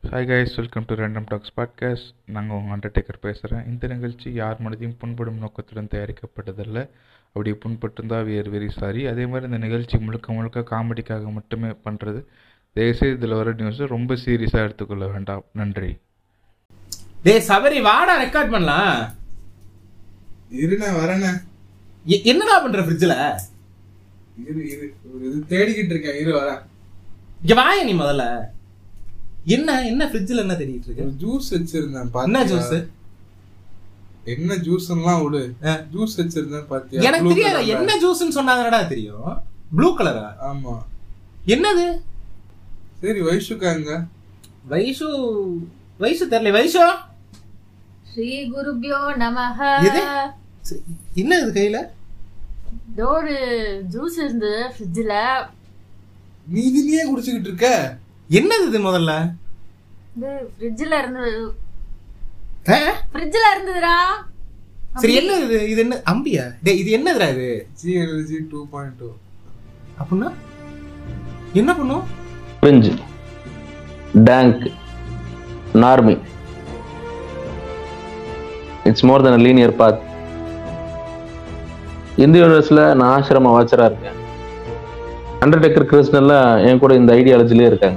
Hi guys welcome to random talks podcast நாங்கள் உங்கள் Undertaker பேசுகிறேன் இந்த நிகழ்ச்சி யார் மனதையும் புண்படும் நோக்கத்துடன் தயாரிக்கப்பட்டதல்ல அப்படி புண்பட்டிருந்தால் we are வெரி சாரி அதே மாதிரி இந்த நிகழ்ச்சி முழுக்க முழுக்க காமெடிக்காக மட்டுமே பண்ணுறது தயவுசெய்து இதில் வர நியூஸை ரொம்ப சீரியஸாக எடுத்துக்கொள்ள வேண்டாம் நன்றி டேய் சபரி வாடா ரெக்கார்ட் பண்ணலாம் இருண்ணே வரேண்ணே எ- என்னடா பண்ற ஃப்ரிட்ஜ்ல இரு இரு ஒரு இது தேடிக்கிட்டு இருக்கேன் இரு வரேன் இங்க வாய நீ முதல்ல என்ன என்ன ஃப்ரிட்ஜ்ல என்ன தேடிட்டு ஒரு இருக்கு ஜூஸ் வச்சிருந்தேன் என்ன பாத்தியா? ஜூஸ் என்ன ஜூஸ்லாம் விடு ஆ. ஜூஸ் வச்சிருந்தேன் பாத்தியா எனக்கு Blue தெரியாது colourல. என்ன ஜூஸ்னு சொன்னாங்கடா தெரியும் ப்ளூ கலரா ஆமா என்னது சரி வைஷுக்காங்க வைஷு வைஷு தெரியல வைஷு ஸ்ரீ குருபியோ நமஹ எது? சரி, என்ன இது கையில இதோ ஒரு ஜூஸ் இருந்தது ஃப்ரிட்ஜில் நீ இதுலயே குடிச்சுக்கிட்டு இருக்க என்னது இது முதல்ல இது ஃப்ரிட்ஜில் இருந்தது ஆ? ஃப்ரிட்ஜில் இருந்ததுடா சரி என்ன இது இது என்ன அம்பியா டேய் இது என்னதுடா இது G energy two point two அப்படின்னா என்ன பண்ணும் branch tank normie it's more than linear path இந்த யூனிவர்ஸில் நான் ஆசிரம வாட்சராக இருக்கேன் அண்டர்டேக்கர் கிறிஸ்டன்லாம் என் கூட இந்த ஐடியாலஜிலே இருக்காங்க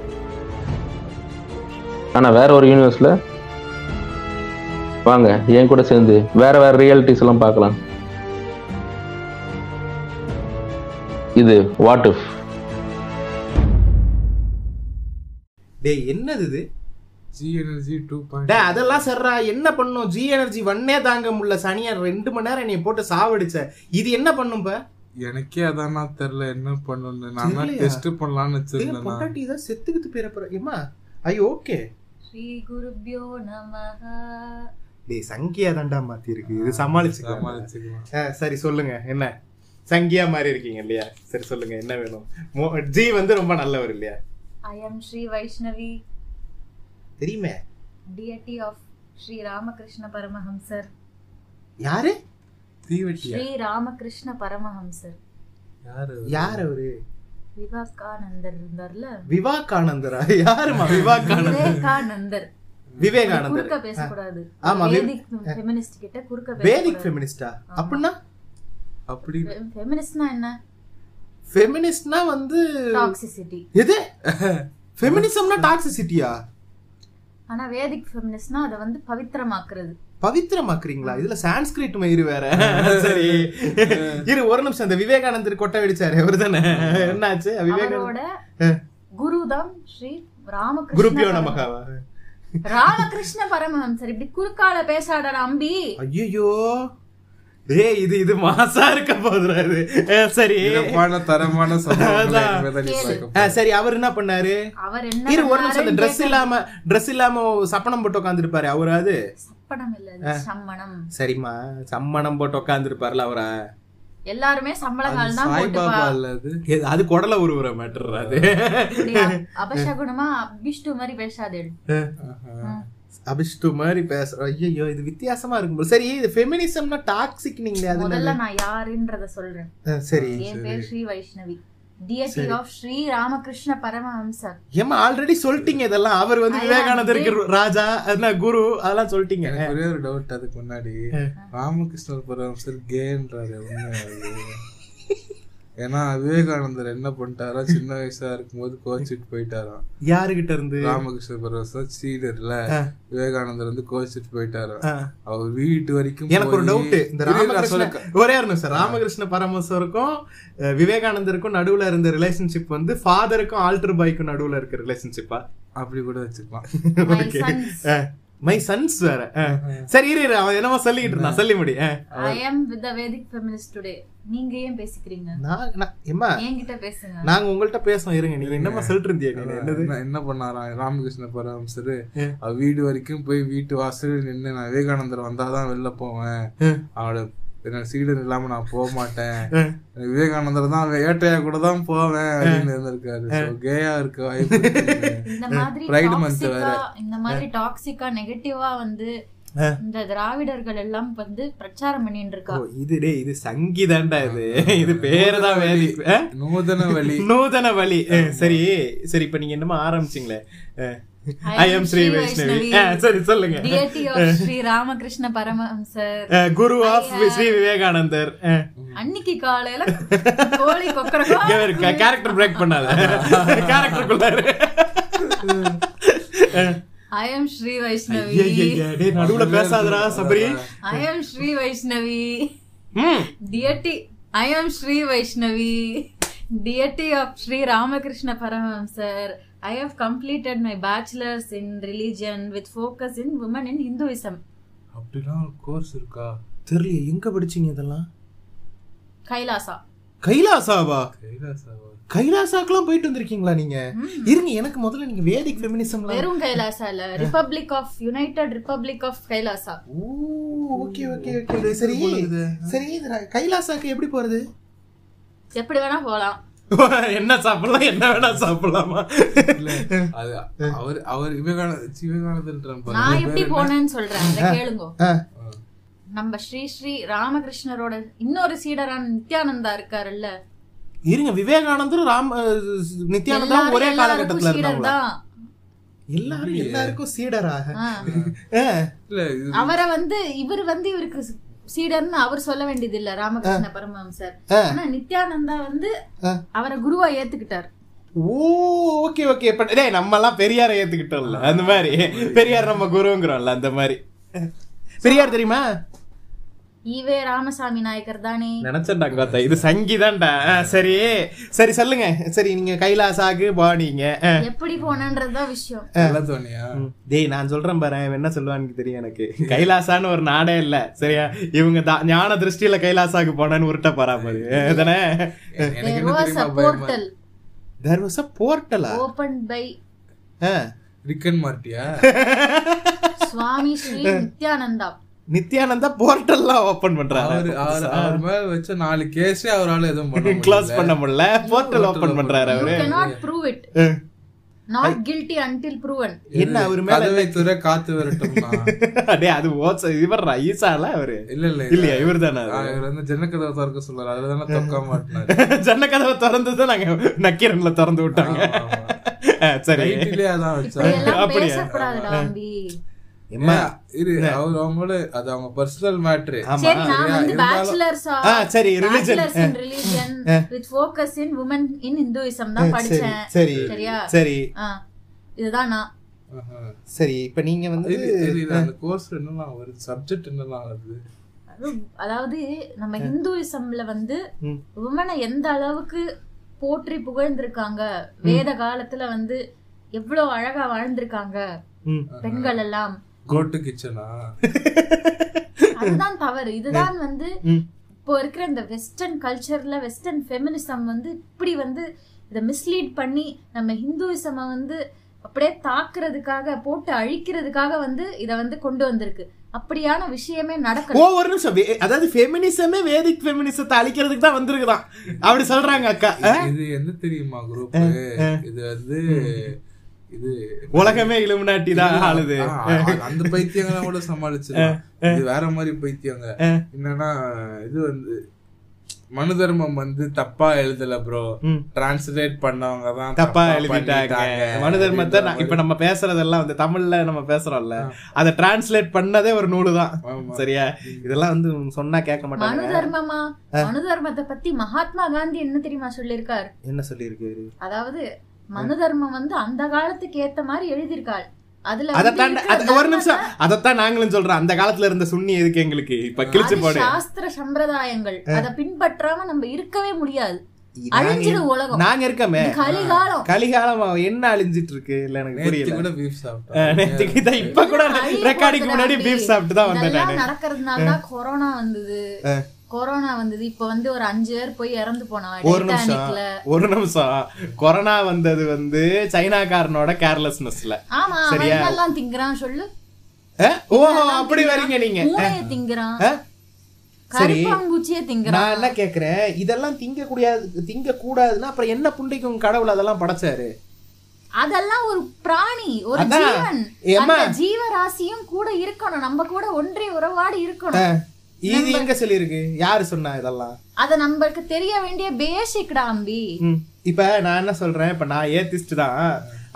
ஆனால் வேற ஒரு யூனிவர்ஸில் வாங்க என் கூட சேர்ந்து வேற வேற ரியாலிட்டிஸ் எல்லாம் பார்க்கலாம் இது வாட் இஃப் டேய் என்னது இது ஜி எனர்ஜி டூ பாயிண்ட் டேய் அதெல்லாம் சரிடா என்ன பண்ணும் ஜி எனர்ஜி ஒன்னே தாங்க முடியல சனியா ரெண்டு மணி நேரம் என்னை போட்டு சாவடிச்ச இது என்ன பண்ணும் இப்ப எனக்கே அதானா தெரியல என்ன பண்ணணும்னு நான் தான் தெரியலையா? டெஸ்ட் பண்ணலாம்னு டேய், வச்சிருந்தேன் பொண்டாட்டி தான் செத்துக்கிட்டு போயிடப்போற ஏமா ஐயோ ஓகே ஸ்ரீ குருபியோ நமஹ டேய் சங்கியா தாண்டா மாத்தி இருக்கு இது சமாளிச்சுக்கலாம் சமாளிச்சுக்கலாம் ஆ, சரி சொல்லுங்க என்ன சங்கியா மாதிரி இருக்கீங்க இல்லையா சரி சொல்லுங்க என்ன வேணும் மோ- ஜி வந்து ரொம்ப நல்லவர் இல்லையா ஐ எம் ஸ்ரீ வைஷ்ணவி தெரியுமே டிஎட்டி ஆஃப் ஸ்ரீ ராமகிருஷ்ண பரமஹம்சர் யாரு தீவெட்டியா ஸ்ரீ ராமகிருஷ்ண பரமஹம்சர் யாரு யார் அவரு விவேகானந்தர் இருந்தார்ல விவாகானந்தரா யாருமா விவாகானந்தர் விவேகானந்தர் விவேகானந்தர் குறுக்க பேசக்கூடாது ஆமா, வி- வேதிக் ஃபெமினிஸ்ட் கிட்ட குறுக்க வேதிக் பேசக்கூடாது ஃபெமினிஸ்டா அப்படின்னா அப்படி ஃபெமினிஸ்ட்னா என்ன ஃபெமினிஸ்ட்னா வந்து டாக்ஸிசிட்டி எது ஃபெமினிசம்னா டாக்ஸிசிட்டியா ஆனா வேதிக் ஃபெமினிஸ்ட்னா அதை வந்து பவித்திரமாக்குறது பவித்திரமாக்குறீங்களா இதுல சான்ஸ்கிரிட் மயிறு வேற சரி இரு ஒரு நிமிஷம் இந்த விவேகானந்தர் கொட்டை வெடிச்சாரு அவரு தானே என்னாச்சு விவேகானந்தர் அவரோட குரு தான் ஸ்ரீ ராமகிருஷ்ண குருப்பியோ பரம- நமகாவா ராமகிருஷ்ண பரமஹம்சர் இப்படி குறுக்கால பேசாடா அம்பி ஐயோ டேய் இது இது மாசா இருக்க போதுடா இது அஹ், சரி சிறப்பான தரமான சம்பவங்களை அதான். இனிமேதான் நீ கேளு. பார்க்க அஹ், சரி அவர் என்ன பண்ணாரு அவர் என்ன இரு ஒரு நிமிஷம் அந்த பண்ணாருன்னு ட்ரெஸ் கேட்டா- இல்லாம ட்ரெஸ் இல்லாம சப்பனம் போட்டு உட்காந்துருப்பாரு அவராது சப்பனம் இல்ல அது சம்மணம் சரிம்மா சம்மணம் போட்டு உட்காந்துருப்பாருல அவரா எல்லாருமே சம்பளங்கள் தான் போட்டு சாய்பாபா பா- இல்ல அது எது, அது குடல உருவுற மேட்டர் அது இப்படி அப்- அபசகுனமா அபிஷ்டு மாதிரி பேசாதே அபிஷ்டு மாதிரி பேசுற ஐயோ இது வித்தியாசமா இருக்கும் போல. சரி இது ஃபெமினிசம்னா டாக்ஸிக் நீங்களே அது முதல்ல நான் யாருன்றத சொல்றேன் அஹ், சரி என் பேர் ஸ்ரீ வைஷ்ணவி டிஎட்டி ஆஃப் ஸ்ரீ ராமகிருஷ்ண பரமஹம்சர் ஏமா ஆல்ரெடி சொல்லிட்டீங்க இதெல்லாம் அவர் வந்து I விவேகானந்தருக்கு ராஜா என்ன குரு அதெல்லாம் சொல்லிட்டீங்க எனக்கு ஒரே ஒரு டவுட் அதுக்கு முன்னாடி ராமகிருஷ்ணர் பரமசர் கேன்றாரு உண்மையா அது? ஏன்னா விவேகானந்தர் என்ன பண்ணிட்டாரா சின்ன வயசா இருக்கும்போது கோச்சிட்டு போயிட்டாராம் யாருகிட்ட இருந்து ராமகிருஷ்ண பரமசர் சீடர்ல விவேகானந்தர் வந்து கோச்சிட்டு போயிட்டாராம் ஆ. அவர் வீட்டு வரைக்கும் எனக்கு ஒரு போய்- டவுட் இந்த இரு, நான் ராமகிருஷ்ண சொல்ல- ஒரே ஒரு நிமிஷம் ராமகிருஷ்ண பரமேஸ்வருக்கும் அஹ், விவேகானந்தருக்கும் நடுவுல இருந்த ரிலேஷன்ஷிப் வந்து ஃபாதருக்கும் ஆல்டர் பாய்க்கும் நடுவுல இருக்க ரிலேஷன்ஷிப்பா அப்படி கூட வச்சுக்கலாம் மை சன்ஸ் மை சன்ஸ் வேற அஹ். சரி இரு இரு, அவன் என்னமோ சொல்லிக்கிட்டு இருந்தான் சொல்லி முடி ah. I am with the Vedic feminist today நீங்க ஏன் பேசிக்கிறீங்க நான் நான்- ஏம்மா என்கிட்ட பேசுங்க நாங்க உங்கள்ட்ட பேசுவோம் இருங்க நீங்க என்னமா சொல்லிட்டு இருந்தீங்க நீங்க என்னது என்ன- என்ன பண்ணாராம் ராமகிருஷ்ண பரமசர் அவர் வீடு வரைக்கும் போய் வீட்டு வாசல் நின்னு நான் விவேகானந்தர் வந்தாதான் வெளில போவேன் அவரோட என்னோட சீடர் இல்லாம நான் போக மாட்டேன் எனக்கு விவேகானந்தர் தான் வேட்டையா கூட தான் போவேன் அப்படின்னு இருந்திருக்காரு So, கேயா இருக்க வாய்ப்பு இருக்கு. இந்த மாதிரி Pride month வேற. டாக்ஸிக்கா இந்த மாதிரி டாக்ஸிக்கா நெகட்டிவா வந்து இந்த திராவிடர்கள் எல்லாம் வந்து பிரச்சாரம் பண்ணிட்டு இருக்கா ஓ, இது டேய் இது சங்கீதாண்டா இது இது பேருதான் வேதி அஹ்? நூதன வழி நூதன வழி அஹ், சரி சரி இப்ப நீங்க என்னமோ ஆரம்பிச்சீங்களே ah, I am Sri Vaishnavi ஆ, சரி சொல்லுங்க deity of Sri Ramakrishna Paramahamsar ah, guru of Sri Vivekanandar அன்னைக்கு காலையில கோழி கொக்கரக்கோ கேரக்டர் பிரேக் பண்ணாத கேரக்டருக்குள்ள ஐ எம் ஸ்ரீ வைஷ்ணவி டேய் நடுவுல பேசாதடா Sabari I am Sri Vaishnavi hmm deity I am Sri Vaishnavi deity of Sri Ramakrishna Paramahamsar. I have completed my bachelor's in religion with focus in women in Hinduism. அப்படிலாம் ஒரு கோர்ஸ் இருக்கா தெரியல எங்க படிச்சீங்க இதெல்லாம் கைலாசா கைலாசாவா கைலாசாவா கைலாசாக்கெல்லாம் போயிட்டு வந்திருக்கீங்களா நீங்க இருங்க எனக்கு முதல்ல நீங்க வேதிக் ஃபெமினிசம்லாம் வெறும் கைலாசா இல்ல Republic of United Republic of Kailasa oh okay okay okay சரி சரி இது நான் கைலாசாக்கு எப்படி போறது எப்படி வேணா போலாம் என்ன சாப்பிடலாம் என்ன வேணா சாப்பிடலாமா இல்ல அது அவர் அவர் விவேகானந்த விவேகானந்தன்ற நான் எப்படி போனேன்னு சொல்றேன் அதை கேளுங்க ஆ, நம்ம ஸ்ரீ ஸ்ரீ ராமகிருஷ்ணரோட இன்னொரு சீடரான நித்யானந்தா இருக்காருல்ல இருங்க விவேகானந்தரும் ராம் அஹ், நித்யானந்தாவும் ஒரே எல்லாரும் காலகட்டத்துல சீடர் இருந்தாங்களா தான் எல்லாரும் எல்லாருக்கும் சீடராக ஆ. ஆ, இல்ல இது அவரை வந்து இவர் வந்து இவருக்கு சீடர்னு அவர் சொல்ல வேண்டியது இல்ல ராமகிருஷ்ண பரமஹம்சர் ஆ. ஆனா நித்யானந்தா வந்து ஆ. அவரை குருவா ஏத்துக்கிட்டார் ஓ ஓகே ஓகே பட் டேய் நம்ம எல்லாம் பெரியாரை ஏத்துக்கிட்டோம்ல அந்த மாதிரி பெரியார் நம்ம குருங்கிறோம்ல அந்த மாதிரி பெரியார் தெரியுமா ஈவே ராமசாமி நாயக்கர் தானே நினைச்சேன்டா கோத்தா இது சங்கிதான்டா ஆ, சரி சரி சொல்லுங்க சரி நீங்க கைலாசாக்கு போனீங்க ஆ. எப்படி போனன்றதுதான் விஷயம் நல்ல தோணியா டேய் நான் சொல்றேன் பாரு இவன் என்ன சொல்லுவான்னு தெரியும் எனக்கு கைலாசான்னு ஒரு நாடே இல்ல சரியா இவங்க தா- ஞான திருஷ்டியில கைலாசாக்கு போனேன்னு உருட்ட போறா பாரு தானே எனக்கு There என்ன was a தெரியுமா பயமா portal தேர் வாஸ் அ போர்ட்டலா opened by ரிக்கன் மார்ட்டியா சுவாமி ஸ்ரீ நித்யானந்தா நித்யானந்தா போர்ட்டல்லாம் ஓபன் பண்றாரு அவர் அவர் அவர் மேல வச்ச நாலு கேஸே அவரால எதுவும் பண்ண க்ளோஸ் முடியல பண்ண முடியல போர்ட்டல் ஓபன் பண்றாரு you அவரு cannot prove it not guilty until proven என்ன அவரு மேல கதவை துறை காத்து வரட்டும்னா டேய் அது ஓட்ஸ் இவர் ஈசால அவரு இல்ல இல்ல இல்லையா இவர் தானே ஆ, இவர் வந்து ஜன்ன கதவை திறக்க சொல்றாரு அதுல தானே தொக்க மாட்டினாரு ஜன்ன கதவை திறந்து நாங்க நக்கீரன்ல திறந்து விட்டாங்க ஆ, சரி ரைட்டிலே அதான் வச்சா இப்படி எல்லாம் அப்படியா? பேசக்கூடாதுடா அம்பி எம்மா இரு அவர் அவங்களோட அது அவங்க பர்சனல் மேட்ரு ஆமா சரி நான் வந்து பேச்சுலர்ஸ் ஆ சரி religion bachelors in religion with focus in women in Hinduism தான் சரி படிச்சேன் சரி சரியா சரி ஆ இதுதான் நான் சரி இப்ப நீங்க வந்து இது இது இது அந்த கோர்ஸ் என்னலாம் வருது சப்ஜெக்ட் என்னலாம் வருது அது- அதாவது நம்ம ஹிந்துயிசம்ல வந்து ம். உமனை எந்த அளவுக்கு போற்றி புகழ்ந்திருக்காங்க வேத காலத்துல வந்து எவ்வளவு அழகா வாழ்ந்திருக்காங்க ம். பெண்கள் எல்லாம் கோட்டு கிச்சனா அதுதான் தவறு இதுதான் வந்து ம். இப்போ இருக்கிற இந்த வெஸ்டர்ன் கல்ச்சர்ல வெஸ்டர்ன் ஃபெமினிசம் வந்து இப்படி வந்து இதை மிஸ்லீட் பண்ணி நம்ம ஹிந்துவிசம வந்து அப்படியே தாக்குறதுக்காக போட்டு அழிக்கிறதுக்காக வந்து இத வந்து கொண்டு வந்திருக்கு அப்படியான விஷயமே ஓ நடக்கல ஒரு நிமிஷம் வே- அதாவது ஃபெமினிசமே வேதிக் ஃபெமினிசத்தை அழிக்கிறதுக்கு தான் வந்திருக்குதான் அப்படி சொல்றாங்க அக்கா ஆ? இது என்ன தெரியுமா குரூப் இது வந்து இது உலகமே இலுமினாட்டி தான் ஆளுது ஆ, அ- அந்த பைத்தியங்களை கூட சமாளிச்சிடலாம் இது வேற மாதிரி பைத்தியங்க என்னன்னா இது வந்து மனு தர்மம் வந்து தப்பா எழுதல ப்ரோ ம். டிரான்ஸ்லேட் பண்ணவங்க தான் தப்பா எழுதிட்டாங்க மனு தர்மத்தை நான் இப்ப நம்ம பேசுறதெல்லாம் வந்து தமிழ்ல நம்ம பேசுறோம்ல அதை டிரான்ஸ்லேட் பண்ணதே ஒரு நூலு தான் சரியா இதெல்லாம் வந்து சொன்னா கேட்க மனு மாட்டாங்க தர்மமா மனு தர்மத்தை பத்தி மகாத்மா காந்தி என்ன தெரியுமா சொல்லியிருக்கார் என்ன சொல்லியிருக்காரு அதாவது மனு தர்மம் வந்து அந்த காலத்துக்கு ஏத்த மாதிரி எழுதியிருக்காள் அதுல வந்து அதைத்தான் இருக்கிற அது- ஒரு நிமிஷம் அதைத்தான் நாங்களும் சொல்றோம் அந்த காலத்துல இருந்த சுண்ணி எதுக்கு எங்களுக்கு இப்ப கிழிச்சு அது போடு சாஸ்திர சம்பிரதாயங்கள் அத பின்பற்றாம நம்ம இருக்கவே முடியாது நாங்க அழிஞ்சிடும் உலகம் நாங்க இருக்கமே இது கலிகாலம் கலிகாலம் என்ன அழிஞ்சிட்டு இருக்கு இல்ல எனக்கு நேத்து புரியல கூட பீஃப் அஹ், சாப்பிட்டேன் நேத்துக்கு தான் இப்ப கூட அழிய ரெக்கார்டிங் முன்னாடி போகுதுடா பீஃப் சாப்பிட்டு தான் வந்தேன் இதெல்லாம் நானு நடக்கிறதுனால தான் கொரோனா வந்தது கொரோனா வந்தது இப்ப வந்து ஒரு அஞ்சு பேர் போய் இறந்து போனவன் ஒரு நிமிஷம் டைட்டானிக்ல ஒரு நிமிஷம் கொரோனா வந்தது வந்து சைனாக்காரனோட கேர்லெஸ்னஸ்ல ஆமா அவன் சரியா? என்னெல்லாம் திங்குறான் சொல்லு ஓஹோ அப்படி வரீங்க நீங்க மூளைய திங்குறான் அஹ்? சரி கருப்பாம்பூச்சியே திங்குறான் நான் என்ன கேக்குறேன் இதெல்லாம் திங்க கூடாது திங்க கூடாதுன்னா அப்புறம் என்ன புண்டைக்கும் கடவுள் அதெல்லாம் படைச்சாரு அதெல்லாம் ஒரு பிராணி ஒரு அதான். ஜீவன் ஏம்மா? அந்த ஜீவராசியும் கூட இருக்கணும் நம்ம கூட ஒன்றே உறவாடி இருக்கணும் அஹ், இது எங்க சொல்லியிருக்கு யாரு சொன்னா இதெல்லாம் அத நம்மளுக்கு தெரிய வேண்டிய பேசிக்டா அம்பி ம். இப்ப நான் என்ன சொல்றேன் இப்ப நான் ஏத்திஸ்ட் தான்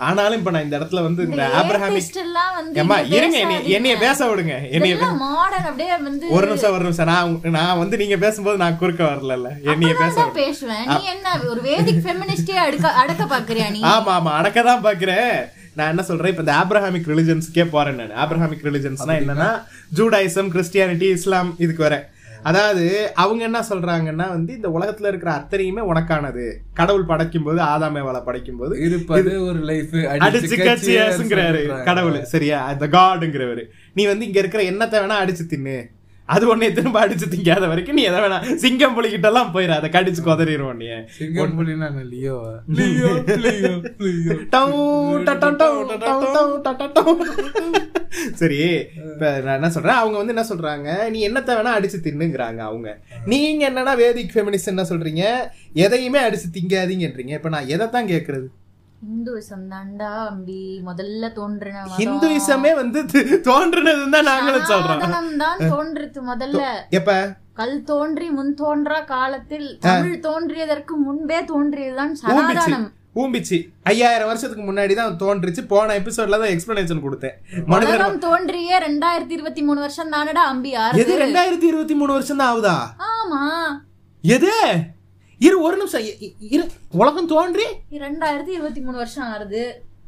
ஆனாலும் இப்ப நான் இந்த இடத்துல வந்து இந்த ஆப்ரஹாமிக் atheist எல்லாம் வந்து ஏம்மா இங்க இருங்க என்னைய- பேசாதீங்க. என்னைய பேச விடுங்க என்னைய பே- இதெல்லாம் modern அப்படியே வந்து ஒரு நிமிஷம் ஒரு நிமிஷம் நான் உங்க- நான் வந்து நீங்க பேசும்போது நான் குறுக்க வரல என்னைய பேச அப்பதான் விடுங்க. பேசுவேன் நீ என்ன ஒரு வேதிக் ஃபெமினிஸ்டே அடக்க அடக்க பாக்குறியா நீ ஆமா ஆமா அடக்க தான் பாக்குறேன் நான் என்ன சொல்றேன் இப்ப இந்த ஆப்ரஹாமிக் ரிலிஜன்ஸ்க்கே போறேன் நான் ஆப்ரஹாமிக் ரிலிஜன்ஸ்னா என்னன்னா ஜூடாயிசம் கிறிஸ்டியானிட்டி இஸ்லாம் இதுக்கு வரேன் அதாவது அவங்க என்ன சொல்றாங்கன்னா வந்து இந்த உலகத்துல இருக்கிற அத்தனையுமே உனக்கானது கடவுள் படைக்கும் போது ஆதாமேவால படைக்கும் போது இருப்பது ஒரு லைஃப் அடிச்சு கட்சியாசுங்கிறாரு கடவுள் சரியா அந்த காடுங்கிறவரு நீ வந்து இங்க இருக்கிற என்னத்தை வேணா அடிச்சு தின்னு அது உன்னை திரும்ப அடிச்சு திங்காத வரைக்கும் நீ எதை வேணா சிங்கம் புலிகிட்ட எல்லாம் போயிடாத கடிச்சு கொதறிடுவோம் நீ சிங்கம் புலினா என்ன லியோ லியோ லியோ லியோ டவு, ட, ட, டவு, டவு, டவு, ட, ட, டவு. சரி இப்ப நான் என்ன சொல்றேன் அவங்க வந்து என்ன சொல்றாங்க நீ என்னத்தை வேணா அடிச்சு தின்னுங்கிறாங்க அவங்க நீங்க என்னன்னா வேதிக் ஃபெமினிஸ்ட் என்ன சொல்றீங்க எதையுமே அடிச்சு திங்காதீங்கன்றீங்க இப்ப நான் எதை தான் கேக்குறது இந்துவிசம் தாண்டா அம்பி முதல்ல தோன்றின மதம். ஹிந்துயிசமே வந்து தி- தோன்றுனதுன்னு தான் நாங்களும் சொல்றோம் சனாதனம் தான் தோன்றுச்சு முதல்ல எப்ப கல் தோன்றி முன் தோன்றா காலத்தில் தமிழ் தோன்றியதற்கு முன்பே தோன்றியதுதான் ஊம்பிச்சு சனாதனம் ஊம்பிச்சு ஐயாயிரம் வருஷத்துக்கு முன்னாடி தான் தோன்றுச்சு போன எபிசோட்ல தான் எக்ஸ்பிளனேஷன் கொடுத்தேன் மனிதர் உலகம் தோன்றிய ரெண்டாயிரத்தி இருபத்தி மூணு வருஷம் தானடா அம்பி எது ஆறு ரெண்டாயிரத்தி இருபத்தி மூணு வருஷம் தான் ஆகுதா ஆமா எது இரு ஒரு நிமிஷம் இ- இ- இரு உலகம் தோன்றி ரெண்டாயிரத்தி இருபத்தி மூணு வருஷம் ஆறுது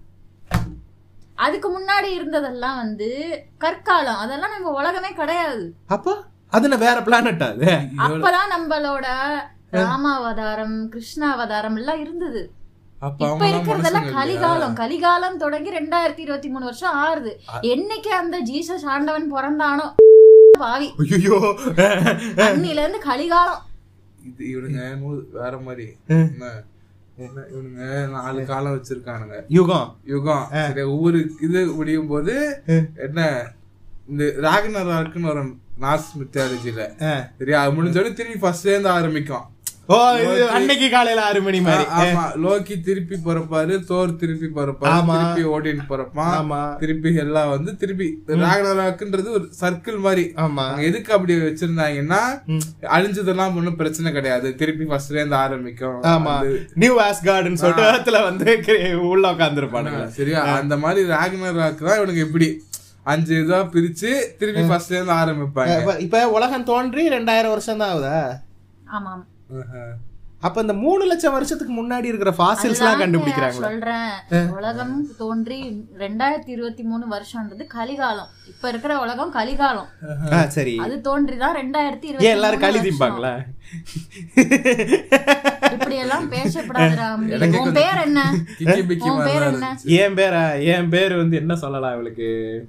அதுக்கு முன்னாடி இருந்ததெல்லாம் வந்து கற்காலம் அதெல்லாம் நம்ம உலகமே கிடையாது அப்போ அது என்ன வேற பிளானட்டா அது அப்பதான் நம்மளோட ராமாவதாரம் கிருஷ்ணாவதாரம் எல்லாம் இருந்தது அப்ப இப்ப அவங்க இருக்கிறதெல்லாம் மனுஷங்க இல்லையா? கலிகாலம் கலிகாலம் தொடங்கி ரெண்டாயிரத்தி இருபத்தி மூணு வருஷம் ஆறுது என்னைக்கு அந்த ஜீசஸ் ஆண்டவன் பிறந்தானோ பாவி ஐயோ அன்னில இருந்து கலிகாலம் இது இவனுங்க நூ- வேற மாதிரி என்ன என்ன இவனுங்க நாலு காலம் வச்சிருக்கானுங்க யுகம் யுகம் சரி ஒவ்வொரு இது முடியும் போது என்ன இந்த ராகனராக்குன்னு வரும் நார்ஸ் மித்தாலஜில சரியா அது முடிஞ்சோடனே திரும்பி ஃபர்ஸ்ட்ல இருந்து ஆரம்பிக்கும் ஓ இது அன்னைக்கு காலையில ஆறு மணி மாதிரி ஆ- ஆமா லோக்கி திருப்பி பிறப்பாரு தோர் திருப்பி பிறப்பாரு ஆமா. திருப்பி ஓடின் பிறப்பான் ஆமா திருப்பி எல்லாம் வந்து திருப்பி ராகனராக்குன்றது ஒரு சர்க்கிள் மாதிரி ஆமா அவங்க எதுக்கு அப்படி வச்சிருந்தாங்கன்னா அழிஞ்சதெல்லாம் ஒண்ணும் பிரச்சனை கிடையாது திருப்பி ஃபர்ஸ்ட்ல இருந்து ஆரம்பிக்கும் ஆமா அது- நியூ ஆஸ்கார்டுன்னு சொல்லிட்டு இடத்துல வந்து கி- உள்ள உட்காந்துருப்பானுங்க சரியா அந்த மாதிரி ராக்னராக் தான் இவனுக்கு இப்படி அஞ்சு இதா பிரிச்சு திருப்பி ஃபர்ஸ்ட்ல இருந்து ஆரம்பிப்பாங்க இப்ப- இப்ப உலகம் தோன்றி ரெண்டாயிரம் வருஷம் தான் ஆகுதா ஆமாம் அப்ப இந்த மூணு லட்சம் வருஷத்துக்கு முன்னாடி இருக்கிற ஃபாசில்ஸ் எல்லாம் அதுதாங்க கண்டுபிடிக்கிறாங்களா சொல்றேன் உலகம் தோன்றி ரெண்டாயிரத்தி இருபத்தி மூணு வருஷம்ன்றது கலிகாலம் இப்ப இருக்கிற உலகம் கலிகாலம் ஆ, சரி அது தோன்றிதான் ரெண்டாயிரத்தி ஏன் இருபத்தி எல்லாரும் களி திம்பாங்களா இப்படி எல்லாம் பேசப்படாதுடா அம்பி. எனக்கே உன் கொஞ்சம் பேர் என்ன கிக்கி பிக்கி உன் மாதிரி பேர் தான் என்ன இருந்துச்சு. என் பேரா என் பேர் வந்து என்ன சொல்லலாம் இவளுக்கு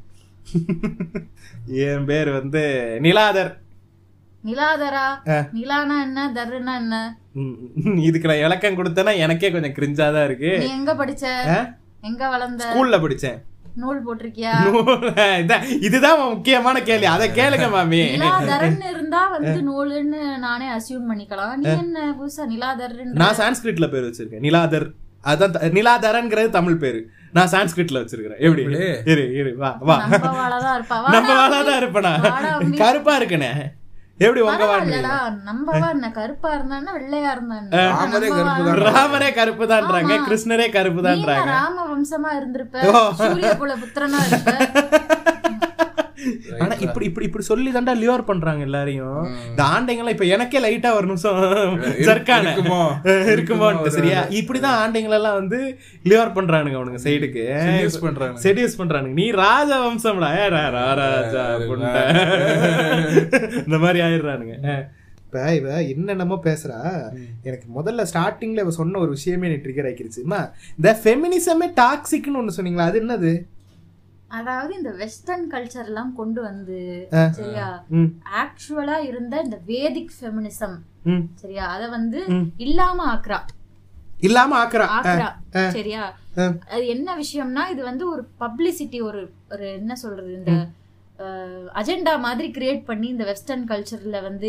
என் பேர் வந்து நிலாதர் நிலாதரா நிலானா என்ன தர்னா என்ன ம், இதுக்கு நான் இலக்கம் கொடுத்தேன்னா எனக்கே கொஞ்சம் கிரிஞ்சா தான் இருக்கு நீ எங்க படிச்ச ஆ? எங்க வளர்ந்த ஸ்கூல்ல படிச்சேன் நூல் போட்டிருக்கியா இதான், இதுதான் முக்கியமான கேள்வி அதை கேளுங்க மாமி நிலாதரன் இருந்தா வந்து நூலுன்னு நானே அசியூம் பண்ணிக்கலாம் நீ என்ன புதுசா நிலாதர்ன்னு நான் சான்ஸ்கிரிட்ல பேர் வச்சிருக்கேன் நிலாதர் அதான் த- நிலாதரன்ங்கிறது தமிழ் பேரு நான் சான்ஸ்கிரிட்ல வச்சிருக்கிறேன் எப்படி இரு இரு வா வா நம்ம வாழதான் இருப்பா நம்ம வாழாதான் இருப்பேனா வாடா அம்பி. கருப்பா இருக்கனே எப்படி உங்க வாழ்க்கை பரவாயில்லடா நம்ம என்ன கருப்பா இருந்தா வெள்ளையா இருந்தா என்ன? ராமரே நம்ம கருப்பு வாழ்~ தான். ராமரே கருப்பு தான்றாங்க ஆமா. கிருஷ்ணரே கருப்பு நீ என்ன தான்றாங்க ராம வம்சமா இருந்திருப்ப ஓ. சூரிய குல புத்திரனா இருப்ப ஆனா இப்படி இப்படி இப்படி சொல்லி தாண்டா லியோர் பண்றாங்க எல்லாரையும் இந்த ஆண்டைங்கெல்லாம் இப்ப எனக்கே லைட்டா ஒரு நிமிஷம் சர்க்கான இருக்குமோ? இருக்குமோன்ட்டு சரியா இப்படிதான் ஆண்டைங்களெல்லாம் வந்து லியோர் பண்றானுங்க அவனுங்க சைடுக்கு Seduce பண்றானுங்க. செடியூஸ் பண்றானுங்க நீ ராஜ வம்சம்டா ஏ ரா- ரா- ராஜா புண்டை. இந்த மாதிரி ஆயிடுறானுங்க இப்ப இவ என்னென்னமோ பேசுறா எனக்கு முதல்ல ஸ்டார்டிங்ல இவ சொன்ன ஒரு விஷயமே நீ ட்ரிகர் ஆக்கிருச்சுமா இந்த ஃபெமினிசமே டாக்ஸிக்னு ஒண்ணு சொன்னீங்களா அது என்னது அதாவது இந்த வெஸ்டர்ன் கல்ச்சர் எல்லாம் கொண்டு வந்து சரியா ம் ஆக்சுவலா இருந்த இந்த வேதிக் ஃபெமினிசம் ம் சரியா அத வந்து ம். இல்லாம ஆக்குறா இல்லாம ஆக்குறா ஆக்குறா சரியா ஆ. அது என்ன விஷயம்னா இது வந்து ஒரு பப்ளிசிட்டி ஒரு ஒரு என்ன சொல்றது இந்த அஜெண்டா மாதிரி கிரியேட் பண்ணி இந்த வெஸ்டர்ன் கல்ச்சர்ல வந்து இரு-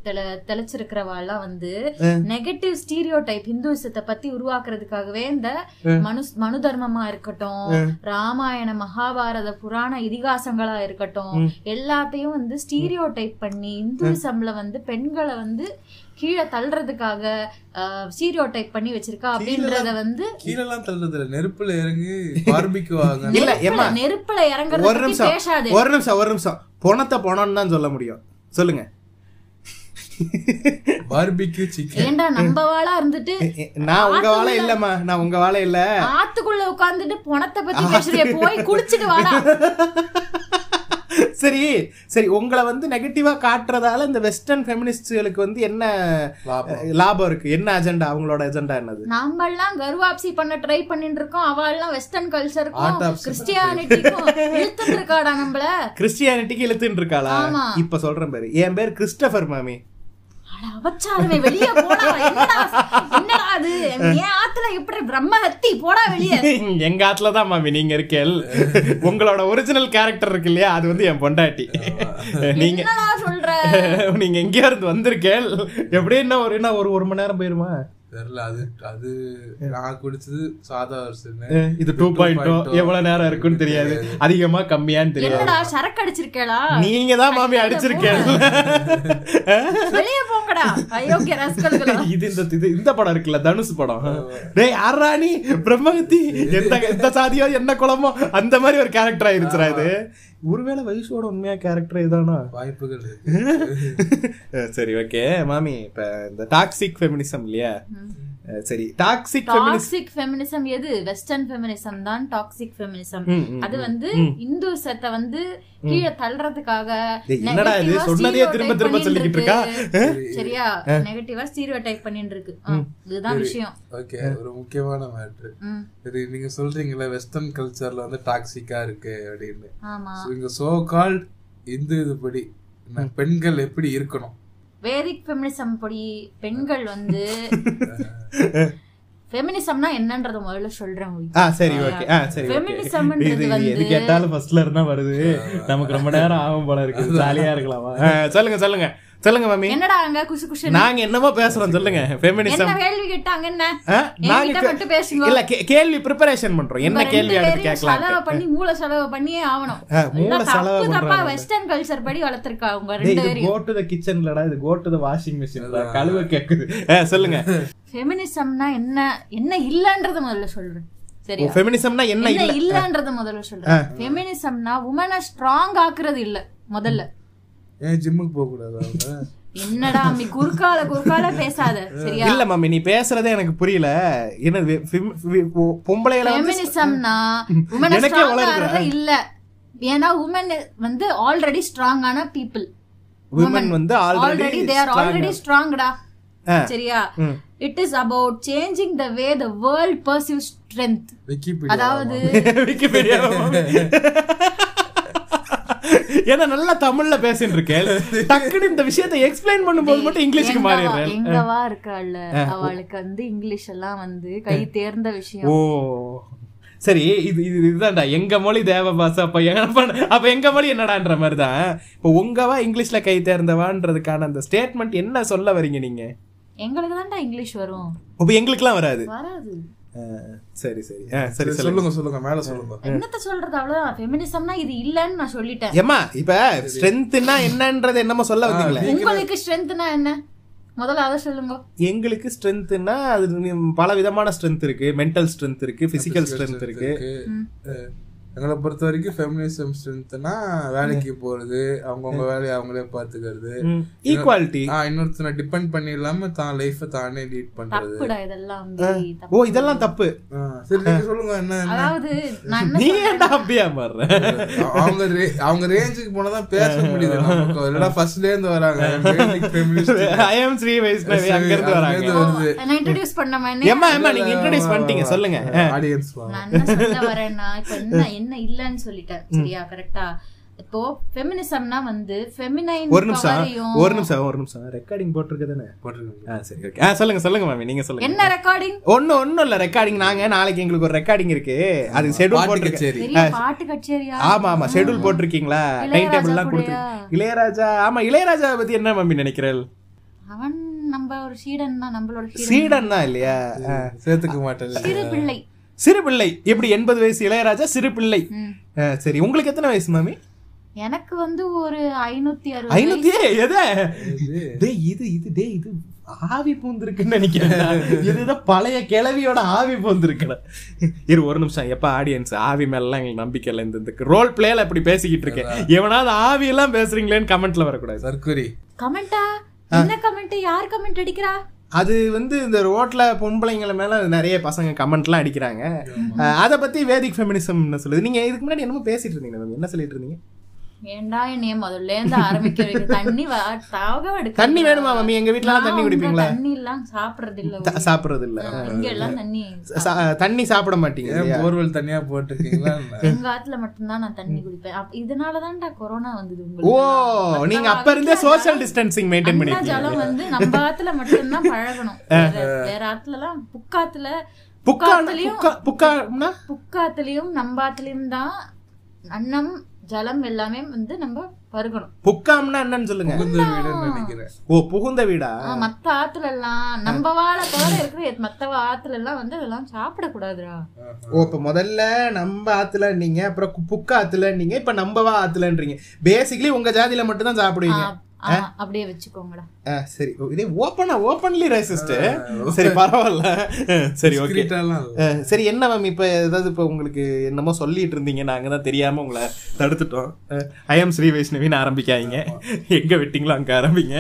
தெள தெளிச்சிருக்கிறவாள்லாம் வந்து நெகட்டிவ் ஸ்டீரியோ டைப் ஹிந்துசத்தை பத்தி உருவாக்குறதுக்காகவே இந்த மனு மனு தர்மமா இருக்கட்டும் ராமாயண மகாபாரத புராண இதிகாசங்களா இருக்கட்டும் எல்லாத்தையும் வந்து ஸ்டீரியோ டைப் பண்ணி இந்துசம்ல வந்து பெண்களை வந்து கீழே தள்ளுறதுக்காக ஸ்டீரியோ டைப் பண்ணி வச்சிருக்கா அப்படின்றத வந்து கீழெல்லாம் தள்ளுறது இல்ல நெருப்புல இறங்கி பார்பிக்கு வாங்க இல்ல ஏமா நெருப்புல ஒரு இறங்குறது பத்தி நிமிஷம் பேசாது ஒரு நிமிஷம் ஒரு நிமிஷம் பொணத்தை பொணம்னு தான் சொல்ல முடியும் சொல்லுங்க பார்பிக்கு சிக்கன் ஏன்டா நம்ம வாழா இருந்துட்டு எ- நான் உங்க வாழை இல்லம்மா நான் உங்க வாழை இல்ல ஆத்துக்குள்ள உட்கார்ந்துட்டு பணத்தை பத்தி பேசுறிய போய் குளிச்சுட்டு வாடா சரி சரி உங்களை வந்து நெகட்டிவா காட்டுறதால இந்த வெஸ்டர்ன் ஃபெமினிஸ்டுகளுக்கு வந்து என்ன லாபம். அஹ், லாபம் இருக்கு என்ன அஜெண்டா அவங்களோட அஜெண்டா என்னது நம்ம எல்லாம் கர்வாப்சி பண்ண ட்ரை பண்ணிட்டு இருக்கோம் அவ எல்லாம் வெஸ்டர்ன் கல்ச்சருக்கும் Autopsy. கிறிஸ்டியானிட்டிக்கும் இழுத்துட்டு இருக்காடா நம்மள கிறிஸ்டியானிட்டிக்கு இழுத்துட்டு இருக்காளா ஆமா. இப்ப சொல்றேன் பேரு என் பேர் கிறிஸ்டபர் மாமி அட, அவச்சாலுமே வெளிய போடா என்னடா என்னடா அது என் ஆத்துல எப்படி பிரம்ம ஹத்தி போடா வெளிய எங்க ஆத்துல தான் மாமி நீங்க இருக்கேள் உங்களோட ஒரிஜினல் கேரக்டர் இருக்கு இல்லையா அது வந்து என் பொண்டாட்டி நீங்க என்னடா சொல்ற நீங்க எங்கேயோ இருந்து வந்திருக்கேள் எப்படியும் என்ன ஒரு என்ன ஒரு ஒரு மணி நேரம் போயிருமா தெரியல அது அது நான் குடிச்சது சாதா வருஷம் அஹ், இது டூ பாயிண்ட் எவ்வளவு நேரம் இருக்குன்னு தெரியாது அதிகமா கம்மியான்னு தெரியாது என்னடா சரக்கு அடிச்சிருக்கேளா நீங்க தான் மாமி அடிச்சிருக்கேள் வெளிய போங்கடா அயோக்கிய ரஸ்கல்களா இது இந்த இது இந்த படம் இருக்குல்ல தனுஷ் படம் டேய் யாரா நீ பிரம்மகத்தி எந்த எந்த சாதியோ என்ன குலமோ அந்த மாதிரி ஒரு கேரக்டர் ஆயிருச்சுடா இது ஒருவேளை வயசோட உண்மையா கேரக்டர் இதானா வாய்ப்புகள் இருக்கு அஹ் சரி ஓகே மாமி இப்ப இந்த டாக்ஸிக் ஃபெமினிசம் இல்லையா அஹ் சரி டாக்ஸிக் ஃபெமினிசம் டாக்ஸிக் ஃபெமினிசம் எது வெஸ்டர்ன் ஃபெமினிசம் தான் டாக்ஸிக் ஃபெமினிசம் ம், ம், அது வந்து இந்துசத்தை வந்து கீழே தள்ளுறதுக்காக டேய், என்னடா இது? negative-ஆ சொன்னதையே திரும்ப stereotype திரும்ப சொல்லிக்கிட்டு இருக்கா? பண்ணிட்டு இருக்கு. சரியா நெகட்டிவா ஸ்டீரியோ டைப் பண்ணிட்டு இருக்கு ஆ, இதுதான் விஷயம் ஓகே ஒரு முக்கியமான மேட்ரு ம், சரி நீங்க சொல்றீங்களா வெஸ்டர்ன் கல்ச்சர்ல வந்து டாக்ஸிக்கா இருக்கு அப்படின்னு ஆமா So, இங்க சோ கால்ட் இந்து இதுபடி என்ன, பெண்கள் எப்படி இருக்கணும் வேதிக் ஃபெமினிசம் படி பெண்கள் வந்து ஃபெமினிசம்னா என்னன்றத முதல்ல சொல்றேன் உங்களுக்கு. ஆ சரி ஓகே ஆ சரி okay. Feminism-ன்றது இது இது எது வந்து- கேட்டாலும் ஃபர்ஸ்ட்ல இருந்தா வருது நமக்கு ரொம்ப நேரம் ஆகும் போல இருக்கு ஜாலியா இருக்கலாமா ஆ, சொல்லுங்க சொல்லுங்க சொல்லுங்க மாமி என்னடா அங்க குசு குசு நாங்க என்னமோ பேசுறோம் சொல்லுங்க ஃபெமினிசம் என்ன கேள்வி கேட்டாங்க என்ன ஆ, என்கிட்ட நாங்க மட்டும் பேசுங்க இல்ல கே- கேள்வி ப்ரிப்பரேஷன் பண்றோம் என்ன ரெண்டு கேள்வி அடுத்து பேரையும் கேட்கலாம் செலவு பண்ணி மூளை செலவு பண்ணியே ஆகணும் ஆ, மூளை எல்லாம் செலவு தப்பு தப்பா பண்றாங்க. வெஸ்டர்ன் கல்ச்சர் படி வளர்த்திருக்கா உங்க டேய், ரெண்டு இது பேரையும் கோ டு த கிச்சன்லடா இது go to the washing machine கழுவ கேக்குது ஆ, சொல்லுங்க ஃபெமினிசம்னா என்ன என்ன இல்லன்றத முதல்ல சொல்றேன் சரியா ஃபெமினிசம்னா என்ன என்ன இல்ல இல்லன்றத முதல்ல சொல்றேன் ஃபெமினிசம்னா உமனை ஸ்ட்ராங் ஆக்குறது இல்ல முதல்ல ஏன் ஜிம்முக்கு போக கூடாது அவங்க என்னடா அம்மி குறுக்கால குறுக்கால பேசாத சரியா இல்ல மாமி நீ பேசுறதே எனக்கு புரியல என்னது ஃபெம்- ஃபெ- பொ- பொம்பளைகளை வந்து ஃபெமினிசம்னா உமனை எனக்கே ஸ்ட்ராங் வளருது. ஆக்குறது இல்ல ஏன்னா உமன் வந்து ஆல்ரெடி ஸ்ட்ராங்கான பீப்புள் women வந்து already already they are already ஸ்ட்ராங்டா சரியா ம். It is about changing the way the world pursue strength Wikipedia அதாவது விக்கிபீடியா ஏன்னா நல்லா தமிழ்ல பேசிட்டு இருக்கேன் டக்குனு இந்த விஷயத்தை எக்ஸ்பிளைன் பண்ணும்போது மட்டும் இங்கிலீஷ்க்கு எங்கவா மாறிடுறேன் எங்கவா இருக்காள்ல அவளுக்கு வந்து இங்கிலீஷ் எல்லாம் வந்து கை தேர்ந்த விஷயம் ஓ சரி இது இது இதுதான்டா எங்க மொழி தேவ பாச அப்ப என்ன அப்ப எங்க மொழி என்னடான்ற மாதிரி தான் இப்போ உங்கவா இங்கிலீஷ்ல கை தேர்ந்தவான்றதுக்கான அந்த ஸ்டேட்மெண்ட் என்ன சொல்ல வரீங்க நீங்க எங்களுக்கு தான்டா இங்கிலீஷ் வரும் அப்ப எங்களுக்குலாம் வராது வராது ஆ, சரி சரி ஆ, சரி சரி, சொல்லுங்க சொல்லுங்க சொல்லுங்க மேல சொல்லுங்க என்னத்த சொல்றது அவ்வளவுதான் ஃபெமினிசம்னா இது இல்லன்னு நான் சொல்லிட்டேன் ஏமா இப்ப ஸ்ட்ரென்த்னா என்னன்றது என்னமோ சொல்ல வந்தீங்களே உங்களுக்கு ஸ்ட்ரென்த்னா என்ன முதல்ல அதை சொல்லுங்க எங்களுக்கு ஸ்ட்ரென்த்னா அது நீ- பல விதமான ஸ்ட்ரென்த் இருக்கு மென்டல் ஸ்ட்ரென்த் இருக்கு பிசிக்கல் ஸ்ட்ரென்த் இருக்கு அஹ், எங்களை பொறுத்த வரைக்கும் ஃபெமினிசம் ஸ்ட்ரென்த்னா வேலைக்கு போறது அவங்கவுங்க வேலையை அவங்களே பாத்துக்கிறது ஈக்குவாலிட்டி ஆ, இன்னொருத்தனை டிபெண்ட் பண்ணி இல்லாம தான் லைஃப தானே லீட் பண்றது தப்புடா இதெல்லாம் வந்து தப்பு. ஓ இதெல்லாம் தப்பு ஆ, சரி நீங்க சொல்லுங்க என்ன என்ன? அதாவது நான் என்ன நீ ஏன்டா அப்படியா மாறுற அவங்க ரே- அவங்க ரேஞ்சுக்கு போனதான் பேச முடியுது நமக்கு இல்லடா ஃபர்ஸ்ட்ல இருந்து வராங்க basic feminist. I am Sri Vaishnavi அங்க இருந்து வராங்க அங்கிருந்து வருது நான் இன்ட்ரோடியூஸ் பண்ணமா ஏமா ஏமா நீங்க இன்ட்ரோடியூஸ் பண்ணிட்டீங்க சொல்லுங்க ஆடியன்ஸ் நான் என்ன சொல்ல வரேன்னா இப்ப என்ன என்ன இல்லன்னு சொல்லிட்டேன் சரியா கரெக்டா இப்போ ஃபெமினிசம்னா வந்து ஃபெமினைன் ஒரு நிமிஷம் ஒரு நிமிஷம் ஒரு நிமிஷம் ரெக்கார்டிங் போட்டிருக்கு தானே போட்டிருக்காங்க ஆ சரி ஓகே ஆ சொல்லுங்க சொல்லுங்க மாமி நீங்க சொல்லுங்க என்ன ரெக்கார்டிங் ஒன்னும் ஒன்னும் இல்ல ரெக்கார்டிங் நாங்க நாளைக்கு எங்களுக்கு ஒரு ரெக்கார்டிங் இருக்கு அதுக்கு ஷெட்யூல் பாட்டு போட்டிருக்கு கச்சேரி பெரிய பாட்டு கச்சேரியா ஆமா ஆமா ஷெட்யூல் போட்டிருக்கீங்களா டைம் இளையராஜா டேபிள் எல்லாம் கூடயா? கொடுத்து இளையராஜா ஆமா இளையராஜா பத்தி என்ன மம்மி நினைக்கிறேன் அவன் நம்ம ஒரு சீடன் தான் நம்மளோட சீடன் சீடன் தான் இல்லையா ஆ. சேர்த்துக்க மாட்டேன் சிறு பிள்ளை சிறு பிள்ளை எப்படி எண்பது வயசு இளையராஜா சிறு பிள்ளை ம். ஆ, சரி உங்களுக்கு எத்தனை வயசு மாமி எனக்கு வந்து ஒரு ஐநூத்தி அறுபது ஐநூத்தி எது டேய் இது இது டேய் இது ஆவி பூந்திருக்குன்னு நினைக்கிறேன் இதுதான் பழைய கிளவியோட ஆவி பூந்திருக்குடா இரு ஒரு நிமிஷம் எப்ப ஆடியன்ஸ் ஆவி மேலாம் எங்களுக்கு நம்பிக்கை இல்லை இந்த இந்த ரோல் பிளேல இப்படி பேசிக்கிட்டு இருக்கேன் எவனாவது ஆவி எல்லாம் பேசுறீங்களேன்னு கமெண்ட்ல வரக்கூடாது சர்க்குரி கமெண்டா என்ன கமெண்ட் யார் கமெண்ட் அடிக்கிறா அது வந்து இந்த ரோட்ல பொம்பளைங்களை மேல நிறைய பசங்க கமெண்ட்லாம் அடிக்கிறாங்க அஹ் அதை பத்தி வேதிக் ஃபெமினிசம் சொல்லுது நீங்க இதுக்கு முன்னாடி என்னமோ பேசிட்டு இருந்தீங்க ma'am. என்ன சொல்லிட்டு இருந்தீங்க ஏன்டா என்னைய முதல்ல இருந்து ஆரம்பிக்க வைக்க தண்ணி வா தாகம் எடுக்க தண்ணி வேணுமா மம்மி எங்க வீட்ல எல்லாம் தண்ணி குடிப்பீங்களா தண்ணி எல்லாம் சாப்பிடுறது இல்ல த- சாப்பிடுறது இல்ல இங்க எல்லாம் தண்ணி சா- தண்ணி சாப்பிட மாட்டீங்க ஏன் இல்லையா? போர்வெல் தனியா போட்டிருக்கீங்களா என்ன? எங்க ஆத்துல மட்டும்தான் நான் தண்ணி குடிப்பேன் அப்ப இதனாலதான்டா கொரோனா வந்தது ஓ உங்களுக்கு நீங்க அப்ப இருந்தே சோஷியல் டிஸ்டன்சிங் மெயின்டைன் அண்ணா பண்ணிருக்கீங்க ஜலம் வந்து நம்ம ஆத்துல மட்டும்தான் பழகணும் வேற வேற ஆத்துல எல்லாம் புக்காத்துல புக்கா புக்காத்துலயும் புக்கா புக்கானா புக்காத்துலயும் நம்ம ஆத்துலயும் தான் அன்னம் ஜலம் எல்லாமே வந்து நம்ம பருகணும் புக்காம்னா என்னன்னு சொல்லுங்க புகுந்த வீடுன்னு நினைக்கிறேன் ஓ புகுந்த வீடா ஆ, மத்த ஆத்துல எல்லாம் நம்ம வாழ தவிர இருக்கிற மத்த ஆத்துல எல்லாம் வந்து அதெல்லாம் சாப்பிடக்கூடாதுடா ஓ இப்ப முதல்ல நம்ம ஆத்துல நீங்க அப்புறம் கு- புக்க ஆத்துல நீங்க இப்ப நம்பவா ஆத்துலன்றீங்க பேசிக்கலி உங்க ஜாதியில மட்டும் தான் சாப்பிடுவீங்க ஆ, அப்படியே வச்சுக்கோங்கடா ஆ, சரி ஓ, இதே ஓப்பனா ஓப்பன்லி ரேசிஸ்ட் சரி பரவாயில்ல சரி ஓகே Discreet-ஆலாம் இல்ல. சரி என்ன மேம் இப்ப ஏதாவது இப்ப உங்களுக்கு என்னமோ சொல்லிட்டு இருந்தீங்க நாங்க தான் தெரியாம உங்களை தடுத்துட்டோம் ஐ எம் ஸ்ரீ வைஷ்ணவின்னு ஆரம்பிக்காதீங்க எங்க விட்டீங்களோ அங்க ஆரம்பிங்க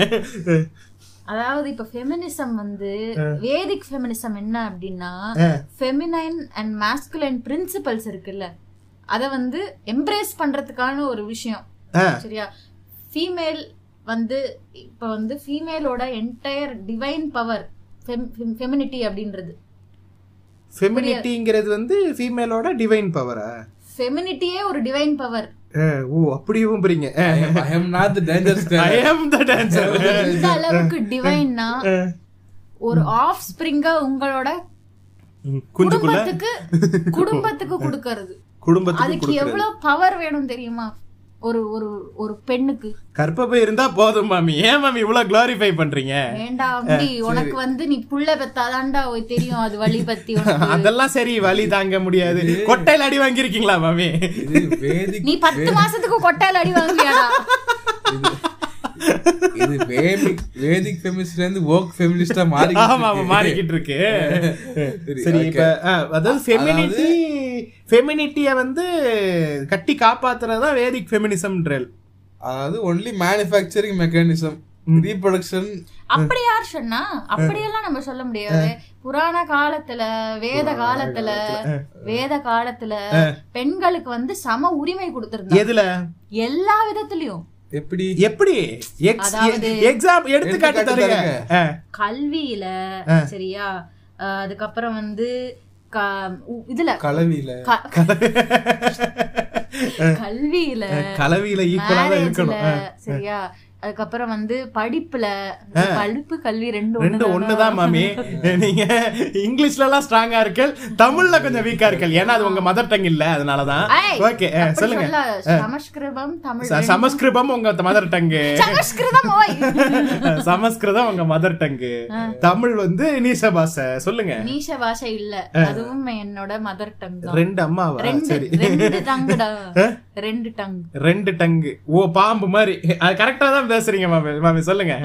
அதாவது இப்ப ஃபெமினிசம் வந்து வேதிக் ஃபெமினிசம் என்ன அப்படின்னா ஃபெமினைன் அண்ட் மாஸ்குலைன் பிரின்சிபல்ஸ் இருக்குல்ல அத வந்து எம்ப்ரேஸ் பண்றதுக்கான ஒரு விஷயம் ஆ. சரியா ஃபீமேல் வந்து இப்ப வந்து ஃபீமேலோட என்டையர் டிவைன் பவர் ஃபெமினிட்டி அப்படின்றது ஃபெமினிட்டிங்கிறது வந்து ஃபீமேலோட டிவைன் பவரா ஃபெமினிட்டியே ஒரு டிவைன் பவர் ஓ அப்படியும் புரியுங்க I am not the danger square. ஐ ஆம் த டான்சர் இந்த அளவுக்கு டிவைன்னா ஒரு ஆஃப் ஸ்பிரிங்க உங்களோட குஞ்சுக்குள்ள குடும்பத்துக்கு குடும்பத்துக்கு கொடுக்கறது குடும்பத்துக்கு அதுக்கு கொடுக்குறது எவ்வளவு பவர் வேணும் தெரியுமா ஒரு ஒரு ஒரு பெண்ணுக்கு கற்பப்பை இருந்தா போதும் மாமி ஏன் மாமி இவ்வளவு குளாரிஃபை பண்றீங்க வேண்டாம் அப்படி உனக்கு வந்து நீ புள்ள பெத்தாதான்டா ஒய் தெரியும் அது வழி பத்தி உனக்கு அதெல்லாம் சரி வலி தாங்க முடியாது கொட்டையில அடி வாங்கியிருக்கீங்களா மாமி இது வேதிக் நீ பத்து மாசத்துக்கு கொட்டையில அடி வாங்குவியாடா இது வேதிக் வேதிக் ஃபெமினிஸ்ட்ல இருந்து woke ஃபெமினிஸ்டா மாறி ஆமா ஆமா மாறிக்கிட்டு இருக்கு சரி, சரி okay. இப்ப ஆ, அதாவது ஃபெமினிட்டி ஃபெமினிட்டிய வந்து கட்டி காப்பாத்துறதுதான் வேதிக் ஃபெமினிசம்ன்றல் அதாவது ஒன்லி மேனுஃபேக்சரிங் மெக்கானிசம் ரீப்ரொடக்ஷன் அப்படி யார் சொன்னா அப்படியெல்லாம் நம்ம சொல்ல முடியாது புராண காலத்துல வேத காலத்துல வேத காலத்துல பெண்களுக்கு வந்து சம உரிமை கொடுத்திருந்தாங்க எதுல எல்லா விதத்திலயும் எப்படி எப்படி அதாவது- எக்ஸாம் எடுத்துக்காட்டு எடுத்துக்காட்டு தருங்க தருங்க. ஆ. கல்வியில சரியா அஹ் அதுக்கப்புறம் வந்து க- உ- இதுல கலவியில க- கல்வியில கலவியில ஈக்குவலா தான் marriageல, இருக்கணும் சரியா அதுக்கப்புறம் வந்து படிப்புல படிப்பு கல்வி ரெண்டு ரெண்டு ஒண்ணுதானா? ஒண்ணுதான் மாமி நீங்க இங்கிலீஷ்ல எல்லாம் ஸ்ட்ராங்கா இருக்கல் தமிழ்ல கொஞ்சம் வீக்கா இருக்கல் ஏன்னா அது உங்க மதர் டங் இல்ல அதனாலதான் ஏய், ஓகே அப்படி சொல்லுங்க சொல்ல, சமஸ்கிருதம் தமிழ் ச- சமஸ்கிருதம் உங்க மதர் டங்கு சமஸ்கிருதம் ஓய் சமஸ்கிருதம் உங்க மதர் டங்கு தமிழ் வந்து நீச பாஷை சொல்லுங்க நீஷ பாஷை இல்ல அதுவும் என்னோட மதர் டங் தான் ரெண்டு அம்மாவா ரெண்டு சரி ரெண்டு டங்குடா ரெண்டு டங் ரெண்டு டங்கு ஓ பாம்பு மாதிரி அது கரெக்டா தான் பேசுறீங்க மாமி மாமி சொல்லுங்க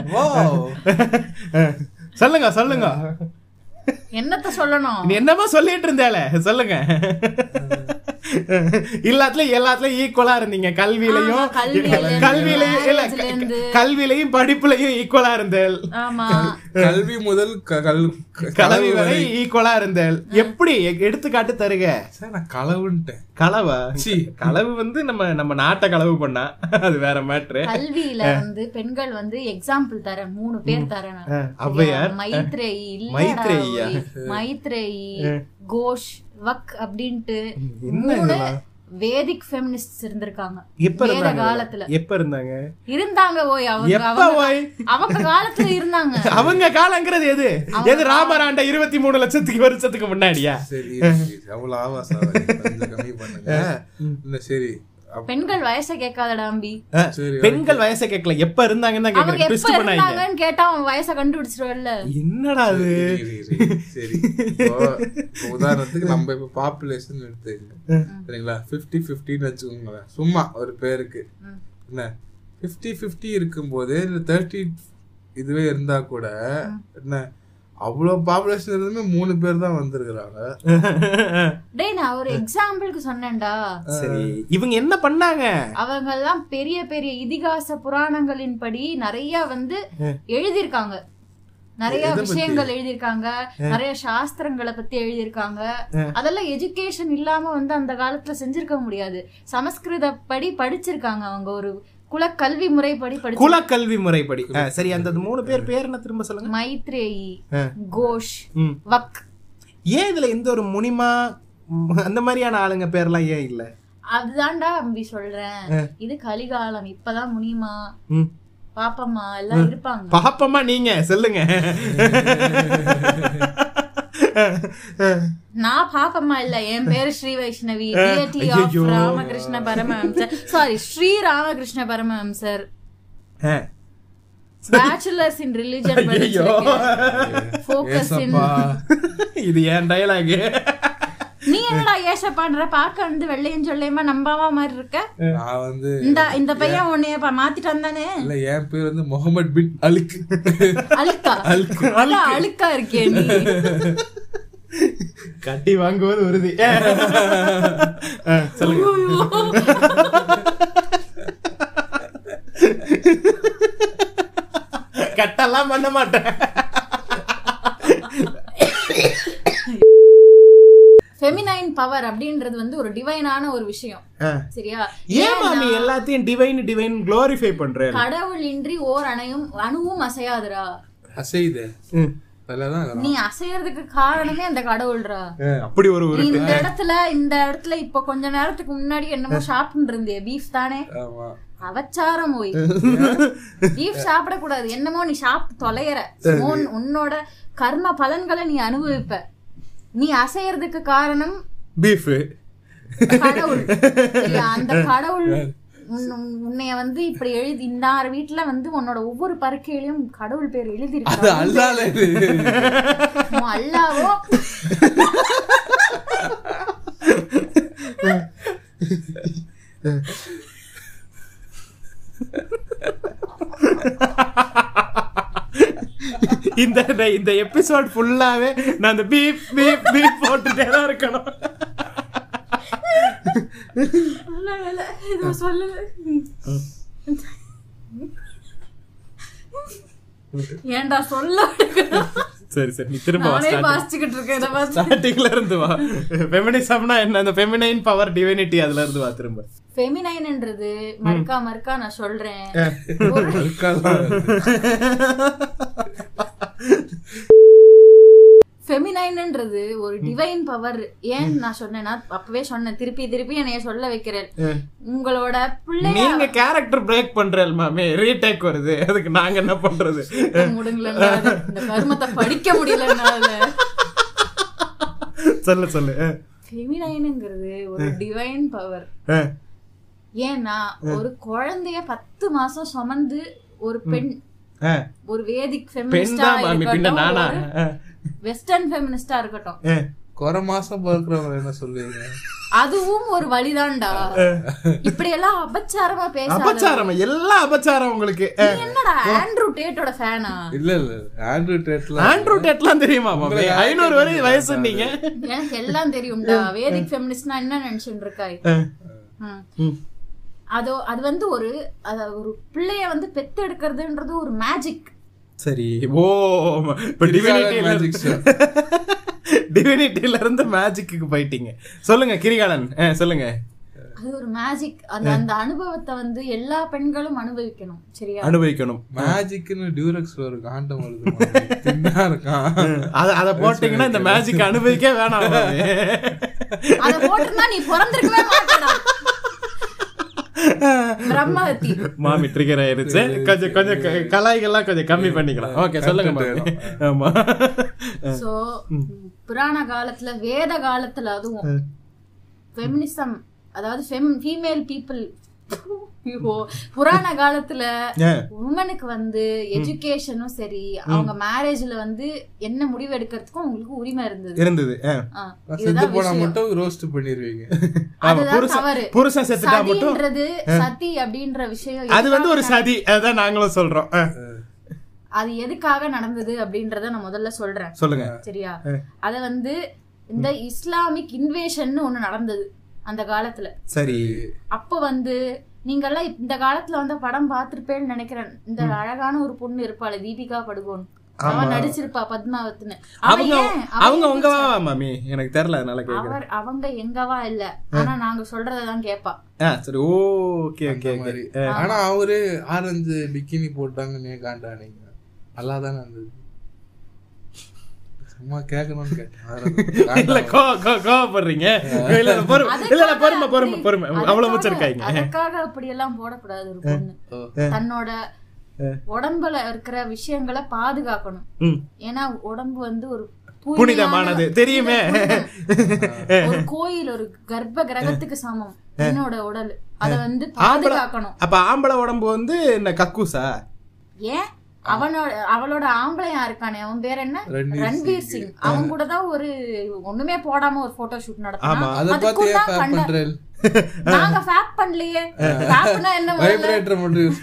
சொல்லுங்க சொல்லுங்க என்னத்த சொல்லணும் நீ என்னமோ சொல்லிட்டு இருந்தேல சொல்லுங்க எல்லாத்துலயும் எல்லாத்துலயும் ஈக்குவலா இருந்தீங்க கல்வியிலையும் ஆமா, கல்வியில இருந்து, கல்வியிலையும் இல்ல marriageல இருந்து. கல்வியிலையும் படிப்புலயும் ஈக்குவலா இருந்தேல் ஆமா கல்வி முதல் க- கல் கலவி வரை ஈக்குவலா இருந்தேல் எப்படி எ- எடுத்துக்காட்டு தருக சார் நான் களவுன்ட்டேன் களவா சீ. களவு வந்து நம்ம நம்ம நாட்டை களவு பண்ணா அது வேற மேட்ரு கல்வியில வந்து பெண்கள் வந்து எக்ஸாம்பிள் தரேன் மூணு பேர் தரேன் நான். ஆ, சரியா? ஔவையார். மைத்ரேயி இல்லடா மைத்ரேயியா? ஓய். மைத்ரேயி கோஷ் வக் அப்படின்ட்டு என்ன மூணு இதெல்லாம்? வேதிக் ஃபெமினிஸ்ட் இருந்திருக்காங்க எப்ப வேத இருந்தாங்க காலத்துல எப்ப இருந்தாங்க இருந்தாங்க ஓய் அவங்க எப்ப அவங்க ஓய்? அவங்க காலத்துல இருந்தாங்க அவங்க காலங்கிறது எது எது ராமராண்ட இருபத்தி மூணு லட்சத்துக்கு வருஷத்துக்கு முன்னாடியா சரி இரு, இரு. அவ்வளவு ஆவாசம் கொஞ்சம் கம்மி பண்ணுங்க இல்ல சரி பெண்கள் வயசை கேட்காதடா அம்பி அஹ், சரி, பெண்கள் வயசை கேட்கல எப்ப இருந்தாங்கன்னு தான் அவங்க கேக்குறேன் எப்ப ட்விஸ்ட் பண்ணாங்க இருந்தாங்கன்னு கேட்டா அவன் வயசை கண்டுபிடிச்சிருவல்ல என்னடா அது இரு, இரு, இரு. சரி இப்போ இப்போ உதாரணத்துக்கு நம்ம இப்ப பாப்புலேஷன் எடுத்துக்கங்க சரிங்களா பிப்டி பிப்டின்னு வச்சுக்கோங்களேன் சும்மா ஒரு பேருக்கு என்ன பிப்டி பிப்டி இருக்கும்போது இந்த தேர்ட்டி இதுவே இருந்தா கூட என்ன அவ்வளவு பாப்புலேஷன் இருந்துமே மூணு பேர் தான் வந்திருக்கிறாங்க டேய் நான் ஒரு எக்ஸாம்பிளுக்கு சொன்னேன்டா சரி இவங்க என்ன பண்ணாங்க அவங்க எல்லாம் பெரிய பெரிய இதிகாச புராணங்களின்படி நிறைய வந்து எழுதியிருக்காங்க நிறைய விஷயங்கள் எழுதியிருக்காங்க நிறைய சாஸ்திரங்களை பத்தி எழுதியிருக்காங்க அதெல்லாம் எஜுகேஷன் இல்லாம வந்து அந்த காலத்துல செஞ்சிருக்க முடியாது சமஸ்கிருத படி படிச்சிருக்காங்க அவங்க ஒரு குலக்கல்வி முறைப்படி படிச்சு குலக்கல்வி முறைப்படி அஹ், சரி அந்த மூணு பேர் பேர் என்ன திரும்ப சொல்லுங்க மைத்ரேயி ஆ. கோஷ் ம். வக் ஏன் இதுல எந்த ஒரு முனிமா ம், அந்த மாதிரியான ஆளுங்க பேர்லாம் ஏன் இல்ல அதுதான்டா அம்பி சொல்றேன் இது கலிகாலம் இப்பதான் முனிமா ம். பாப்பம்மா எல்லாம் இருப்பாங்க பாப்பமா நீங்க சொல்லுங்க நான் பாப்பம்மா இல்ல என் பேரு ஸ்ரீ வைஷ்ணவி டிஏடி ஆஃப் ஐயையோ. Ramakrishna Paramahamsar sorry Sri Ramakrishna Paramahamsar ah, bachelors in religion focus in இது ஏன் டயலாக் நீ என்னடா ஏசப்பான்ற பார்க்க வந்து வெள்ளையும் சொல்லையுமா நம்பாவா மாதிரி இருக்க நான் வந்து இந்த இந்த பையன் உன்னைய பா- மாத்திட்டு வந்தானே இல்ல என் பேர் வந்து முகமது பின் அலுக்கு அழுக்கா அழுக்கா அழுக்கா இருக்கே நீ கட்டி வாங்குவது உறுதி அஹ், சொல்லுங்க கட்டெல்லாம் பண்ண மாட்டேன் ஃபெமினைன் பவர் அப்படின்றது வந்து ஒரு டிவைனான ஒரு விஷயம் அஹ். சரியா ஏன் மாமி எல்லாத்தையும் டிவைன் டிவைன் க்ளோரிஃபை பண்றேன் கடவுள் இன்றி ஓர் அணையும் அணுவும் அசையாதுடா அசையுது அதுலதான் நீ அசையறதுக்கு காரணமே அந்த கடவுள்ரா அப்படி ஒரு ஒரு நீ இந்த இடத்துல இந்த இடத்துல இப்ப கொஞ்ச நேரத்துக்கு முன்னாடி என்னமோ சாப்பிட்டு இருந்தியே பீஃப் தானே ஆமா அவச்சாரம் போய் பீஃப் சாப்பிட கூடாது என்னமோ நீ சாப்பிட்டு தொலையற உன் உன்னோட கர்ம பலன்களை நீ அனுபவிப்ப நீ அசையறதுக்கு காரணம் பீஃப் கடவுள் சரியா? அந்த கடவுள் உன்- உன்- உன்னைய வந்து இப்படி எழுதி இந்த வீட்டுல வந்து உன்னோட ஒவ்வொரு பருக்கையிலும் கடவுள் பேர் எழுதி அது அல்லால இது அல்லாவோ இந்த இந்த- இந்த எபிசோட் ஃபுல்லாவே நான் அந்த பீப் பீப் பீப் போட்டுட்டே தான் இருக்கணும் நல்ல வேலை, ஏதோ சொல்லல ஏன்டா சொல்ல விடுக்கணும்? சரி சரி நீ திரும்ப வா நானே start. வாசிச்சுக்கிட்டு இருக்கேன் இதை பார்த்து. ஸ்டார்டிங்ல இருந்து வா ஃபெமினிசம்னா என்ன அந்த ஃபெமினைன் பவர் டிவைனிட்டி அதுல இருந்து வா திரும்ப ஃபெமினைன்ன்றது மறுக்கா மறுக்கா நான் சொல்றேன் ஒரு- ஃபெமினைன்ன்றது ஒரு டிவைன் பவர் ஏன் நான் சொன்னேன்னா அப்பவே சொன்னேன் திருப்பி திருப்பி என்னைய சொல்ல வைக்கிறேன் உங்களோட பிள்ளைய நீங்க கேரக்டர் பிரேக் பண்றேன் மாமே ரீடேக் வருது அதுக்கு நாங்க என்ன பண்றது முடுங்கலன்னா இந்த கர்மத்தை படிக்க முடியலன்னால சொல்லு சொல்லு அஹ், ஃபெமினைனுங்கிறது ஒரு டிவைன் பவர் அஹ், ஏன்னா ஒரு குழந்தைய பத்து மாசம் சுமந்து ஒரு பெண் அஹ். ஒரு வேதிக் பெண் ஃபெமினிஸ்டா தான் மாமி பின்ன நானா அஹ், வெஸ்டர்ன் ஃபெமினிஸ்டா இருக்கட்டும் அஹ். குறை மாசம் பிறக்கிறவங்க என்ன சொல்லுவீங்க அதுவும் ஒரு வழிதான்டா இப்படி எல்லாம் அபச்சாரமா பேசாத அபச்சாரம் எல்லாம் அபச்சாரம் உங்களுக்கு அஹ். நீ என்னடா ஆண்ட்ரூ டேட்டோட ஃபேனா இல்ல இல்ல ஆண்ட்ரூ டேட்ல ஆண்ட்ரூ டெட்லாம் தெரியுமா மாமே ஐநூறு வரை வயசு நீங்க எனக்கு எல்லாம் தெரியும்டா வேதிக் ஃபெமினிஸ்ட்னா என்ன நினைச்சுட்டு இருக்காய் அஹ், ம். ம். அதோ அது வந்து ஒரு அத ஒரு பிள்ளைய வந்து பெத்து எடுக்கிறதுன்றது ஒரு மேஜிக் சரி ஓ இப்ப டிவினிட்டில magic show. டிவினிட்டில இருந்து மேஜிக்கு போயிட்டீங்க சொல்லுங்க கிரிகாலன் அஹ், சொல்லுங்க அது ஒரு மேஜிக் அந்த அந்த அனுபவத்தை வந்து எல்லா பெண்களும் அனுபவிக்கணும் சரியா அனுபவிக்கணும் மேஜிக்னு டியூரக்ஸ்ல ஒரு காண்டம் வருது தின்னா இருக்கான் அத அத போட்டீங்கன்னா இந்த மேஜிக் அனுபவிக்க வேணாம் மாமி. அத போட்டிருந்தா நீ பிறந்திருக்கவே மாட்டடா பிரம்மஹத்தி மாமி ட்ரிகர் ஆயிருச்சு கொஞ்சம் கொஞ்சம் க- கலாய்கள்லாம் கொஞ்சம் கம்மி பண்ணிக்கலாம் ஓகே சொல்லுங்க மாமி ஆமா சோ புராண காலத்துல வேத காலத்துல அதுவும் ஃபெமினிசம் அதாவது ஃபீமேல் பீப்புள் புராண காலத்துல ஆ. உமனுக்கு வந்து எஜுகேஷனும் சரி அவங்க மேரேஜ்ல வந்து என்ன முடிவு எடுக்கிறதுக்கும் உங்களுக்கு உரிமை இருந்தது இருந்தது ஆ. ஆ, செத்து இதுதான் போனா விஷயம். மட்டும் ரோஸ்ட் பண்ணிருவீங்க ஆமா, அதுதான் புருஷன் தவறு புருஷன் செத்துட்டா மட்டும் சதின்றது சதி அப்படின்ற விஷயம் அது வந்து ஒரு எதுக்காக சதி அதுதான் நாங்களும் சொல்றோம் ஆ, அது எதுக்காக நடந்தது அப்படின்றத நான் முதல்ல சொல்றேன் சொல்லுங்க சரியா அத வந்து இந்த இஸ்லாமிக் இன்வேஷன் ஒண்ணு நடந்தது அந்த காலத்துல சரி அப்ப வந்து நீங்கெல்லாம் இந்த காலத்துல வந்து படம் பார்த்திருப்பேன்னு நினைக்கிறேன் இந்த அழகான ஒரு பொண்ணு இருப்பாளே தீபிகா படுகோன் அவன் நடிச்சிருப்பா பத்மாவத்னு அவ அவங்க ஏன் அவ அவங்க ஏன் உங்கவா மாமி எனக்கு தெரியல அதனால கேக்குறேன் அவர் அவங்க எங்கவா இல்ல ஆனா நாங்க சொல்றதான் கேப்பா ஆ சரி ஓகே ஓகே ஓகே மாதிரி. ஆனா அவரு ஆரஞ்சு பிக்கினி போட்டாங்கன்னு காண்டானீங்க நல்லா தானே இருந்தது சும்மா கேட்கணும்னு கேட்டேன் இல்ல கோ கோ கோவப்படுறீங்க இல்ல இல்ல பொறுமை இல்ல இல்ல பொறுமை பொறுமை பொறுமை அவ்வளவு வச்சிருக்காங்க அதுக்காக அப்படி எல்லாம் போடக்கூடாது ஒரு பொண்ணு தன்னோட உடம்புல இருக்கிற விஷயங்களை பாதுகாக்கணும் ம். ஏன்னா உடம்பு வந்து ஒரு புனிதமானது, தெரியுமே. ஒரு கோயில் ஒரு கர்ப்ப கிரகத்துக்கு சமம் என்னோட உடல் அத வந்து பாதுகாக்கணும் அப்ப ஆம்பளை உடம்பு வந்து என்ன கக்கூசா ஏன் அவனோட அவளோட ஆம்பளையா இருக்கானே அவன் பேர் என்ன ரன்வீர் ரன்வீர் சிங் அவன் கூட தான் ஒரு ஒண்ணுமே போடாம ஒரு போட்டோ ஷூட் ஆமா. நடத்தினா அதை பார்த்து அதுக்கும் ஏன் தான் ஃபேப் கண்ட பண்றேன் நாங்க ஃபேப் பண்ணலையே ஃபேப்னா என்ன முதல்ல? வைப்ரேட்டர் மட்டும் யூஸ்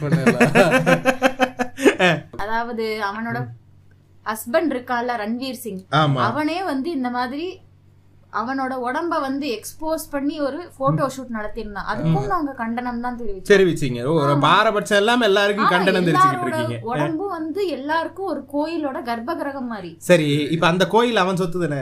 பண்ணல அதாவது அவனோட ஹஸ்பண்ட் இருக்கான்ல ரன்வீர் சிங் ஆமா அவனே வந்து இந்த மாதிரி அவனோட உடம்ப வந்து எக்ஸ்போஸ் பண்ணி ஒரு போட்டோ ஷூட் நடத்தியிருந்தான் அதுக்கும் நாங்க கண்டனம் தான் தெரிவிச்சோம் தெரிவிச்சீங்க ஓ, ஒரு பாரபட்சம் எல்லாம் எல்லாருக்கும் ஆமா, கண்டனம் தெரிவிச்சுக்கிட்டு எல்லாரோட இருக்கீங்க உடம்பு வந்து எல்லாருக்கும் ஒரு கோயிலோட கர்ப்ப கிரகம் மாதிரி சரி இப்ப அந்த கோயில் அவன் சொத்து தானே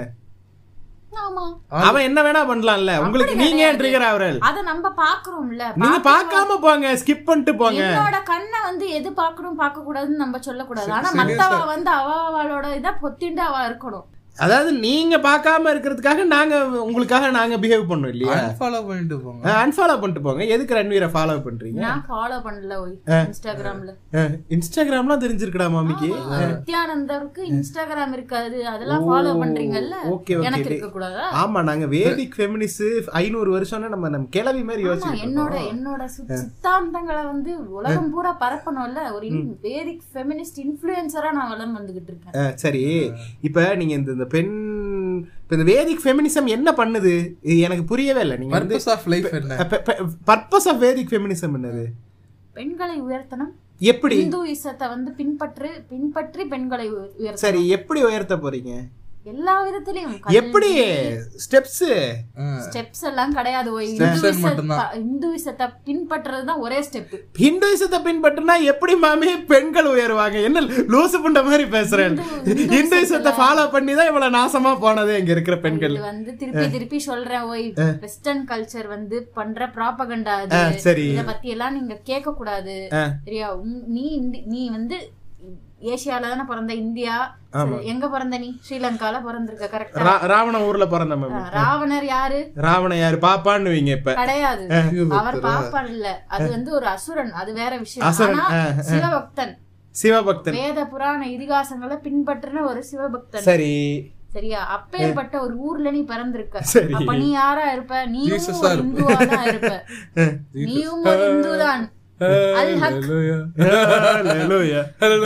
ஆமா அவன் என்ன வேணா பண்ணலாம்ல உங்களுக்கு நீங்க ஏன் ட்ரிகர் ஆவரல் அத நம்ம பாக்குறோம்ல நீங்க பார்க்காம போங்க ஸ்கிப் பண்ணிட்டு போங்க என்னோட கண்ணை வந்து எது பாக்கணும் பார்க்க கூடாதுன்னு நம்ம சொல்லக்கூடாது ஆனா சரி, மத்தவ வந்து அவ அவளோட இத பொத்திண்டு அவ இருக்கணும் அதாவது நீங்க பார்க்காம இருக்கிறதுக்காக நாங்க உங்களுக்காக நாங்க பிஹேவ் பண்ணோம் இல்லையா ஃபாலோ பண்ணிட்டு போங்க அன்ஃபாலோ பண்ணிட்டு போங்க எதுக்கு ரன்வீரை ஃபாலோ பண்றீங்க நான் ஃபாலோ பண்ணல ஒய் இன்ஸ்டாகிராம்ல அஹ், இன்ஸ்டாகிராம்லாம் தெரிஞ்சிருக்கடா மாமிக்கு நித்யானந்தருக்கு இன்ஸ்டாகிராம் இருக்காது அதெல்லாம் ஃபாலோ பண்றீங்கல்ல ஓகே எனக்கு ஓகே இருக்க கூடாதா ஆமா நாங்க வேதிக் ஃபெமினிஸ்ட் ஐநூறு வருஷம்னா நம்ம நம்ம கிளவி மாதிரி ஆமா யோசிச்சுட்டு என்னோட இருக்கோம். என்னோட சித்- சித்தாந்தங்களை வந்து உலகம் பூரா பரப்பணும்ல ஒரு வேதிக் ஃபெமினிஸ்ட் இன்ஃபுளுசரா நான் வளர்ந்து வந்துகிட்டு இருக்கேன் அஹ், சரி இப்ப நீங்க இந்த இந்த பெண் இப்ப இந்த வேதிக் ஃபெமினிசம் என்ன பண்ணுது இது எனக்கு புரியவே இல்லை நீங்க வந்து பர்பஸ் ஆஃப் லைஃப் என்ன பர்பஸ் ஆஃப் வேதிக் ஃபெமினிசம் என்னது பெண்களை உயர்த்தணும் எப்படி இந்துயிசத்தை வந்து பின்பற்று பின்பற்றி பெண்களை உ- உயர்த்தணும் சரி எப்படி உயர்த்த போறீங்க எல்லா விதத்திலையும் எப்படி ஸ்டெப்ஸ் ஸ்டெப்ஸ் எல்லாம் கிடையாது ஓய். Steps இந்துயிச- மட்டும்தான். ப- இந்துயிசத்தை பின்பற்றுறதுதான் ஒரே ஸ்டெப் ஹிந்துயிசத்தை பின்பற்றினா எப்படி மாமி பெண்கள் உயருவாங்க என்ன லூசு புண்ட மாதிரி பேசுறேன் இந்து- ஹிந்துயிசத்தை ஃபாலோ பண்ணி தான் இவ்வளவு நாசமா போனது இங்க இருக்கிற பெண்கள் இது வந்து திருப்பி திருப்பி சொல்றேன் ஓய் வெஸ்டர்ன் கல்ச்சர் வந்து பண்ற ப்ராபகண்டா ஆ, அது சரி இத பத்தி எல்லாம் நீங்க கேட்க கூடாது ஆ. சரியா உம், நீ இந்தி- நீ வந்து ஏசியால தானே பிறந்த இந்தியா ஆமா. சரி, எங்க பிறந்த நீ ஸ்ரீலங்கால பிறந்திருக்க கரெக்டா ரா- ராவண ஊர்ல பிறந்த மாமி ராவணர் யாரு ராவண யாரு பாப்பான்னுவீங்க இப்ப கிடையாது அவர் பாப்பார் இல்ல அது வந்து ஒரு அசுரன் அது வேற விஷயம் அசுரன், ஆனா ஆ, ஆ. சிவபக்தன் சிவபக்தன் வேத புராண இதிகாசங்களை பின்பற்றின ஒரு சிவபக்தன் சரி சரியா அப்பேற்பட்ட ஒரு ஊர்ல நீ பிறந்திருக்க சரி. அப்ப நீ யாரா இருப்ப நீயும் ஜீசஸா ஒரு இருப்ப. இந்துவா தான் இருப்ப நீயும் ஒரு இந்து தான் அல் ஹக் Hallelujah.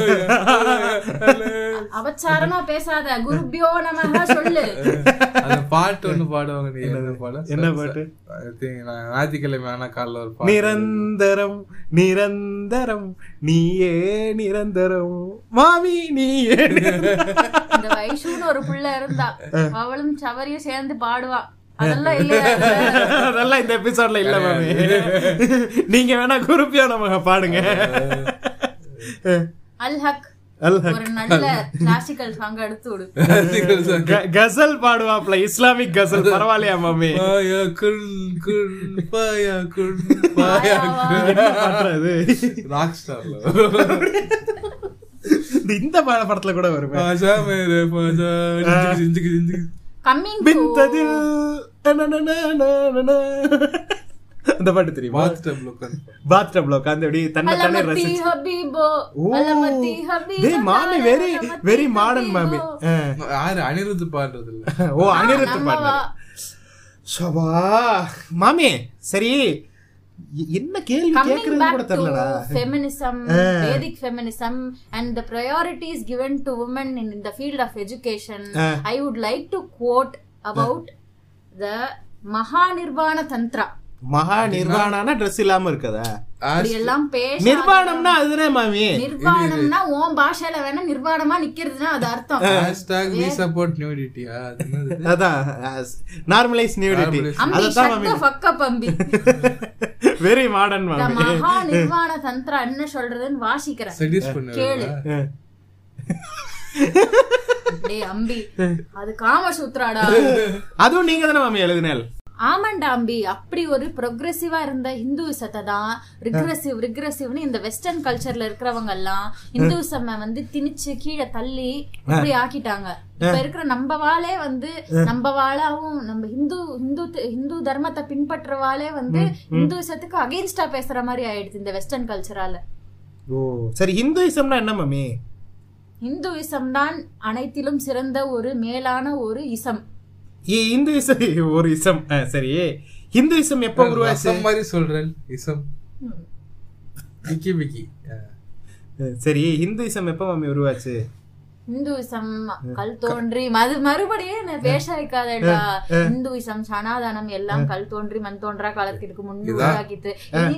அவச்சாரமா பேசாத குருபியோ நமக சொல்லு அந்த பாட்டு ஒண்ணு பாடுவாங்க நீ என்ன பாடு என்ன பாட்டு? I think நான் ஞாயிற்றுக்கிழமை ஆனா காலைல ஒரு பாட்டு நிரந்தரம் நிரந்தரம் நீயே நிரந்தரம் மாமி நீயே நிரந்தரம். இந்த வைஷுன்னு ஒரு புள்ள இருந்தா அவளும் சவரியும் சேர்ந்து பாடுவா அதெல்லாம் இல்லையா இதுல? அதெல்லாம் இந்த எபிசோட்ல இல்ல மாமி நீங்க வேணா குருப்பியா நமக்கு பாடுங்க அல் ஹக் அல் ஒரு நல்ல கிளாசிக்கல் சாங் எடுத்து விடு க- கசல் பாடுவாப்ல இஸ்லாமிக் கசல் பரவாயில்லையா மாமி பாயா குள் குள் பாயா குள் பாயா என்ன பண்றது ராக் ஸ்டார்ல இந்த இந்த பட- படத்துல கூட வருமே பாஜா மேரே பாஜா ஜிஞ்சிக்கு ஜிஞ்சிக்கு ஜிஞ்சிக்கு கம்மிங் பிந்ததில் நனனனனனன. அந்த பாட்டு தெரியுமா பாத் டப்ல உட்காந்து பாத் டப்ல உட்காந்து அப்படி தன்னை தானே அலமத்தி ரசிச்சு ஹபீபோ ஓ அலமத்தி ஹபீபோ டேய் மாமி வெரி வெரி மாடர்ன் மாமி ஆ. யாரு அனிருத் பாடுறது இல்ல ஓ அனிருத் நம்ம பாட்டு வா. சபா மாமி சரி எ- என்ன கேள்வி coming கேக்குறது back கூட to தெரியலடா feminism vedic feminism and the priorities given to women in the field of education i would like to quote about the mahanirvana tantra மகா நிர்வாணானா ட்ரெஸ் இல்லாம இருக்கதா அப்படி எல்லாம் பேச நிர்வாணம்னா அதுதானே மாமி நிர்வாணம்னா உன் பாஷையில வேணா நிர்வாணமா நிக்கிறதுனா அது அர்த்தம் ஹேஷ்டாக் வி சப்போர்ட் நியூடிட்டியா அது என்னது அதான் நார்மலைஸ் நியூடிட்டி Normalize. அம்பி அதத்தான் shut மாமி the fuck up அம்பி வெரி மாடர்ன் இந்த மாமி மகா நிர்வாண தந்திரா என்ன சொல்றதுன்னு வாசிக்கிறேன் செடியூஸ் கேளு பண்ணுவேன் டேய் அம்பி அது காமசூத்ராடா அதுவும் நீங்க தானே மாமி எழுதினேல் ஆமாண்டா அம்பி அப்படி ஒரு ப்ரொக்ரெசிவா இருந்த ஹிந்துவிசத்தை தான் ரிக்ரெசிவ் ரிக்ரெசிவ்னு இந்த வெஸ்டர்ன் கல்ச்சர்ல இருக்கிறவங்க எல்லாம் ஹிந்துவிசம் வந்து திணிச்சு கீழே தள்ளி இப்படி ஆக்கிட்டாங்க இப்ப இருக்கிற நம்ம வாளே வந்து நம்ம வாழாவும் நம்ம ஹிந்து ஹிந்து ஹிந்து தர்மத்தை பின்பற்றவாளே வந்து ஹிந்துவிசத்துக்கு அகைன்ஸ்டா பேசுற மாதிரி ஆயிடுச்சு இந்த வெஸ்டர்ன் கல்ச்சரால ஓ சரி ஹிந்துயிசம்னா என்ன மாமி ஹிந்துவிசம் தான் அனைத்திலும் சிறந்த ஒரு மேலான ஒரு இசம் இ- இந்துயிசம் ஒரு இசம் ஆ, சரி ஹிந்துயிசம் எப்போ உருவாச்சு ரசம் மாதிரி சொல்றேன் இசம் விக்கி விக்கி சரி ஹிந்துயிசம் எப்போ மாமி உருவாச்சு இந்துவிசம் கல் தோன்றி மது மறுபடியும் என்ன பேச வைக்காதடா இந்துவிசம் சனாதனம் எல்லாம் கல் தோன்றி மண் தோன்றா காலத்திற்கு முன்பு உருவாக்கிட்டு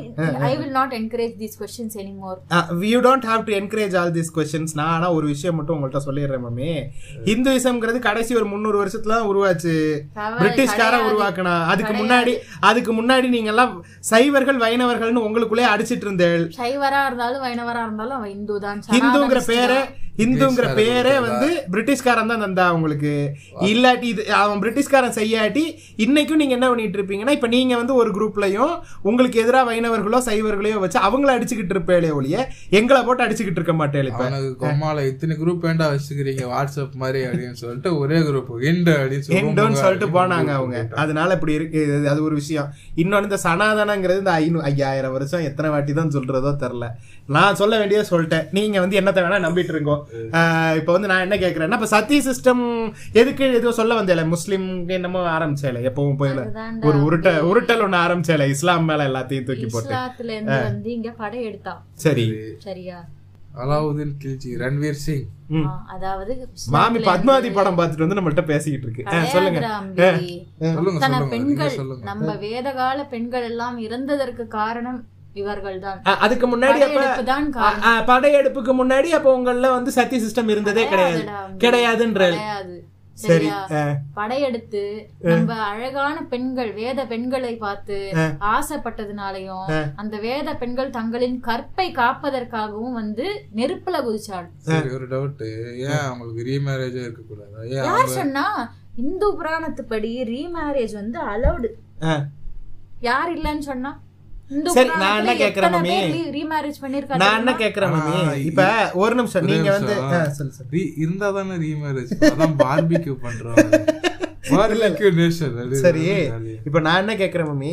I will not encourage these questions anymore you don't have to encourage all this questions நான் ஆனா ஒரு விஷயம் மட்டும் உங்கள்ட்ட சொல்லிடுறேன் மாமி ஹிந்துயிசம்ங்கிறது கடைசி ஒரு முந்நூறு வருஷத்துல தான் உருவாச்சு தவறு பிரிட்டிஷ்கார கிடையாது. உருவாக்கினா அதுக்கு முன்னாடி அதுக்கு முன்னாடி நீங்க எல்லாம் சைவர்கள் வைணவர்கள்னு உங்களுக்குள்ளே அடிச்சிட்டு இருந்தேள் சைவரா இருந்தாலும் வைணவரா இருந்தாலும் அவன் இந்து தான் ஹிந்துங்கிற பேரே ஹிந்துங்கிற பேரே வந்து பிரிட்டிஷ்காரன் தான் தந்தா உங்களுக்கு இல்லாட்டி இது அவன் பிரிட்டிஷ்காரன் செய்யாட்டி இன்னைக்கும் நீங்க என்ன பண்ணிட்டு இருப்பீங்கன்னா இப்ப நீங்க வந்து ஒரு குரூப்லயும் உங்களுக்கு எதிரா வைணவர்களோ சைவர்களையோ வச்சு அவங்கள அடிச்சுக்கிட்டு இருப்பேளே ஒழிய எங்களை போட்டு அடிச்சுக்கிட்டு இருக்க மாட்டேன் இப்ப அவனுக்கு கொம்மால இத்தனை குரூப் வேண்டா வச்சுக்கிறீங்க வாட்ஸ்அப் மாதிரி அப்படின்னு சொல்லிட்டு ஒரே குரூப் இண்டு அப்படின்னு எண்டோன்னு சொல்லிட்டு போனாங்க அவங்க அதனால இப்படி இருக்கு இது- அது ஒரு விஷயம் இன்னொன்னு இந்த சனாதனங்கிறது இந்த ஐநூ ஐயாயிரம் வருஷம் எத்தனை வாட்டி தான் சொல்றதோ தெரில நான் சொல்ல வேண்டியதை சொல்லிட்டேன் நீங்க வந்து என்னத்தை வேணா நம்பிட்டு இருக்கோ ஆஹ் இப்ப வந்து நான் என்ன கேக்குறேன்னா இப்ப சத்தி சிஸ்டம் எதுக்கு ஏதோ சொல்ல வந்தேல முஸ்லீம் என்னமோ ஆரம்பிச்சேல எப்பவும் போயில அதுதான்டா. ஒரு உருட்ட உருட்டல் ஒண்ணு ஆரம்பிச்சேல இஸ்லாம் மேல எல்லாத்தையும் தூக்கி போட்டு இஸ்லாத்துல இருந்து வந்து இங்க படையெடுத்தான் சரி சரியா அலாவுதீன் கில்ஜி ரன்வீர் சிங் ம். ஆ, அதாவது மாமி இஸ்லாத்துல பத்மாவதி படம் பார்த்துட்டு வந்து நம்மள்ட்ட பேசிக்கிட்டு இருக்கு ஆ, சொல்லுங்க கிடையாதுடா அம்பி. சொல்லுங்க தன சொல்லுங்க பெண்கள் நீங்க சொல்லுங்க நம்ம வேதகால பெண்கள் எல்லாம் இறந்ததற்கு காரணம் இவர்கள் தான் ஆ, அதுக்கு முன்னாடி அப்ப படையெடுப்பு தான் ஆ, காரணம் ஆ, படையெடுப்புக்கு முன்னாடி அப்ப உங்கள வந்து சத்தி சிஸ்டம் இருந்ததே கிடையாது கிடையாதுடா அம்பி. கிடையாதுன்ற கிடையாது சரி சரியா ஆ, படையெடுத்து நம்ம அழகான பெண்கள் வேத பெண்களை பார்த்து ஆசைப்பட்டதுனாலயும் அந்த வேத பெண்கள் தங்களின் கற்பை காப்பதற்காகவும் வந்து நெருப்புல குதிச்சாள் சரி ஒரு டவுட் ஏன் அவங்களுக்கு ரீமேரேஜே இருக்க கூடாதா ஏன் யார் சொன்னா இந்து புராணத்துப்படி ரீமேரேஜ் வந்து அலௌடு ஆ. யார் இல்லன்னு சொன்னா இந்து சரி, நான் என்ன கேக்குறேன் மாமி? ரீமேரேஜ் நான் பண்ணிருக்காங்க என்ன கேக்குறேன் மாமி ஆ, இப்ப ஒரு நிமிஷம் ஒரே நீங்க வந்து நிமிஷம். ஆ, சொல்லு சொல்லு ரீ- இருந்தா தானே ரீமேரேஜ் அதான் பார்பிக்யூ பண்றோம் பார்பிக்யூ நேஷன் சரி இப்ப நான் என்ன கேக்குறேன் மாமி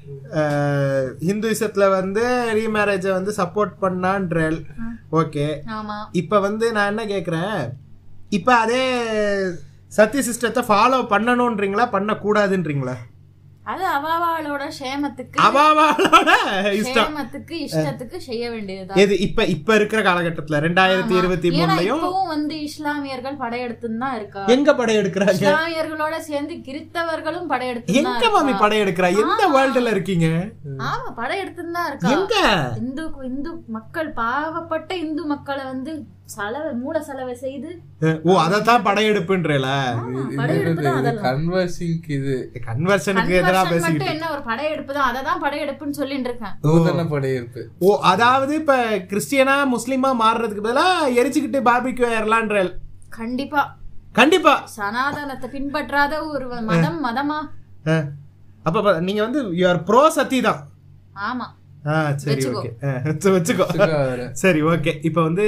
அஹ், ஹிந்துயிசத்துல வந்து ரீமேரேஜ வந்து சப்போர்ட் பண்ணான்றல் ஓகே ஆமா இப்ப வந்து நான் என்ன கேக்குறேன் இப்ப அதே சத்தி சிஸ்டத்தை ஃபாலோ பண்ணணும்ன்றீங்களா பண்ணக்கூடாதுன்றீங்களா அது அவாவாளோட சேமத்துக்கு அவாவாளோட இஷ்டம் சேமத்துக்கு இஷ்டத்துக்கு செய்ய வேண்டியதுதான் எது இப்ப இப்ப இருக்கிற காலகட்டத்துல ரெண்டாயிரத்தி இருபத்தி ஏன்னா மூணுலயும் இப்பவும் வந்து இஸ்லாமியர்கள் படையெடுத்துன்னு தான் இருக்கா எங்க படையெடுக்கிறாங்க இஸ்லாமியர்களோட சேர்ந்து கிறிஸ்தவர்களும் படையெடுத்து எங்க மாமி படையெடுக்கிறா எந்த வேர்ல்டுல இருக்கீங்க ஆமா படையெடுத்துன்னு தான் இருக்கா எங்க இந்து இந்து மக்கள் பாவப்பட்ட இந்து மக்களை வந்து செலவு மூட செலவை செய்து ஓ அதத்தான் படையெடுப்புன்றல படையெடுப்பு தான் அதெல்லாம் கன்வர்சிங் இது கன்வர்ஷனுக்கு எதிராக Conversion பேசிக்கிட்டு மட்டும் என்ன ஒரு படையெடுப்பு தான் அதை தான் படையெடுப்புன்னு சொல்லிட்டு இருக்கேன் நூதன படையெடுப்பு ஓ அதாவது இப்ப கிறிஸ்டியனா முஸ்லிமா மாறுறதுக்கு பதிலா எரிச்சுக்கிட்டு பார்பிக்யூ ஏறலான்ற கண்டிப்பா கண்டிப்பா சனாதனத்தை பின்பற்றாத ஒரு மதம் மதமா அஹ். அப்ப அப்ப நீங்க வந்து யூஆர் ப்ரோ சத்தி தான் ஆமா ஆ சரி வச்சுக்கோ. ஓகே வச்சுக்கோ வேற. சரி ஓகே இப்போ வந்து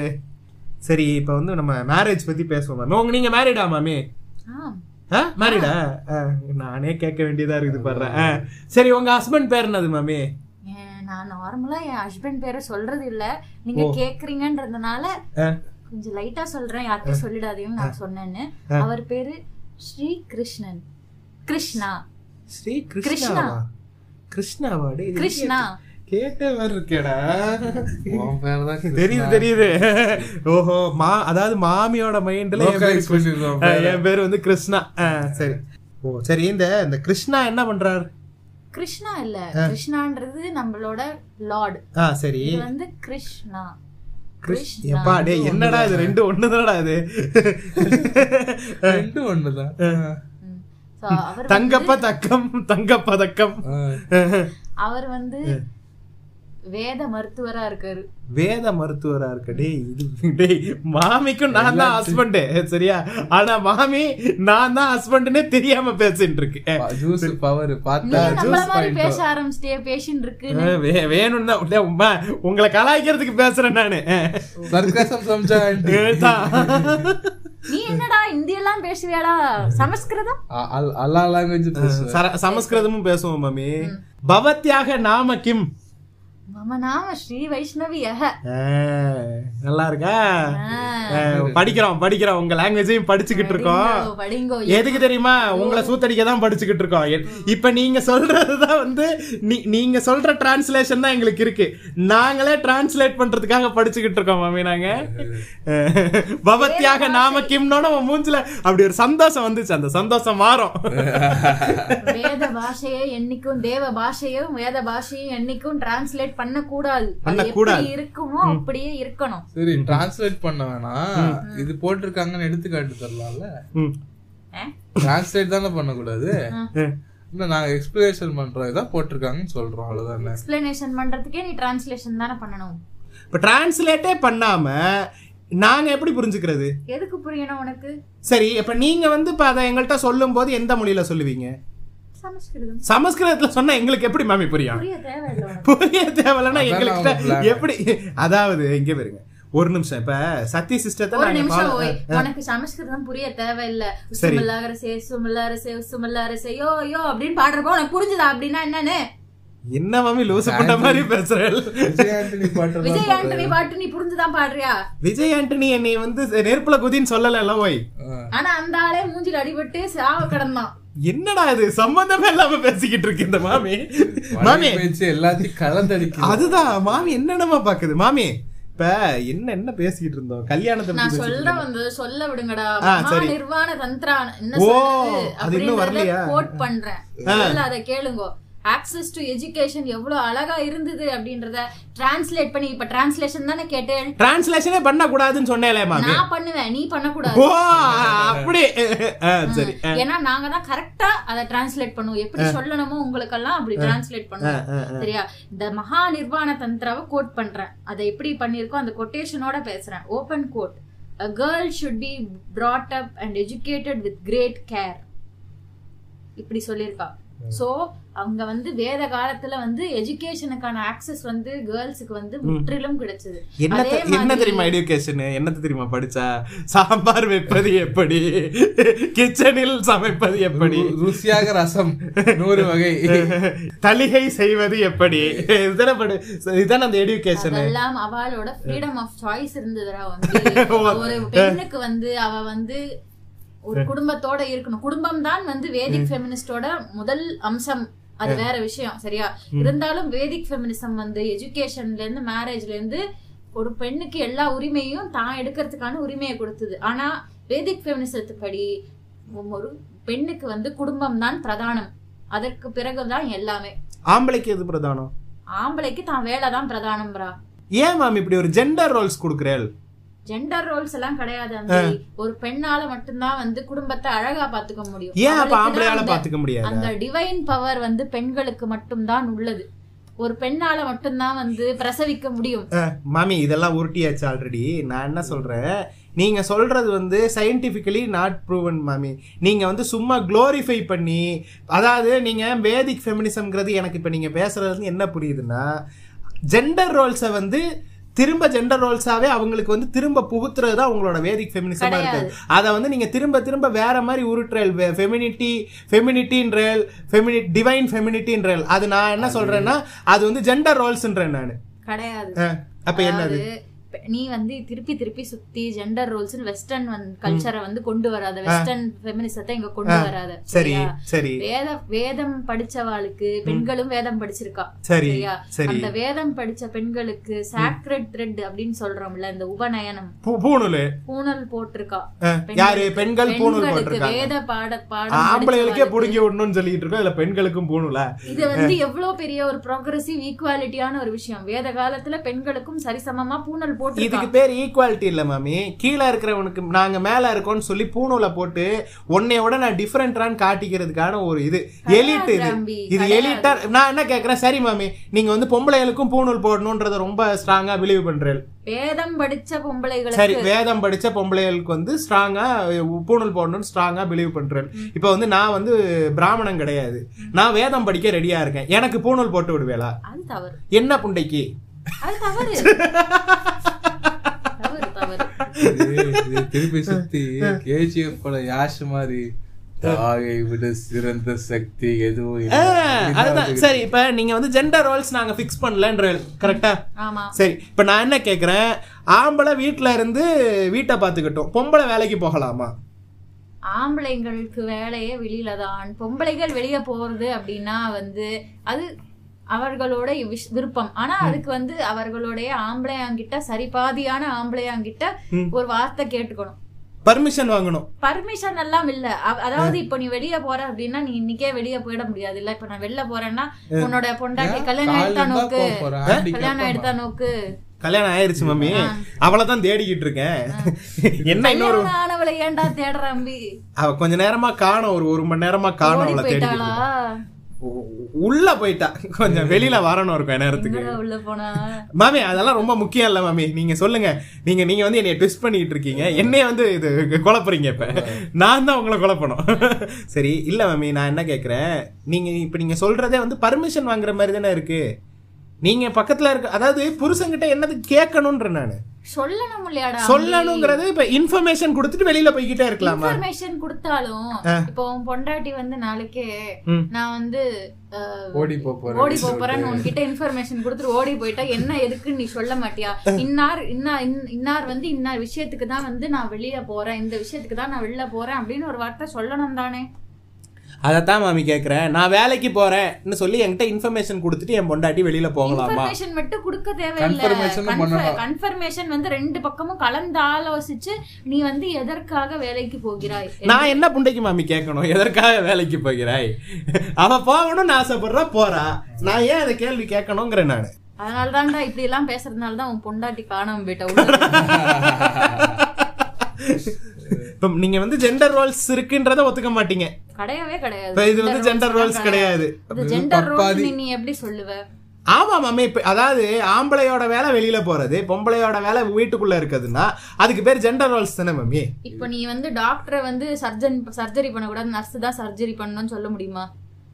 சரி இப்போ வந்து நம்ம மேரேஜ் பத்தி பேசுவோம் மேம் உங்க நீங்க மேரிடா மாமி ஆ ஆ மேரிடா நானே கேட்க வேண்டியதா இருக்குது பாடுறேன் ஆ, சரி உங்க ஹஸ்பண்ட் பேர் என்னது மாமி ஏன், நான் நார்மலா என் ஹஸ்பண்ட் பேரை சொல்றது இல்ல நீங்க கேக்குறீங்கன்றதுனால ஆ, கொஞ்சம் லைட்டா சொல்றேன் யார்கிட்ட சொல்லிடாதீங்கன்னு நான் சொன்னேன்னு அவர் பேரு ஸ்ரீ கிருஷ்ணன் கிருஷ்ணா ஸ்ரீ கிருஷ்ணா. கிருஷ்ணாவா கிருஷ்ணாவா டேய், இது கிருஷ்ணா கேட்ட மாதிரி இருக்கேடா உன் பேர் தான் தெரியுது தெரியுது ஓஹோ மா அதாவது மாமியோட மைண்ட்ல என் பேரு Localize பண்ணிருக்கோம் கிருஷ்ணா. ஆ, என் பேர் வந்து கிருஷ்ணா ஆ, சரி ஓ சரி இந்த இந்த கிருஷ்ணா என்ன பண்றாரு கிருஷ்ணா இல்ல கிருஷ்ணான்றது நம்மளோட லார்ட் ஆ சரி இது வந்து கிருஷ்ணா கிருஷ் எப்பா டேய் என்னடா இது ரெண்டு ஒண்ணுதானடா இது ரெண்டும் ஒண்ணுதான் ம். So, அவர் தங்கப்ப தக்கம் தங்க பதக்கம் அவர் வந்து வேத மருத்துவரா இருக்காரு வேத மருத்துவரா இருக்க டேய் இது டேய் மாமிக்கும் நான் தான் ஹஸ்பண்ட் சரியா ஆனா மாமி நான் தான் ஹஸ்பண்ட்னே தெரியாம பேசிட்டு இருக்கு ஜூஸ் பவர் நீ பார்த்தா நம்மள ஜூஸ் மாதிரி பேச ஆரம்பிச்சிட்டே பேஷண்ட் இருக்கு ஆ, வே- வேணும் தான் டேய், உம்மா, உங்களை கலாய்க்கிறதுக்கு பேசுறேன் நானு சர்க்கசம் சமைச்சா ஆண்டி. தான். நீ என்னடா இந்தி எல்லாம் பேசுவியாடா சமஸ்கிருதம் அ- அல்- அல்லா லாங்குவேஜ் பேசுவேன் சர- சமஸ்கிருதமும் பேசுவோம் மாமி பவத்யாக நாம கிம் மம நாம ஸ்ரீ வைஷ்ணவி அஹ ஆ, நல்லா இருக்கா ஆ, படிக்கிறோம் படிக்கிறோம் உங்க லாங்குவேஜையும் படிச்சுக்கிட்டு இருக்கோம் படிங்கோ, படிங்கோ எதுக்கு தெரியுமா உங்களை சூத்தடிக்க தான் படிச்சுக்கிட்டு இருக்கோம் எ- இப்ப நீங்க சொல்றதுதான் வந்து நீ- நீங்க சொல்ற டிரான்ஸ்லேஷன் தான் எங்களுக்கு இருக்கு நாங்களே டிரான்ஸ்லேட் பண்றதுக்காக படிச்சுக்கிட்டு இருக்கோம் மாமி நாங்க பவத்தியாக நாம கிம்னோட உன் மூஞ்சில அப்படி ஒரு சந்தோஷம் வந்துச்சு அந்த சந்தோஷம் மாறும் வேத பாஷையை என்னைக்கும் தேவ பாஷையும் வேத பாஷையும் என்னைக்கும் டிரான்ஸ்லேட் பண்ண கூடாது அது பண்ணக்கூடாது. எப்படி இருக்குமோ அப்படியே இருக்கணும் சரி டிரான்ஸ்லேட் பண்ண வேணாம் இது போட்டிருக்காங்கன்னு எடுத்துக்காட்டு தரலாம்ல ம். ஆ? டிரான்ஸ்லேட் தானே பண்ணக்கூடாது ம். இல்ல நாங்க எக்ஸ்பிளேஷன் பண்றோம் இதான் போட்டிருக்காங்கன்னு சொல்றோம் அவ்வளவுதானே எக்ஸ்பிளனேஷன் பண்றதுக்கே நீ டிரான்ஸ்லேஷன் தானே பண்ணணும் இப்ப டிரான்ஸ்லேட்டே பண்ணாம நாங்க எப்படி புரிஞ்சுக்கிறது எதுக்கு புரியணும் உனக்கு சரி இப்ப நீங்க வந்து இப்ப அதை எங்கள்கிட்ட சொல்லும் போது எந்த மொழியில சொல்லுவீங்க சமஸ்கிருதம் சமஸ்கிருதத்துல சொன்னா எங்களுக்கு எப்படி மாமி புரியும் புரிய தேவையில்லை உனக்கு. புரிய தேவையில்லைன்னா அதான் எங்களுக்கு அவங்க plan. எப்படி அதாவது இங்க பாருங்க ஒரு நிமிஷம் இப்ப சத்தி சிஸ்டத்தை ஒரு நாங்க நிமிஷம் follow- ஓய் உனக்கு சமஸ்கிருதம் புரிய தேவையில்ல சரி. சுமல்லாரசே சுமல்லாரசே சுமல்லாரசே யோ யோ அப்படின்னு பாடுறப்போ உனக்கு புரிஞ்சுதா அப்படின்னா என்னன்னு என்ன மாமி லூசு பண்ண மாதிரி பேசுறேன் விஜய் ஆண்டனி பாட்டு விஜய் ஆண்டனி பாட்டு நீ புரிஞ்சுதான் பாடுறியா விஜய் ஆண்டனி என்னை வந்து நெருப்புல குதின்னு சொல்லல ஓய் ஆனா அந்த ஆளே மூஞ்சில அடிபட்டு சாவ கிடந்தான் என்னடா இது சம்பந்தமே இல்லாம பேசிக்கிட்டு இருக்கு இந்த மாமி மாமி பேச்சு எல்லாத்தையும் கலந்தடிக்கு அதுதான் மாமி என்னென்னமா பாக்குது மாமி இப்ப என்ன என்ன பேசிக்கிட்டு இருந்தோம் கல்யாணத்தை நான் பத்தி சொல்ல வந்து சொல்ல விடுங்கடா ஆ, மகா சரி. நிர்வாண தந்திரா என்ன ஓ, சொல்றது அது இன்னும் வரலையா? கோட் பண்றேன் முதல்ல அதை கேளுங்க ஆக்சஸ் டு எஜுகேஷன் எவ்வளவு அழகா இருந்தது அப்படின்றத டிரான்ஸ்லேட் பண்ணி இப்ப டிரான்ஸ்லேஷன் தானே கேட்டேன் டிரான்ஸ்லேஷனே பண்ண கூடாதுன்னு சொன்னேலே மாமி நான் பண்ணுவேன் நீ பண்ணக்கூடாது ஓ அப்படி ஆ, சரி ஆ, ஏன்னா நாங்க தான் கரெக்டா அதை டிரான்ஸ்லேட் பண்ணுவோம் எப்படி சொல்லணுமோ உங்களுக்கெல்லாம் அப்படி டிரான்ஸ்லேட் பண்ணுவோம் ஆ, ஆ. சரியா இந்த மகா நிர்வாண தந்திராவை கோட் பண்றேன் அதை எப்படி பண்ணிருக்கோம் அந்த கொட்டேஷனோட பேசுறேன் open quote a girl should be brought up and educated with great care இப்படி சொல்லியிருக்கா சோ அவங்க வந்து வேத காலத்துல வந்து எஜுகேஷனுக்கான ஆக்சஸ் வந்து கேர்ள்ஸுக்கு வந்து முற்றிலும் கிடைச்சது என்னத்த அதே என்ன மாதிரி- தெரியுமா எடுகேஷன் என்னத்த தெரியுமா படிச்சா சாம்பார் வைப்பது எப்படி கிச்சனில் சமைப்பது எப்படி ரு- ருசியாக ரசம் நூறு வகை தலிகை செய்வது எப்படி இதுதானே படி இதுதானே அந்த எடுகேஷன் அதெல்லாம் அவளோட ஃப்ரீடம் ஆஃப் சாய்ஸ் இருந்ததுடா வந்து ஒரு பெண்ணுக்கு வந்து அவ வந்து ஒரு குடும்பத்தோட இருக்கணும் குடும்பம் தான் வந்து வேதிக் ஃபெமினிஸ்டோட முதல் அம்சம் அது வேற விஷயம் சரியா இருந்தாலும் வேதிக் ஃபெமினிசம் வந்து எஜுகேஷன்ல இருந்து மேரேஜ்ல இருந்து ஒரு பெண்ணுக்கு எல்லா உரிமையும் தான் எடுக்கிறதுக்கான உரிமையை கொடுத்தது ஆனா வேதிக் ஃபெமினிசத்துப்படி ஒரு பெண்ணுக்கு வந்து குடும்பம் தான் பிரதானம் அதற்கு பிறகுதான் எல்லாமே ஆம்பளைக்கு எது பிரதானம் ஆம்பளைக்கு தான் வேலை தான் பிரதானம்ரா ஏன் மேம் இப்படி ஒரு ஜெண்டர் ரோல்ஸ் கொடுக்குறேன் ஜெண்டர் ரோல்ஸ் எல்லாம் கிடையாது அந்த ஒரு பெண்ணால மட்டும்தான் வந்து குடும்பத்தை அழகா பாத்துக்க முடியும் ஏன் அப்ப அவளுக்கு ஆம்பளையால தான் அந்த- பாத்துக்க முடியாது அந்த டிவைன் பவர் வந்து பெண்களுக்கு மட்டும்தான் உள்ளது ஒரு பெண்ணால மட்டும்தான் வந்து பிரசவிக்க முடியும் அஹ், மாமி இதெல்லாம் உருட்டியாச்சு ஆல்ரெடி நான் என்ன சொல்றேன் நீங்க சொல்றது வந்து சயின்டிபிக்கலி நாட் ப்ரூவன் மாமி நீங்க வந்து சும்மா க்ளோரிஃபை பண்ணி அதாவது நீங்க வேதிக் ஃபெமினிசம்ங்கிறது எனக்கு இப்ப நீங்க பேசுறது வந்து என்ன புரியுதுன்னா ஜெண்டர் ரோல்ஸை வந்து திரும்ப ஜெண்டர் ரோல்ஸாவே அவங்களுக்கு வந்து திரும்ப புகுத்துறது தான் உங்களோட வேதிக் ஃபெமினிசமா இருக்குது அதை வந்து நீங்க திரும்ப திரும்ப வேற மாதிரி உருட்டுறல் ஃபெமினிட்டி ஃபெமினிட்டின்றல் ஃபெமினி டிவைன் ஃபெமினிட்டின்றல் அது நான் என்ன சொல்றேன்னா அது வந்து ஜெண்டர் ரோல்ஸ்ன்றேன் நான் கிடையாது அப்ப என்னது அதாவது பெ- நீ வந்து திருப்பி திருப்பி சுத்தி ஜெண்டர் ரோல்ஸ் வெஸ்டர்ன் கல்ச்சரை வந்து கொண்டு வராத வெஸ்டர்ன் ஃபெமினிசத்தை இங்க கொண்டு வராத சரி சரியா? சரி வேத வேதம் படிச்சவாளுக்கு பெண்களும் வேதம் படிச்சிருக்கா சரி சரியா சரி அந்த வேதம் படிச்ச பெண்களுக்கு சாக்ரெட் த்ரெட் அப்படின்னு சொல்றோம்ல இந்த உபநயனம் பூ- பூணூலு பூணல் போட்டிருக்கா அஹ், யாரு பெண்கள் பூணூல் பெண்களுக்கு போட்டிருக்காங்க வேத பாட பாடம் ஆம்பளைகளுக்கே படிச்சவாளுக்கு. புடுங்கி விடணும்னு சொல்லிட்டு இருக்கோம் இல்ல பெண்களுக்கும் பூணூல இது வந்து எவ்வளவு பெரிய ஒரு ப்ரோக்ரசிவ் ஈக்குவாலிட்டியான ஒரு விஷயம் வேத காலத்துல பெண்களுக்கும் சரிசமமா பூணல் போட்டு இதுக்கு பேர் ஈக்குவாலிட்டி இல்ல மாமி கீழே இருக்கிறவனுக்கு நாங்க மேல இருக்கோம்னு சொல்லி பூணூலை போட்டு உன்னையோட நான் டிஃபரெண்டான்னு காட்டிக்கிறதுக்கான ஒரு இது எலிட் இது தம்பி, இது கிடையாது. எலிட்டா நான் என்ன கேக்குறேன் சரி மாமி நீங்க வந்து பொம்பளைகளுக்கும் பூணூல் போடணும்ன்றத ரொம்ப ஸ்ட்ராங்கா பிலீவ் பண்றேன் வேதம் படிச்ச சரி பொம்பளைகளுக்கு வேதம் படிச்ச பொம்பளைகளுக்கு வந்து ஸ்ட்ராங்கா பூணூல் போடணும்னு ஸ்ட்ராங்கா பிலீவ் பண்றேன் இப்போ வந்து நான் வந்து பிராமணன் கிடையாது நான் வேதம் படிக்க ரெடியா இருக்கேன் எனக்கு பூணூல் போட்டு விடுவேலா அது தவறு என்ன புண்டைக்கு அது தவறு தவறு தவறு இது- இது திருப்பி சுத்தி கேஜிஎஃப் பட யாஷ் மாதிரி தாயை விட சிறந்த சக்தி எதுவும் இல்லை. ஆ, அதுதான் சரி இப்ப நீங்க வந்து ஜெண்டர் ரோல்ஸ் நாங்க ஃபிக்ஸ் பண்ணலன்ற கரெக்டா ஆமா சரி இப்ப நான் என்ன கேக்குறேன் ஆம்பளை வீட்ல இருந்து வீட்டை பாத்துக்கிட்டோம் பொம்பளை வேலைக்கு போகலாமா ஆம்பளைங்களுக்கு வேலையே வெளியில தான் பொம்பளைகள் வெளிய போறது அப்படின்னா வந்து அது அவர்களோட விஷ்- விருப்பம் ஆனா அதுக்கு வந்து அவர்களுடைய ஆம்பளையாங்கிட்ட சரிபாதியான ஆம்பளையாங்கிட்ட ஒரு வார்த்தை கேட்டுக்கணும் பர்மிஷன் வாங்கணும் பர்மிஷன் எல்லாம் இல்ல அவ- அதாவது இப்ப நீ வெளிய போற அப்படின்னா நீ இன்னைக்கே வெளிய போயிட முடியாது இல்ல இப்ப நான் வெளில போறேன்னா உன்னோட பொண்டாட்டி கல்யாணம் காலையில எடுத்தா தான் நோக்கு போக போறேன். handicap கல்யாணம் எடுத்தா நோக்கு கல்யாணம் ஆயிருச்சு மம்மி அவளை தான் தேடிக்கிட்டு இருக்கேன் என்ன இன்னொரு கல்யாணம் ஆனவளை ஏன்டா தேடுற அம்பி அவ கொஞ்ச நேரமா காணும் ஒரு ஒரு மணி நேரமா காணும் ஓடி அவளை போயிட்டாளா தேடிக்கிட்டு உ- உள்ள போயிட்டா கொஞ்சம் வெளியில வரணும் இருக்கும் நேரத்துக்கு எங்கடா உள்ள போனா மாமி அதெல்லாம் ரொம்ப முக்கியம் இல்ல மாமி நீங்க சொல்லுங்க நீங்க நீங்க வந்து என்னைய ட்விஸ்ட் பண்ணிட்டு இருக்கீங்க என்னைய வந்து இது குழப்புறீங்க இப்ப நான் தான் உங்களை குழப்பணும் சரி இல்ல மாமி நான் என்ன கேக்குறேன் நீங்க இப்ப நீங்க சொல்றதே வந்து பர்மிஷன் வாங்குற மாதிரி தானே இருக்கு நீங்க பக்கத்துல இருக்க அதாவது புருஷன்கிட்ட என்னது கேட்கணும்ன்ற நானு சொல்லணும் இல்லையாடா சொல்லணுங்கிறது இப்ப இன்ஃபர்மேஷன் கொடுத்துட்டு வெளியில போய்கிட்டே இருக்கலாமா இன்ஃபர்மேஷன் கொடுத்தாலும் இப்போ உன் பொண்டாட்டி வந்து நாளைக்கே ம். நான் வந்து அஹ், ஓடி போப் போறேன் ஓடி போப் போறேன்னு உன்கிட்ட இன்ஃபர்மேஷன் கொடுத்துட்டு ஓடி போயிட்டா என்ன எதுக்குன்னு நீ சொல்ல மாட்டியா இன்னார் இன்னா இன்- இன்னார் வந்து இன்னார் விஷயத்துக்கு தான் வந்து நான் வெளிய போறேன் இந்த விஷயத்துக்கு தான் நான் வெளில போறேன் அப்படின்னு ஒரு வார்த்தை சொல்லணும் தானே அதைத்தான் மாமி கேக்குறேன் நான் வேலைக்கு போறேன்னு சொல்லி என்கிட்ட இன்ஃபர்மேஷன் கொடுத்துட்டு என் பொண்டாட்டி வெளியில போகலாமா இன்ஃபர்மேஷன் மட்டும் கொடுக்க Confirmation தேவையில்லை பண்ணணும். கன்ஃபர்மேஷன் வந்து ரெண்டு பக்கமும் கலந்து ஆலோசிச்சு நீ வந்து எதற்காக வேலைக்கு போகிறாய் நான் என்ன புண்டைக்கு மாமி கேட்கணும் எதற்காக வேலைக்கு போகிறாய் அவ போகணும்னு ஆசைப்படுறா போறா நான் ஏன் அதை கேள்வி கேட்கணுங்கிற நானு அதனால தான்டா இப்படி எல்லாம் பேசுறதுனால தான் உன் பொண்டாட்டி காணாம போயிட்டா உள்ள. இப்ப நீங்க வந்து ஜெண்டர் ரோல்ஸ் இருக்குன்றத ஒத்துக்க மாட்டீங்க கிடையவே கிடையாது இப்ப இது வந்து ஜெண்டர் ரோல்ஸ் கிடையாது இது ஜெண்டர் ரோல் நீ எப்படி சொல்லுவ ஆமா மாமி இப்ப அதாவது ஆம்பளையோட வேலை வெளியில போறது பொம்பளையோட வேலை வீட்டுக்குள்ள இருக்குதுன்னா அதுக்கு பேர் ஜெண்டர் ரோல்ஸ் தானே மாமி இப்போ நீ வந்து டாக்டரை வந்து சர்ஜன் சர்ஜரி பண்ணக்கூடாது நர்ஸ் தான் சர்ஜரி பண்ணணும்னு சொல்ல முடியுமா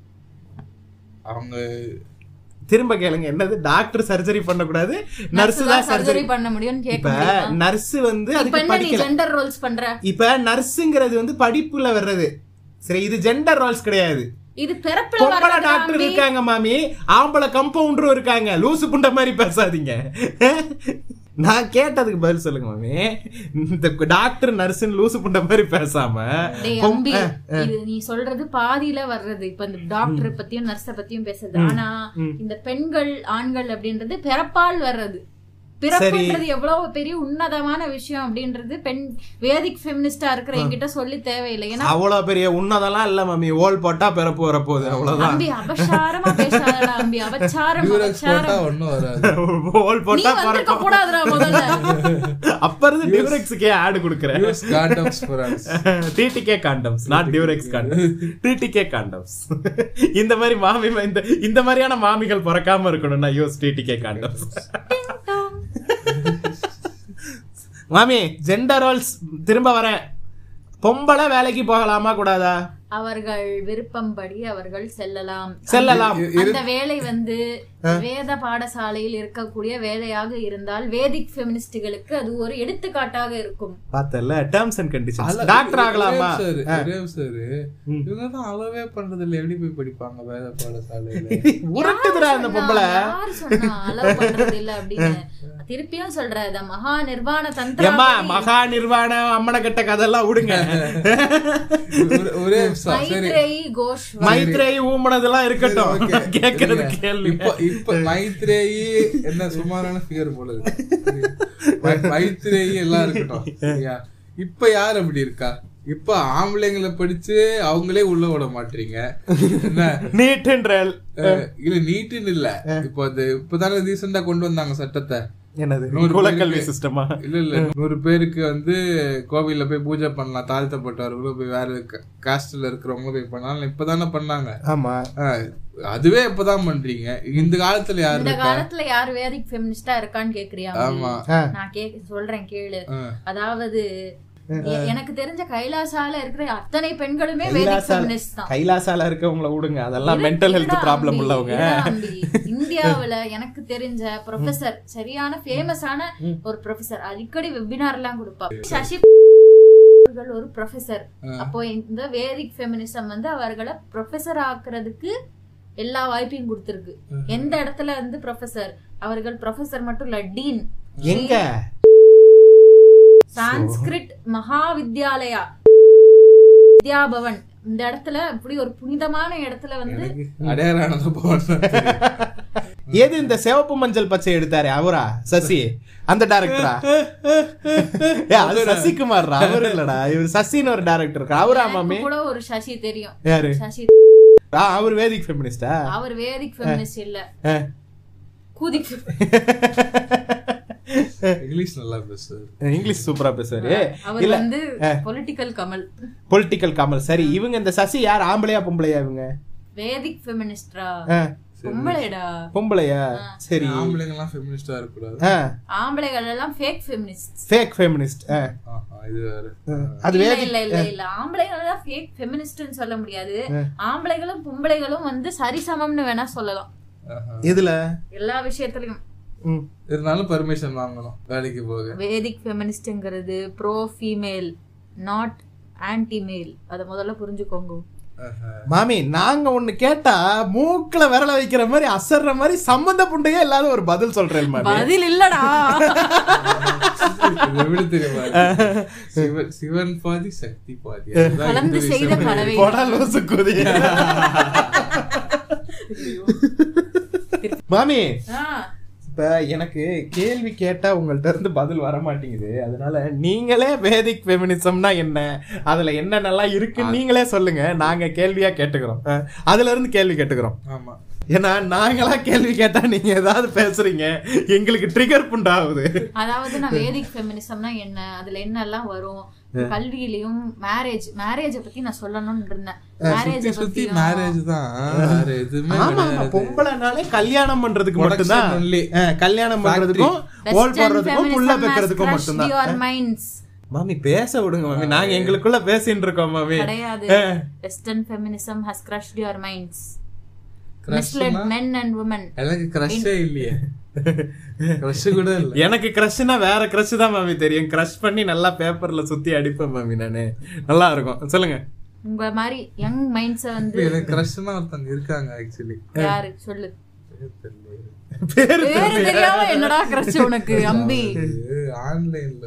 அவங்க திரும்ப கேளுங்க என்னது டாக்டர் சர்ஜரி பண்ணக்கூடாது நர்ஸ் தான் சர்ஜரி சர்ஜரி பண்ண முடியும்னு கேட்க இப்ப முடியுமா நர்ஸ் வந்து இப்ப அதுக்கு என்ன நீ படிக்கல ஜெண்டர் ரோல்ஸ் பண்ற இப்ப நர்ஸுங்கிறது வந்து படிப்புல வர்றது சரி இது ஜெண்டர் ரோல்ஸ் கிடையாது இது பிறப்புல பொம்பளை வர்றது டாக்டர் தம்பி. இருக்காங்க மாமி ஆம்பளை கம்பவுண்டரும் இருக்காங்க லூசு புண்ட மாதிரி பேசாதீங்க நான் கேட்டதுக்கு பதில் சொல்லுங்க மாமி இந்த டாக்டர் நர்ஸ்னு லூசு புண்ட மாதிரி பேசாம டேய் பொம்- அம்பி, இது நீ சொல்றது பாதியில வர்றது இப்ப இந்த டாக்டர் பத்தியும் நர்ஸ பத்தியும் பேசுறது ஆனா இந்த பெண்கள் ஆண்கள் அப்படின்றது பிறப்பால் வர்றது பிறப்புன்றது எவ்வளவு பெரிய உன்னதமான விஷயம் அப்படின்றது பெண் வேதிக் ஃபெமினிஸ்டா இருக்கிற என்கிட்ட சொல்லி தேவையில்லை ஏன்னா அவ்வளவு பெரிய உன்னதெல்லாம் இல்ல மாமி ஓல் போட்டா பிறப்பு வரப்போகுது அவ்வளவுதான் அம்பி அபசாரமா பேசாதடா அம்பி அபச்சாரம் டியூரக்ஸ் போட்டா அபச்சாரம் ஒண்ணும் வராது ஓல் நீ போட்டா வந்திருக்க பிறக்கும் கூடாதுடா முதல்ல அப்ப இருந்து டியூரெக்ஸுக்கே ஆடு கொடுக்குறேன் use condoms for us TTK condoms not Durex condoms TTK condoms இந்த மாதிரி மாமி இந்த இந்த மாதிரியான மாமிகள் பிறக்காம இருக்கணும்னா யூஸ் டிடிகே காண்டம்ஸ் மாமி ஜெண்டர் ரோல்ஸ் திரும்ப வரேன் பொம்பளை வேலைக்கு போகலாமா கூடாதா அவர்கள் விருப்பம்படி அவர்கள் செல்லலாம் செல்லலாம் அந்த வேலை வந்து வேத பாடசாலையில் இருக்கக்கூடிய வேலையாக இருந்தால் வேதிக் ஃபெமினிஸ்டுகளுக்கு அது ஒரு எடுத்துக்காட்டாக இருக்கும் பார்த்தல டேர்ம்ஸ் அண்ட் கண்டிஷன்ஸ் டாக்டர் ஆகலாமா சார் சார் இவங்க தான் அளவே பண்றது இல்ல எப்படி போய் படிப்பாங்க வேத பாடசாலையில உருட்டுதுடா இந்த பொம்பளை யார் சொன்னா allow பண்றது இல்ல அப்படின்னு திருப்பியும் சொல்றேன் இத மகா நிர்வாண தந்திரம் ஏம்மா மகா நிர்வாணம் அம்மனை கட்ட கதெல்லாம் விடுங்க ஒரு- ஒரே நிமிஷம், சரி மைத்ரேயி கோஷ் மைத்ரேயி ஊமனதெல்லாம் இருக்கட்டும் Okay. கேக்குறது இருங்க. கேள்வி இப்ப இப்ப மைத்ரேயி என்ன சுமாரான ஃபிகர் போல இருக்கு. மை- மைத்ரேயி எல்லாம் இருக்கட்டும் சரியா இப்ப யார் அப்படி இருக்கா இப்ப ஆம்பளைங்களை படிச்சு அவங்களே உள்ள விட மாட்டீங்க என்ன நீட்டுன்றல் அஹ், இல்ல நீட்டுன்னு இல்ல இப்போ அது இப்பதானே ரீசெண்டா கொண்டு வந்தாங்க சட்டத்தை என்னது நூறு குலக்கல்வி பேருக்கு- சிஸ்டமா இல்ல இல்ல நூறு பேருக்கு வந்து கோவில்ல போய் பூஜை பண்ணலாம் தாழ்த்தப்பட்டவர்களும் போய் வேற காஸ்ட்ல இருக்கிறவங்களும் போய் பண்ணலாம் இப்பதானே பண்ணாங்க ஆமா அஹ், அதுவே இப்பதான் பண்றீங்க இந்த காலத்துல யாரு இந்த இருக்கா காலத்துல யார் வேதிக் ஃபெமினிஸ்டா இருக்கான்னு கேக்குறியா ஆமா ஆ. நான் கேக்க சொல்றேன் கேளு அஹ், அதாவது எ- எனக்கு தெரிஞ்ச கைலாசால இருக்கிற அத்தனை பெண்களுமே வேதிக் கைலாசால ஃபெமினிஸ்ட் தான் கைலாசால இருக்கவங்கள விடுங்க அதெல்லாம் இரு- மென்டல் ஹெல்த் இருடா ப்ராப்ளம் அம்பி, உள்ளவங்க இருடா அம்பி. இந்தியாவுல எனக்கு தெரிஞ்ச ப்ரொஃபசர் சரியான ஃபேமஸான ஒரு ப்ரொஃபசர் அடிக்கடி வெபினார் எல்லாம் கொடுப்பா சசி அவர்கள் ஒரு ப்ரொஃபசர் அப்போ இந்த வேதிக் ஃபெமினிசம் வந்து அவர்களை ப்ரொஃபசர் ஆக்குறதுக்கு எல்லா வாய்ப்பையும் கொடுத்திருக்கு எந்த இடத்துல வந்து ப்ரொஃபசர் அவர்கள் ப்ரொஃபசர் மட்டும் இல்ல டீன் எங்க சான்ஸ்கிரிட் மகாவித்யாலயா வித்யாபவன் இந்த இடத்துல இப்படி ஒரு புனிதமான இடத்துல வந்து அடையாறானது போன ஏது இந்த சிவப்பு மஞ்சள் பச்சை எடுத்தாரு அவரா சசி அந்த டைரக்டரா அது சசிகுமார் அவர் இல்லடா இவர் சசின்னு ஒரு டைரக்டர் இருக்கா அவரா மாமி எனக்கு கூட ஒரு சசி தெரியும் யாரு சசி ஆ, அவர் வேதிக் ஃபெமினிஸ்டா அவர் வேதிக் ஃபெமினிஸ்ட் இல்ல கூதிக் இங்கிலீஷ் நல்லா பேசுவாரு இங்கிலீஷ் சூப்பரா பேசுவாரு அவர் இல்ல வந்து பொலிட்டிக்கல் கமல் பொலிட்டிக்கல் கமல் சரி இவங்க இந்த சசி யார் ஆம்பளையா பொம்பளையா இவங்க வேதிக் ஃபெமினிஸ்டா ஆ, பொம்பளைடா பொம்பளையா சரி ஆம்பளைங்க எல்லாம் ஃபெமினிஸ்டா இருக்கக்கூடாது ஆம்பளைகள் எல்லாம் ஃபேக் ஃபெமினிஸ்ட் ஃபேக் ஃபெமினிஸ்ட் ஆஹா, இது வேற அது இல்ல வேதிக் இல்ல இல்ல இல்ல ஆம்பளைகள் எல்லாம் ஃபேக் ஃபெமினிஸ்ட்னு சொல்ல முடியாது ஆம்பளைகளும் பொம்பளைகளும் வந்து சரிசமம்னு வேணா சொல்லலாம் ஆஹா. இதுல எல்லா விஷயத்துலயும் ம். இருந்தாலும் பர்மிஷன் வாங்கணும் வேலைக்கு போக வேதிக் ஃபெமினிஸ்ட்ங்கிறது bro female not anti male அத முதல்ல புரிஞ்சுக்கோங்க ஆஹா. மாமி நாங்க ஒண்ணு கேட்டா மூக்குல விரல வைக்கிற மாதிரி அசர்ற மாதிரி சம்பந்த புண்டையே இல்லாத ஒரு பதில் சொல்றேன் மாமி பதில் இல்லடா இது எப்படி தெரியுமா சிவன் சிவன் பாதி சக்தி பாதி அதுதான் கலந்து இந்து செய்த விஷயம். கலவை போடா லூசு குதி மாமி ஆ, இப்ப எனக்கு கேள்வி கேட்டா உங்கள்ட்ட இருந்து பதில் வர மாட்டேங்குது அதனால நீங்களே வேதிக் ஃபெமினிசம்னா என்ன அதுல என்னென்னலாம் இருக்குன்னு நீங்களே சொல்லுங்க நாங்க கேள்வியா கேட்டுக்கிறோம் அஹ், அதுல இருந்து கேள்வி கேட்டுக்கிறோம் ஆமா ஏன்னா நாங்களா கேள்வி கேட்டா நீங்க ஏதாவது பேசுறீங்க எங்களுக்கு ட்ரிகர் புண்டாகுது அதாவது நான் வேதிக் ஃபெமினிசம்னா என்ன அதுல என்னெல்லாம் வரும் கல்வியிலயும் மேரேஜ் மேரேஜ பத்தி நான் சொல்லணும்னு இருந்தேன் மேரேஜ சுத்தி சுத்தி பத்தி மேரேஜ் தான் வேற எதுவுமே ஆமா ஆமா கிடையாது. பொம்பளைனாலே கல்யாணம் பண்றதுக்கு Production மட்டும்தான் only. அஹ், கல்யாணம் பண்றதுக்கும் ஓல் போடுறதுக்கும் புள்ள பெக்கிறதுக்கும் மட்டும்தான் யுவர் மைண்ட்ஸ் மாமி பேச விடுங்க மாமி நாங்க எங்களுக்குள்ள பேசிட்டு இருக்கோம் மாமி கிடையாது western feminism has crushed your minds Crush misled னா? men and women எனக்கு கிரஷே இல்லையே கிரஷ் கூட இல்ல எனக்கு கிரஷ்னா வேற கிரஷ் தான் மாமி தெரியும் கிரஷ் பண்ணி நல்லா பேப்பர்ல சுத்தி அடிப்பேன் மாமி நானு நல்லா இருக்கும் சொல்லுங்க உங்க மாதிரி யங் மைண்ட்ஸ வந்து எனக்கு கிரஷ்னா ஒருத்தங்க இருக்காங்க ஆக்சுவலி யாரு சொல்லு பேரு பேரு தெரியாம என்னடா கிரஷ் உனக்கு அம்பி ஆன்லைன்ல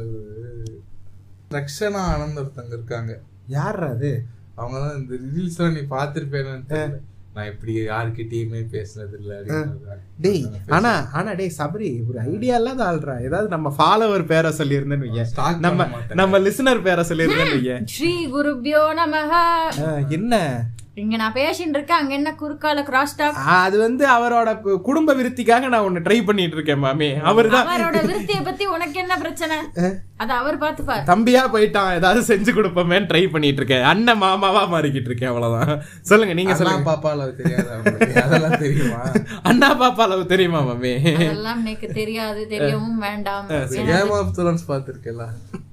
ரக்ஷனா ஆனந்த் ஒருத்தங்க இருக்காங்க யார் அது அவங்க தான் இந்த ரீல்ஸ் எல்லாம் நீ பாத்திருப்பேன்னு தெரியல நான் இப்படி யார்கிட்டயுமே பேசுனது இல்ல டேய் ஆனா ஆனா டேய் சபரி ஒரு ஐடியா இல்லாத ஆள்றா ஏதாவது நம்ம ஃபாலோவர் பேரை சொல்லியிருந்தேன்னு வைய Stalk நம்ம பண்ண மாட்டேன். நம்ம லிசனர் பேரை சொல்லியிருந்தேன்னு வைய ஸ்ரீ குருபியோ நமஹ அஹ், என்ன இங்க நான் பேசிட்டு இருக்கேன் அங்க என்ன குறுக்கால கிராஸ் டாக் அது வந்து அவரோட கு- குடும்ப விருத்திக்காக நான் ஒன்னு ட்ரை பண்ணிட்டு இருக்கேன் மாமி அவர்தான் அவரோட விருத்திய பத்தி உனக்கு என்ன பிரச்சனை அத அவர் பாத்துப்பார் தம்பியா போயிட்டான் ஏதாவது செஞ்சு கொடுப்போமேன்னு ட்ரை பண்ணிட்டு இருக்கேன் அண்ணன் மாமாவா மாறிக்கிட்டு இருக்கேன் அவ்வளவுதான் சொல்லுங்க நீங்க அதெல்லாம் சொல்லுங்க பாப்பால தெரியாதா உங்களுக்கு? அதெல்லாம் தெரியுமா அண்ணா பாப்பா அளவு தெரியுமா மாமி அதெல்லாம் எனக்கு தெரியாது தெரியவும் வேண்டாம் கேம் ஆஃப் த்ரோன்ஸ் பாத்திருக்கல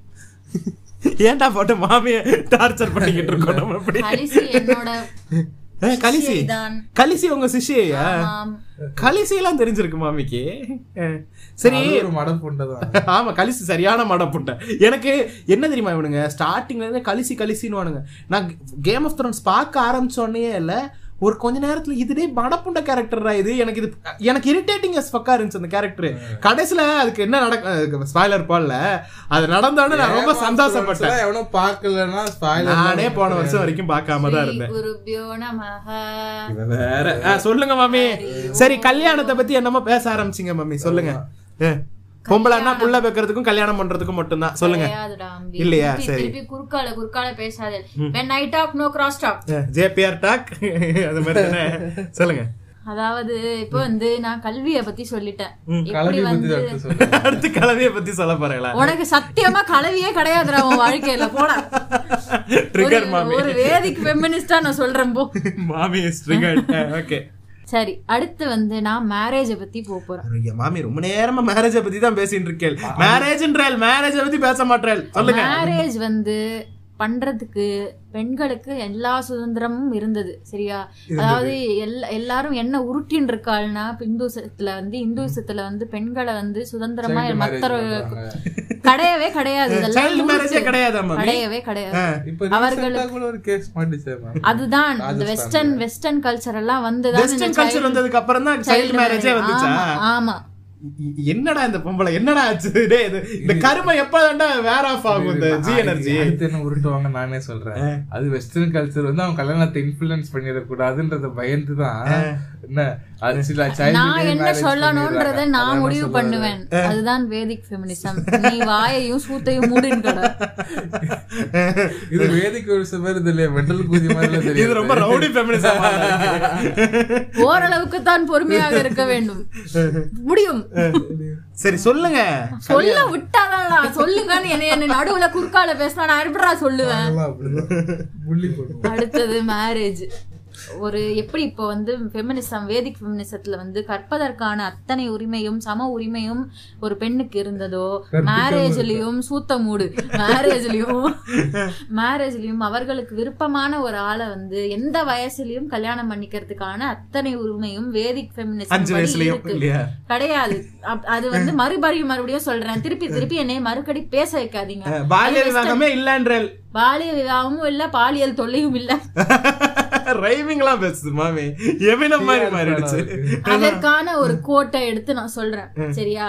ஏன்டா போட்டு மாமிய டார்ச்சர் பண்ணிக்கிட்டு இருக்கோம் நம்ம இப்படி கலிசி என்னோட அஹ், கலிசி சிஷ்யைதான். கலிசி உங்க சிஷ்யா ஆமாம். கலிசி எல்லாம் தெரிஞ்சிருக்கு மாமிக்கு அஹ், சரி அது ஒரு மடப்புண்டதான் ஆமா கலிசி சரியான மடம் புட்டை எனக்கு என்ன தெரியுமா இவனுங்க ஸ்டார்டிங்ல இருந்து கலிசி கலிசின்னு வானுங்க நான் கேம் ஆஃப் த்ரோன்ஸ் பார்க்க ஆரம்பிச்ச உடனே இல்ல ஒரு கொஞ்ச நேரத்துல இதுடே படப்புண்ட கேரக்டர்ரா இது எனக்கு இது எனக்கு இரிட்டேட்டிங் எஸ் பக்கா இருந்துச்சு அந்த கேரக்டர் கடைசியில அதுக்கு என்ன நடக்க ஸ்பாய்லர் போடல அது நடந்தோடனே நான் ரொம்ப சந்தோஷப்பட்டேன் எவனும் பார்க்கலன்னா spoiler நானே போன வருஷம் வரைக்கும் பார்க்காம தான் இருந்தேன் குருபியோ நமஹ இவ வேற ஆ, சொல்லுங்க மாமி சரி கல்யாணத்தை பத்தி என்னமோ பேச ஆரம்பிச்சிங்க மாமி சொல்லுங்க ஆ, பொம்பளைன்னா புள்ள வைக்கிறதுக்கும் கல்யாணம் பண்றதுக்கும் மட்டும்தான் சொல்லுங்க கிடையாதுடா அம்பி. இல்லையா? திருப்பி- சரி. திருப்பி குறுக்கால குறுக்கால பேசாதே when i talk no cross talk ஜேபிஆர் டாக் அது மாதிரி தானே சொல்லுங்க அதாவது இப்போ வந்து நான் கல்விய பத்தி சொல்லிட்டேன் எப்படி கலவி பத்தி வந்து அடுத்து சொல்லுங்க அடுத்து கலவைய பத்தி சொல்ல போறீங்களா உனக்கு சத்தியமா கலவியே கிடையாதுடா உன் வாழ்க்கையில போடா ட்ரிகர் ஒரு- மாமி ஒரு வேதிக் ஃபெமினிஸ்டா நான் சொல்றேன் போ மாமி இஸ் ட்ரிகர்ட் ஓகே சரி அடுத்து வந்து நான் மேரேஜ பத்தி போக போறேன் ஐயா மாமி ரொம்ப நேரமா மேரேஜ பத்தி தான் பேசிட்டு இருக்கேன் மேரேஜ்ன்றால் மேரேஜ பத்தி பேச மாட்டேன் சொல்லுங்க மேரேஜ் வந்து பண்றதுக்கு பெண்களுக்கு எல்லா சுதந்திரமும் இருந்தது சரியா அதாவது எல்லா எல்லாரும் என்ன உருட்டின்னு இருக்காள்னா இப்ப இந்துசத்துல வந்து இந்துசத்துல வந்து பெண்களை வந்து சுதந்திரமா Child marriage மத்த கிடையாது கிடையவே கிடையாது இதெல்லாம் சைல்டு மேரேஜே உருட்டு. கிடையாதா மாமி கிடையவே கிடையாது இப்ப அவர்களுக்கு- recent ஆ கூட ஒரு கேஸ் மாட்டிச்சே மேம் அதுதான் இந்த வெஸ்டர்ன் வெஸ்டர்ன் கல்ச்சர் எல்லாம் வந்துதான் இந்த வெஸ்டர்ன் கல்ச்சர் child- வந்ததுக்கு அப்புறம் தான் child சைல்டு மேரேஜே marriage. வந்துச்சா ஆமா, ஆமா இ- என்னடா இந்த பொம்பளை என்னடா ஆச்சு டேய் இது இந்த கருமை எப்பதான்டா வேர் ஆஃப் ஆகும் இந்த ஜி எனர்ஜி அடுத்து என்ன உருட்டுவாங்க நானே சொல்றேன் அது வெஸ்டர்ன் கல்ச்சர் வந்து அவன் கல்யாணத்தை இன்ஃபுளுன்ஸ் பண்ணிடக்கூடாதுன்றத பயந்து தான் என்ன அது சில child நான் marriage என்ன பண்ணிடுறாங்க. சொல்லணும்ன்றத அதான் நான் முடிவு சொல்ல பண்ணுவேன் அதுதான் வேதிக் ஃபெமினிசம் நீ வாயையும் சூத்தையும் மூடின்னு கடை வரேன். இது வேதிக்கு ஒரு சில பேர் இல்லையா மெண்டல் கூதி மாதிரி இது தெரியும் ரொம்ப ரவுடி ஃபெமினிசம் ஓரளவுக்கு தான் பொறுமையாக இருக்க வேண்டும் முடியும் சரி சொல்லுங்க சொல்ல விட்டாதான் சொல்லுங்கன்னு என்ன என்ன நடுவுல குறுக்கால பேசினா நான் எப்படிடா சொல்லுவேன் அப்படிதான் புள்ளி போடுவோம் அடுத்தது மேரேஜ் ஒரு எப்படி இப்போ வந்து ஃபெமினிசம் வேதிக் ஃபெமினிசத்துல வந்து கற்பதற்கான அத்தனை உரிமையும் சம உரிமையும் ஒரு பெண்ணுக்கு இருந்ததோ மேரேஜ்லயும் சூத்த மூடு மேரேஜ்லயும் மேரேஜ்லயும் அவர்களுக்கு விருப்பமான ஒரு ஆளை வந்து எந்த வயசுலயும் கல்யாணம் பண்ணிக்கிறதுக்கான அத்தனை உரிமையும் வேதிக் ஃபெமினிசம் அஞ்சு வயசுலயும் இருக்கு இல்லையா கிடையாது அப்- அது வந்து மறுபடியும் மறுபடியும் சொல்றேன் திருப்பி திருப்பி என்னை மறுபடி பேச வைக்காதீங்க அஹ், பால்ய விவாகமே இல்லன்றல் பாலிய விவாகமும் இல்ல பாலியல் தொல்லையும் இல்ல ரைமிங்லாம் பேசுது மாமி எமினம் மாதிரி மாறிடுச்சு அதற்கான ஒரு கோட்டை எடுத்து நான் சொல்றேன் சரியா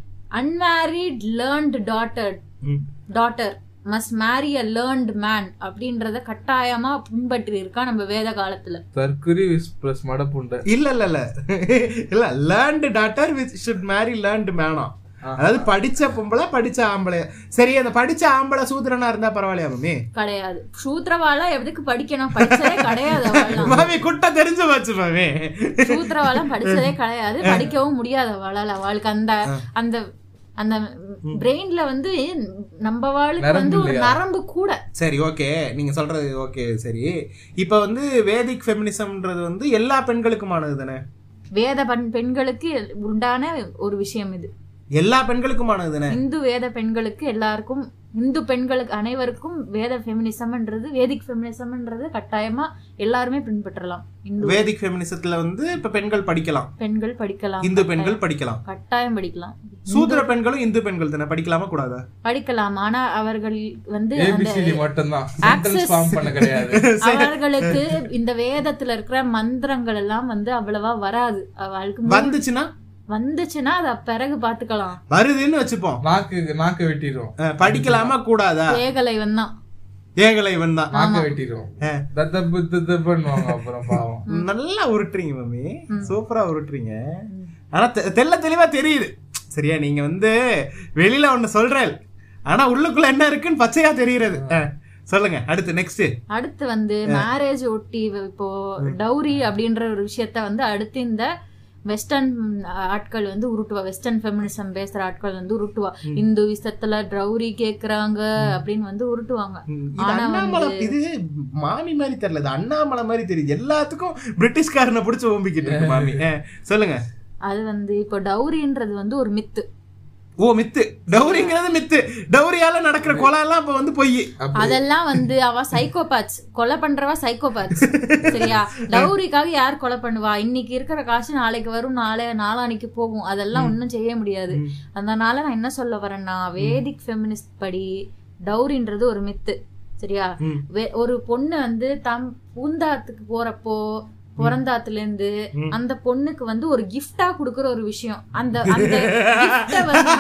அன்மேரிட் லேர்ன்ட் டாட்டர் ம். Daughter must marry a learned man அப்படின்றத கட்டாயமா பின்பற்றி இருக்கா நம்ம வேத காலத்துல தற்குறி பிளஸ் மடப்புண்டை இல்ல இல்ல இல்ல இல்ல learned daughter with should marry learned மேனா அதாவது படிச்ச பொம்பளை படிச்ச ஆம்பளை சரி அந்த படிச்ச ஆம்பளை சூத்திரனா இருந்தா பரவாயில்லையா மம்மி கிடையாது சூத்திரவாளா எதுக்கு படிக்கணும் படிச்சதே கிடையாது அவளாம் மாமி குட்டை தெரிஞ்சு போச்சு மாமி சூத்திரவாளம் படிச்சதே கிடையாது படிக்கவும் முடியாது அவளால அவளுக்கு அந்த அந்த அந்த பிரெயின்ல வந்து நம்ம வாளுக்கு வந்து ஒரு நரம்பு கூட சரி ஓகே நீங்க சொல்றது ஓகே சரி இப்ப வந்து வேதிக் ஃபெமினிசம்ன்றது வந்து எல்லா பெண்களுக்குமானது தானே வேத பெண் பெண்களுக்கு உண்டான ஒரு விஷயம் இது எல்லா பெண்களுக்குமானது தானே இந்து வேத பெண்களுக்கு எல்லாருக்கும் இந்து பெண்களுக்கு அனைவருக்கும் வேத ஃபெமினிசம்ன்றது வேதிக் ஃபெமினிசம்ன்றது கட்டாயமா எல்லாருமே பின்பற்றலாம் இந்து வேதிக் ஃபெமினிசத்துல வந்து இப்ப பெண்கள் படிக்கலாம் பெண்கள் படிக்கலாம் இந்து பெண்கள் படிக்கலாம் கட்டாயம் படிக்கலாம் சூத்திர பெண்களும் இந்து பெண்கள் தானே படிக்கலாமா கூடாதா படிக்கலாம் ஆனா அவர்கள் வந்து அந்த ஏபிசிடி மட்டும்தான் சென்டென்ஸ் ஃபார்ம் பண்ண கிடையாது அவர்களுக்கு இந்த வேதத்துல இருக்கிற மந்திரங்கள் எல்லாம் வந்து அவ்வளவா வராது அவளுக்கு மு- வந்துச்சுன்னா வந்துச்சுன்னா அத பிறகு பாத்துக்கலாம் வருதுன்னு வச்சுப்போம் நாக்கு நாக்க வெட்டிடும் அஹ், படிக்கலாமா கூடாதா ஏகலை வந்தான் ஏகலை வந்தான் நாக்க வெட்டிடும் ஆ. தத்தப்பு தத்தப்புன்னுவாங்க அப்புறம் பாவம் நல்லா உருட்டுறீங்க மம்மி சூப்பரா உருட்டுறீங்க ஆனா தெ- தெள்ள தெளிவா தெரியுது சரியா நீங்க வந்து வெளியில ஒண்ணு சொல்றேன் ஆனா உள்ளுக்குள்ள என்ன இருக்குன்னு பச்சையா தெரியுறது அஹ், சொல்லுங்க அடுத்து நெக்ஸ்ட் அடுத்து வந்து மேரேஜ் ஒட்டி இப்போ டௌரி அப்படின்ற ஒரு விஷயத்த வந்து அடுத்து இந்த வெஸ்டர்ன் ஆட்கள் வந்து உருட்டுவா வெஸ்டர்ன் ஃபெமினிசம் பேசுற ஆட்கள் வந்து உருட்டுவா இந்து விஷயத்துல டௌரி கேக்குறாங்க அப்படின்னு வந்து உருட்டுவாங்க இது ஆனா அண்ணாமலை இது மாமி மாதிரி தெரியல இது அண்ணாமலை மாதிரி தெரியுது எல்லாத்துக்கும் பிரிட்டிஷ்காரனை பிடிச்சி ஓம்பிக்கிட்டு இருக்கு மாமி அஹ், சொல்லுங்க அது வந்து இப்போ டௌரின்றது வந்து ஒரு மித்து ஓ மித்து டௌரிங்கிறது மித்து டௌரியால நடக்கிற கொலை எல்லாம் இப்ப வந்து பொய் அதெல்லாம் வந்து அவ சைக்கோபாத்ஸ் கொலை பண்றவா சைக்கோபாத்ஸ் சரியா டௌரிக்காக யார் கொலை பண்ணுவா இன்னைக்கு இருக்கிற காசு நாளைக்கு வரும் நாளை நாளானிக்கு போகும் அதெல்லாம் ஒண்ணும் செய்ய முடியாது அதனால நான் என்ன சொல்ல வரேன்னா வேதிக் ஃபெமினிஸ்ட் படி டௌரின்றது ஒரு மித்து சரியா ம். வே- ஒரு பொண்ணு வந்து தம் பூந்தாத்துக்கு போறப்போ பிறந்தாத்துல இருந்து அந்த பொண்ணுக்கு வந்து ஒரு கிஃப்டா குடுக்குற ஒரு விஷயம் அந்த அந்த gift அ வந்து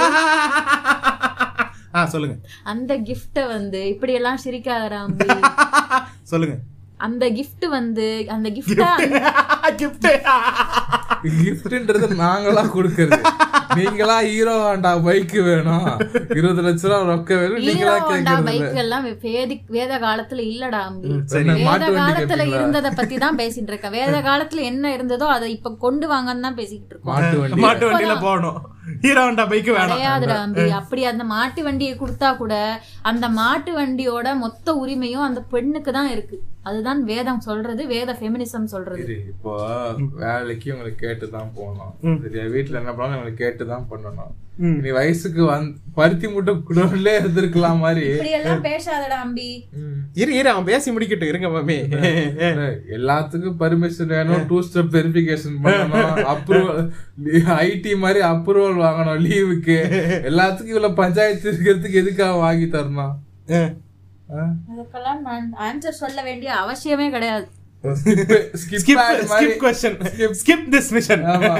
ஆ சொல்லுங்க அந்த கிஃப்ட வந்து இப்படி எல்லாம் சிரிக்காதடா அம்பி. சொல்லுங்க அந்த gift வந்து அந்த கிஃப்டா கிஃப்ட் கிஃப்ட்ன்றது நாங்களா கொடுக்கறது நீங்களா ஹீரோ வேண்டா பைக் வேணும் இருபது லட்ச ரூபா ரொக்க வேணும் நீங்களா ஹீரோ கேக்குறது பைக் எல்லாம் வேதி வேத காலத்துல இல்லடா அம்பி சரி, வேத மாட்டு வண்டி காலத்துல கேப்பீங்களா? இருந்தத பத்தி தான் பேசிட்டு இருக்கேன் வேத காலத்துல என்ன இருந்ததோ அதை இப்ப கொண்டு வாங்கன்னு தான் பேசிக்கிட்டு இருக்கோம் மாட்டு வண்டி மாட்டு வண்டியில போகணும் ஹீரோ ஹோண்டா பைக் வேணாம் கிடையாதுடா அம்பி அப்படி அந்த மாட்டு வண்டியை கொடுத்தா கூட அந்த மாட்டு வண்டியோட மொத்த உரிமையும் அந்த பெண்ணுக்கு தான் இருக்கு அதுதான் வேதம் சொல்றது வேத ஃபெமினிசம் சொல்றது சரி, இப்போ வேலைக்கு உங்களுக்கு கேட்டுதான் போகணும் சரியா வீட்டுல என்ன பண்ணாலும் உங்களுக்கு கேட்டுதான் பண்ணணும் நீ வயசுக்கு வந் பருத்தி மூட்டை குடோன்ல இருந்திருக்கலாம் மாதிரி இப்படி எல்லாம் பேசாதடா அம்பி இரு இரு அவன் பேசி முடிக்கட்டும் இருங்க மாமி இல்ல, எல்லாத்துக்கும் பர்மிஷன் வேணும் டூ ஸ்டெப் வெரிஃபிகேஷன் பண்ணணும் அப்ரூவல் ஐடி மாதிரி அப்ரூவல் வாங்கணும் லீவுக்கு எல்லாத்துக்கும் இவ்வளவு பஞ்சாயத்து இருக்கிறதுக்கு எதுக்காக வாங்கி தரணும் ஆ? அதுக்கெல்லாம் நான் ஆன்சர் சொல்ல வேண்டிய அவசியமே கிடையாது skip ஸ்கிப் pad மாதிரி. Skip question skip this mission ஆமா.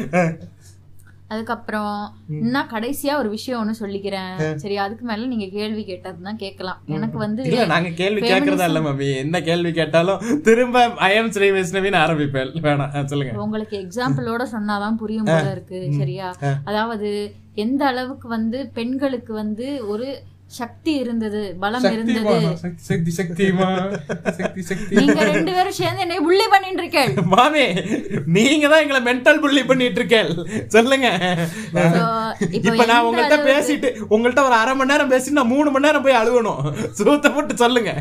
அதுக்கப்புறம் இன்னும் கடைசியா ஒரு விஷயம் ஒண்ணு சொல்லிக்கிறேன் சரி அதுக்கு மேல நீங்க கேள்வி கேட்டதுதான் கேட்கலாம் எனக்கு வந்து இல்ல நாங்க கேள்வி கேக்குறதா இல்ல மாமி என்ன கேள்வி கேட்டாலும் திரும்ப ஐஎம் ஸ்ரீ வைஷ்ணவின்னு ஆரம்பிப்பேன் வேணாம் ஆ, சொல்லுங்க உங்களுக்கு எக்ஸாம்பிளோட சொன்னாதான் புரியும் போல இருக்கு சரியா அதாவது எந்த அளவுக்கு வந்து பெண்களுக்கு வந்து ஒரு சக்தி இருந்தது பலம் இருந்தது சக்திமானா, சக்தி சக்தி சக்திமா சக்தி சக்தி நீங்க ரெண்டு பேரும் சேர்ந்து என்னை புள்ளி பண்ணிட்டு இருக்கேன் மாமி நீங்க தான் எங்களை மென்டல் புள்ளி பண்ணிட்டு இருக்கேன் சொல்லுங்க So, இப்போ இப்ப நான் எந்த உங்கள்ட்ட அளவுக்கு- பேசிட்டு உங்கள்ட்ட ஒரு அரை மணி நேரம் பேசி நான் மூணு மணி நேரம் போய் அழுகணும் சூத்த போட்டு சொல்லுங்க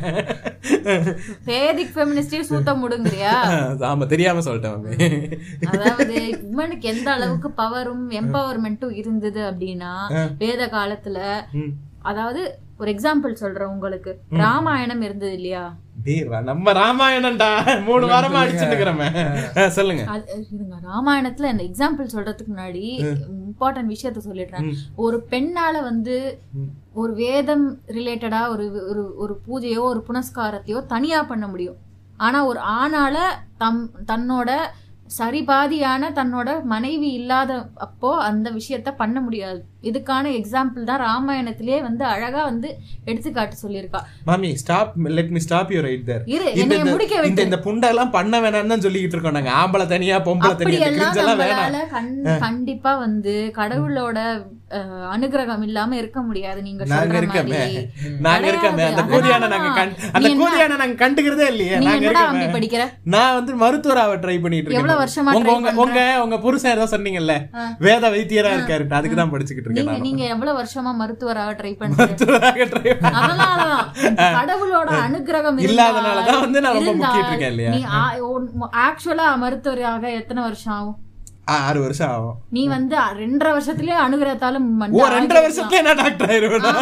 வேதிக் ஃபெமினிஸ்டே சூத்த முடுங்கிறியா ஆமா தெரியாம சொல்லிட்டேன் மாமி அதாவது உமனுக்கு எந்த அளவுக்கு பவரும் எம்பவர்மெண்ட்டும் இருந்தது அப்படின்னா வேத காலத்துல அதாவது ஒரு எக்ஸாம்பிள் சொல்றேன் உங்களுக்கு ராமாயணம் இருந்தது இல்லையா டேய், ரா- நம்ம ராமாயணம்டா மூணு வாரமா அடிச்சுட்டு இருக்கிறோமே ஆ, சொல்லுங்க அது- இருங்க ராமாயணத்துல அந்த எக்ஸாம்பிள் சொல்றதுக்கு முன்னாடி இம்பார்ட்டன்ட் விஷயத்த சொல்லிடுறேன் ஒரு பெண்ணால வந்து ஒரு வேதம் ரிலேட்டடா ஒரு ஒரு ஒரு பூஜையோ ஒரு புனஸ்காரத்தையோ தனியா பண்ண முடியும் ஆனா ஒரு ஆணால தம் தன்னோட சரிபாதியான தன்னோட மனைவி இல்லாத அப்போ அந்த விஷயத்த பண்ண முடியாது இதுக்கான எக்ஸாம்பிள் தான் ராமாயணத்திலே வந்து அழகா வந்து எடுத்துக்காட்டு சொல்லியிருக்கா மாமி stop let me stop you right there இரு இந்த என்னைய இந்த- முடிக்க இந்த விட்டு இந்த புண்டெல்லாம் பண்ண வேணாம்னு தான் சொல்லிக்கிட்டு இருக்கோம் நாங்க ஆம்பளை தனியா பொம்பளை தனியா இந்த அப்படியெல்லாம் cringe எல்லாம் வேணாம் நம்மளால கண்- கண்டிப்பா வந்து கடவுளோட அஹ், அனுகிரகம் இல்லாம இருக்க முடியாது நீங்க நாங்க சொல்ற இருக்கமே மாதிரி நாங்க இருக்கமே அந்த கிடையாது. கூதியான நாங்க அதனாலதான் கண் அந்த நீ என்ன- கூதியான நாங்க கண்டுக்கிறதே இல்லையே நீ நாங்க என்னடா அம்பி இருக்கமே படிக்கிற நான் வந்து மருத்துவராக ட்ரை பண்ணிட்டு இருக்கேன் எவ்வளவு வருஷமா உங்க try உங்க பண்ற? உங்க உங்க புருஷன் ஏதோ சொன்னீங்கல்ல வேத வைத்தியரா இருக்காரு அதுக்கு தான் படிச்சுக்கிட்டு இருக்கேன் நீங்க நானும். நீங்க எவ்வளவு வருஷமா மருத்துவராக ட்ரை பண்றீங்க மருத்துவராக try பண்ண- அதனாலதான் கடவுளோட அனுகிரகம் இல்லாதனாலதான் வந்து நான் ரொம்ப முக்கிட்டு இருக்கேன் இல்லையா? நீ ஆக்சுவலா மருத்துவராக எத்தனை வருஷம் ஆகும் ஆ, ஆறு வருஷம் ஆகும் நீ வந்து ரெண்டரை வருஷத்துலயே அனுகிரகத்தாலும் வந்து ஓ ரெண்டரை ஆகிருக்கலாம். வருஷத்துல என்ன டாக்டர் ஆயிருவேனா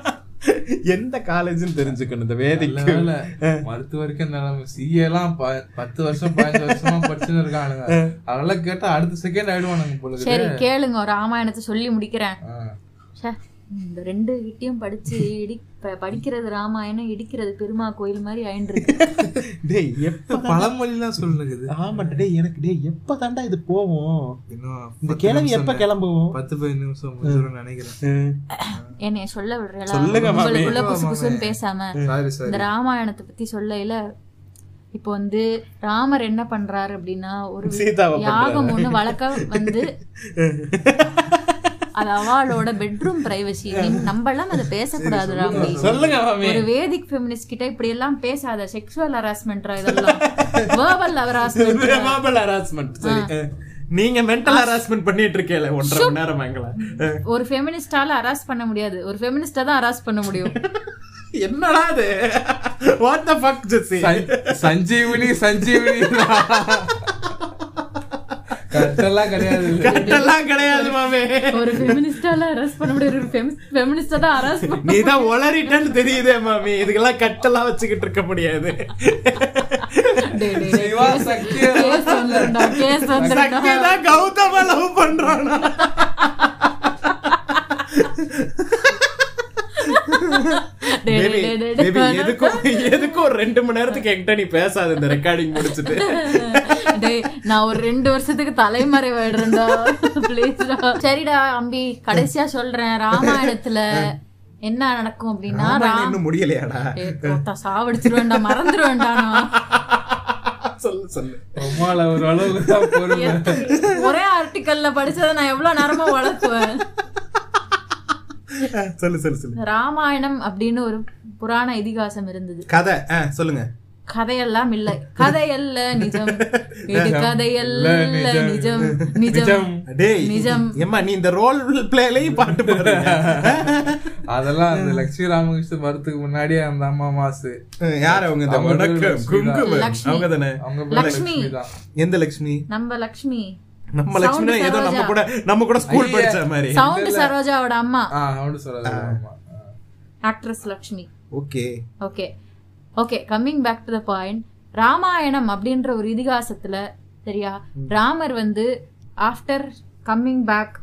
எந்த காலேஜ்னு தெரிஞ்சுக்கணும் இந்த வேதிக்கு நல்ல வேளை. மருத்துவருக்கு நிலைமை சிஏ எல்லாம் ப- பத்து வருஷம் பதினஞ்சு வருஷமா படிச்சுன்னு இருக்கானுங்க அதெல்லாம் கேட்டா அடுத்த செகண்ட் ஆயிடுவானுங்க போல இருக்குது. சரி கேளுங்க ராமாயணத்தை சொல்லி முடிக்கிறேன் ஆ. ச்சே, இந்த ரெண்டு கிட்டயும் படிச்சு இடி ப- படிக்கிறது ராமாயணம் இடிக்கிறது பெருமா கோயில் மாதிரி ஆயின்றிருக்கு டேய் எப்ப பழமொழிலாம் சொல்லுங்குது ஆமாண்டா டேய் எனக்கு டேய் எப்ப தாண்டா இது போவோம் இன்னும் இந்த பத்து கிழவி நிமிஷம் எப்ப தான். கிளம்புவோம் பத்து பதினஞ்சு நிமிஷம் முடிஞ்சிரும்னு நினைக்கிறேன் என்னைய சொல்ல விடுறா சொல்லுங்க, மாமி. உங்களுக்குள்ள குசு குசுன்னு பேசாம சாரி இந்த சாரி ராமாயணத்தை பத்தி சொல்லையில இப்போ வந்து ராமர் என்ன பண்றாரு அப்படின்னா ஒரு சீதாவை யாகம் ஒண்ணு வளர்க்க வந்து அது அவளோட பெட்ரூம் பிரைவசி நம்ம எல்லாம் அதை பேசக்கூடாது ராமி சொல்லுங்க மாமி ஒரு வேதிக் ஃபெமினிஸ்ட் கிட்ட இப்படி எல்லாம் பேசாத செக்ஷுவல் ஹராஸ்மெண்ட்ரா இதெல்லாம் வேர்பல் ஹராஸ்மெண்ட் வெர்பல் ஹராஸ்மெண்ட் சரி நீங்க மென்டல் ஹராஸ்மெண்ட் பண்ணிட்டு இருக்கேல ஒன்றரை மணி நேரம் எங்களை ஒரு ஃபெமினிஸ்டால ஹராஸ் பண்ண முடியாது ஒரு ஃபெமினிஸ்டா தான் ஹராஸ் பண்ண முடியும் என்னடா அது வாட் த ஃபக் ஜெசி சஞ்- சஞ்சீவினி சஞ்சீவினி கரெக்டெல்லாம் கிடையாது இது. கட்டெல்லாம் கிடையாது மாமே ஒரு ஃபெமினிஸ்டால ஹராஸ் பண்ண முடியாது ஒரு ஃபெமினிஸ்டா தான் ஹராஸ் பண்ண நீ தான் உளறிட்டன்னு தெரியுதே மாமி இதுக்கெல்லாம் கட்டெல்லாம் வச்சுக்கிட்டு இருக்க முடியாது டேய், டேய், டேய். சிவா சக்தியா கேஸ் வந்துருண்டா கேஸ் வந்துருண்டா சக்திதான் கௌதம லவ் பண்றானா டேய், Baby, டேய், டேய், baby, டேய். எதுக்கும் எதுக்கும் ஒரு ரெண்டு மணி நேரத்துக்கு என்கிட்ட நீ பேசாத இந்த ரெக்கார்டிங் முடிச்சிட்டு டேய் நான் ஒரு ரெண்டு வருஷத்துக்கு தலைமறை விடுறேன்டா ப்ளீஸ்டா சரிடா அம்பி கடைசியா சொல்றேன் ராமாயணத்துல என்ன நடக்கும் அப்படின்னா ராமாயணம் ராம் இன்னும் முடியலையாடா ஏய், தோத்தா சாவடிச்சிருவேன்டா மறந்துருவேன்டா நான் சொல்லு சொல்லு ரொமால ஒரு அளவுக்கு தான் பொறுமை ஒரே ஆர்டிக்கல்ல படிச்சதை நான் எவ்வளவு நேரமா வளர்க்குவேன் அஹ், சொல்லு சொல்லு சொல்லு ராமாயணம் அப்படின்னு ஒரு புராண இதிகாசம் இருந்தது கதை அஹ், சொல்லுங்க கதையெல்லாம் இல்ல கதையல்ல நிஜம் இது கதையல்ல நிஜம் நிஜம் டேய் நிஜம். ஏம்மா நீ இந்த ரோல் பிளேலையும் பாட்டு பாடுறீங்க அதெல்லாம் அந்த லட்சுமி ராமகிருஷ்ணன் வரதுக்கு முன்னாடியே அந்த அம்மா மாசு அஹ், யார் அவங்க இந்த அவங்க வணக்கம் பேரு குங்கும லக்ஷ்மி. அவங்க தானே அவங்க பேரு லக்ஷ்மி. லட்சுமி தான் எந்த லட்சுமி நம்ம லக்ஷ்மி நம்ம லட்சுமி ஏதோ நம்ம கூட நம்ம கூட ஸ்கூல் படிச்ச மாதிரி சவுண்ட் சரோஜாவோட அம்மா ஆ அவனு சொல்றது ஆமா ஆ. Actress Lakshmi okay okay okay coming back to the point Ramayanam அப்படின்ற ஒரு இதிகாசத்துல சரியா ராமர் வந்து after coming back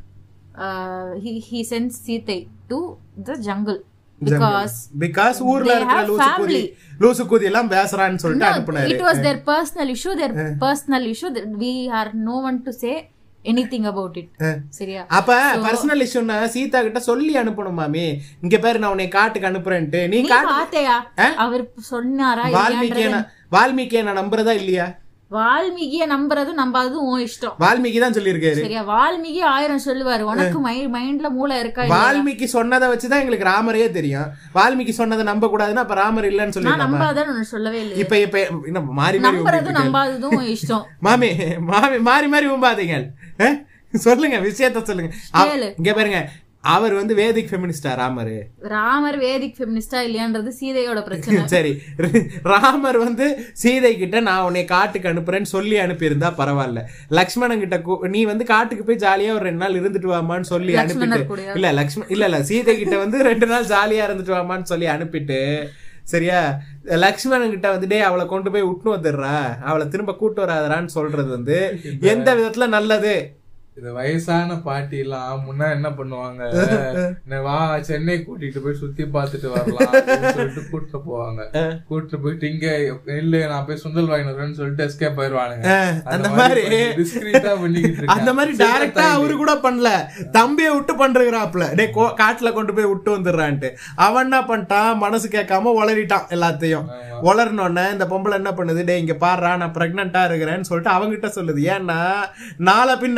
he sends சீத்தை to the jungle because because ஊர்ல They இருக்கிற have லூசு கூதி family. லூசு கூதி எல்லாம் பேசுறான்னு சொல்லிட்டு அனுப்புனாரு it was their personal issue their personal issue we are no one to say anything about it சரியா அப்ப பர்சனல் இஷ்யூன்னா சீதா கிட்ட சொல்லி அனுப்பணும் மாமி இங்க பேரு நான் உன்னை காட்டுக்கு அனுப்புறேன்ட்டு நீ நீ காட்டு பாத்தையா அவர் சொன்னாரா வால்மீகிய இல்லையான்றது நான் வால்மீகிய நான் நம்புறதா இல்லையா வால்மீகிய நம்புறதும் நம்பாததும் உன் இஷ்டம் வால்மீகி தான் சொல்லியிருக்காரு சரியா வால்மீகி ஆயிரம் சொல்லுவாரு உனக்கு மைண்ட்ல மூளை இருக்கா இல்லையா? வால்மீகி சொன்னதை வச்சுதான் எங்களுக்கு ராமரையே தெரியும் வால்மீகி சொன்னதை நம்ப கூடாதுன்னா அப்ப ராமர் இல்லைன்னு நான் சொல்லிடலாமா நம்பாதன்னு ஒண்ணு சொல்லவே இல்லை இப்ப இப்ப என்ன மாறி மாறி நம்புறதும் உங்க நம்பாததும் உன் இஷ்டம் மாமி மாமி மாறி மாறி உம்பாதீங்க அஹ்? சொல்லுங்க விஷயத்த சொல்லுங்க அவ- கேளு. இங்க பாருங்க அவர் வந்து வேதிக் ஃபெமினிஸ்டா ராமரு ராமர் வேதிக் ஃபெமினிஸ்டா இல்லையான்றது சீதையோட பிரச்சனை சரி ராமர் வந்து சீதை கிட்ட நான் உன்னை காட்டுக்கு அனுப்புறேன்னு சொல்லி அனுப்பியிருந்தா பரவாயில்ல லக்ஷ்மணன் கிட்ட கூ- நீ வந்து காட்டுக்கு போய் ஜாலியா ஒரு ரெண்டு நாள் இருந்துட்டு வாமான்னு சொல்லி லக்ஷ்மணர் அனுப்பிட்டு கூடயா? இல்ல லக்ஷ்மண் இல்ல இல்ல சீதை கிட்ட வந்து ரெண்டு நாள் ஜாலியா இருந்துட்டு வாமான்னு சொல்லி அனுப்பிட்டு சரியா லக்ஷ்மணன் கிட்ட வந்து டேய் அவளை கொண்டு போய் விட்டு வந்துடுறா அவளை திரும்ப கூட்டு வராதரான்னு சொல்றது வந்து எந்த விதத்துல நல்லது இந்த வயசான பாட்டி எல்லாம் முன்ன என்ன பண்ணுவாங்க என்ன வா சென்னை கூட்டிட்டு போய் சுத்தி பார்த்துட்டு வரலாம் அப்படின்னு சொல்லிட்டு கூட்டிட்டு போவாங்க கூட்டிட்டு போயிட்டு இங்க இல்ல நான் போய் சுண்டல் வாங்கிட்டு வரேன்னு சொல்லிட்டு எஸ்கேப் ஆயிருவானுங்க அந்த மாதிரி டிஸ்கிரீட்டா பண்ணிக்கிட்டு இருக்காங்க. அந்த மாதிரி டைரக்டா அவரு கூட பண்ணல தம்பியை விட்டு பண்றாப்ல டே காட்டுல கொண்டு போய் விட்டு வந்துடுறான்ட்டு அவன் என்ன பண்ணிட்டான் மனசு கேட்காம உளறிட்டான் எல்லாத்தையும் உளர்னோடனே இந்த பொம்பளை என்ன பண்ணுது டே இங்க பாடுறா நான் பிரெக்னண்டா இருக்கிறேன்னு சொல்லிட்டு அவங்கிட்ட சொல்லுது ஏன்னா நாளை பின்ன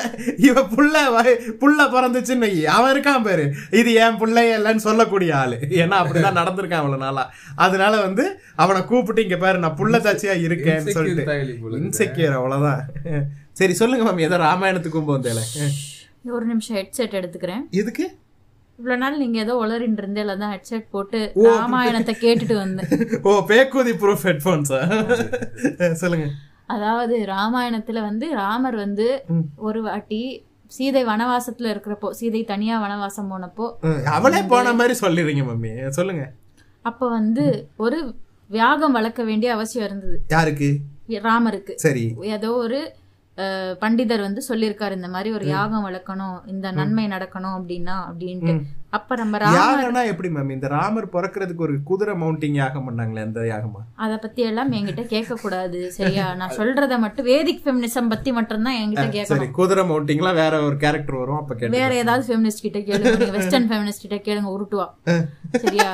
இவ புள்ள வ- புள்ள பிறந்துச்சுன்னு வை. அவன் இருக்கான் பேரு இது என் பிள்ளைய இல்லைன்னு சொல்லக்கூடிய ஆளு ஏன்னா அப்படிதான் நடந்திருக்கான் அவ்வளவு நாளா அதனால வந்து அவனை கூப்பிட்டு இங்க பாரு நான் புள்ள தாச்சியா இருக்கேன்னு Insecure சொல்லிட்டு தாயலி போல இருக்குது. இன்செக்யூர் அவ்வளவுதான் சரி சொல்லுங்க மாமி ஏதோ ராமாயணத்துக்கு கும்பம் வந்தேல ஒரு நிமிஷம் ஹெட்செட் எடுத்துக்கிறேன் எதுக்கு இவ்வளவு நாள் நீங்க ஏதோ உளறின்னு இருந்தேல தான் ஹெட்செட் போட்டு ராமாயணத்தை கேட்டுட்டு வந்தேன் ஓ பேக்கூதி ப்ரூஃப் ஹெட்போன்ஸா சொல்லுங்க அதாவது ராமாயணத்துல வந்து ராமர் வந்து ஒரு வாட்டி சீதை வனவாசத்துல இருக்கிறப்போ சீதை தனியா வனவாசம் போனப்போ ம், அவளே போன மாதிரி சொல்லிடுறீங்க மம்மி சொல்லுங்க அப்ப வந்து ஒரு வியாகம் வளர்க்க வேண்டிய அவசியம் இருந்தது யாருக்கு ராமருக்கு சரி ஏதோ ஒரு அஹ், பண்டிதர் வந்து சொல்லியிருக்காரு இந்த மாதிரி ஒரு யாகம் வளர்க்கணும் இந்த நன்மை நடக்கணும் அப்படின்னா அப்படின்ட்டு அப்ப நம்ம ராமர் யாகம்னா எப்படி மேம் இந்த ராமர் பிறக்கிறதுக்கு ஒரு குதிரை மவுண்டிங் யாகம் பண்ணாங்களே அந்த யாகமா அத பத்தி எல்லாம் என்கிட்ட கேட்க கூடாது சரியா நான் சொல்றத மட்டும் வேதிக் ஃபெமினிசம் பத்தி மட்டும்தான் என்கிட்ட சரி கேட்கணும் குதிரை மவுண்டிங்லாம் வேற ஒரு கேரக்டர் வரும் அப்ப கேட்டு வேற ஏதாவது ஃபெமினிஸ்ட் கிட்ட கேளுங்க வெஸ்டர்ன் ஃபெமினிஸ்ட் கிட்ட கேளுங்க உருட்டுவா சரியா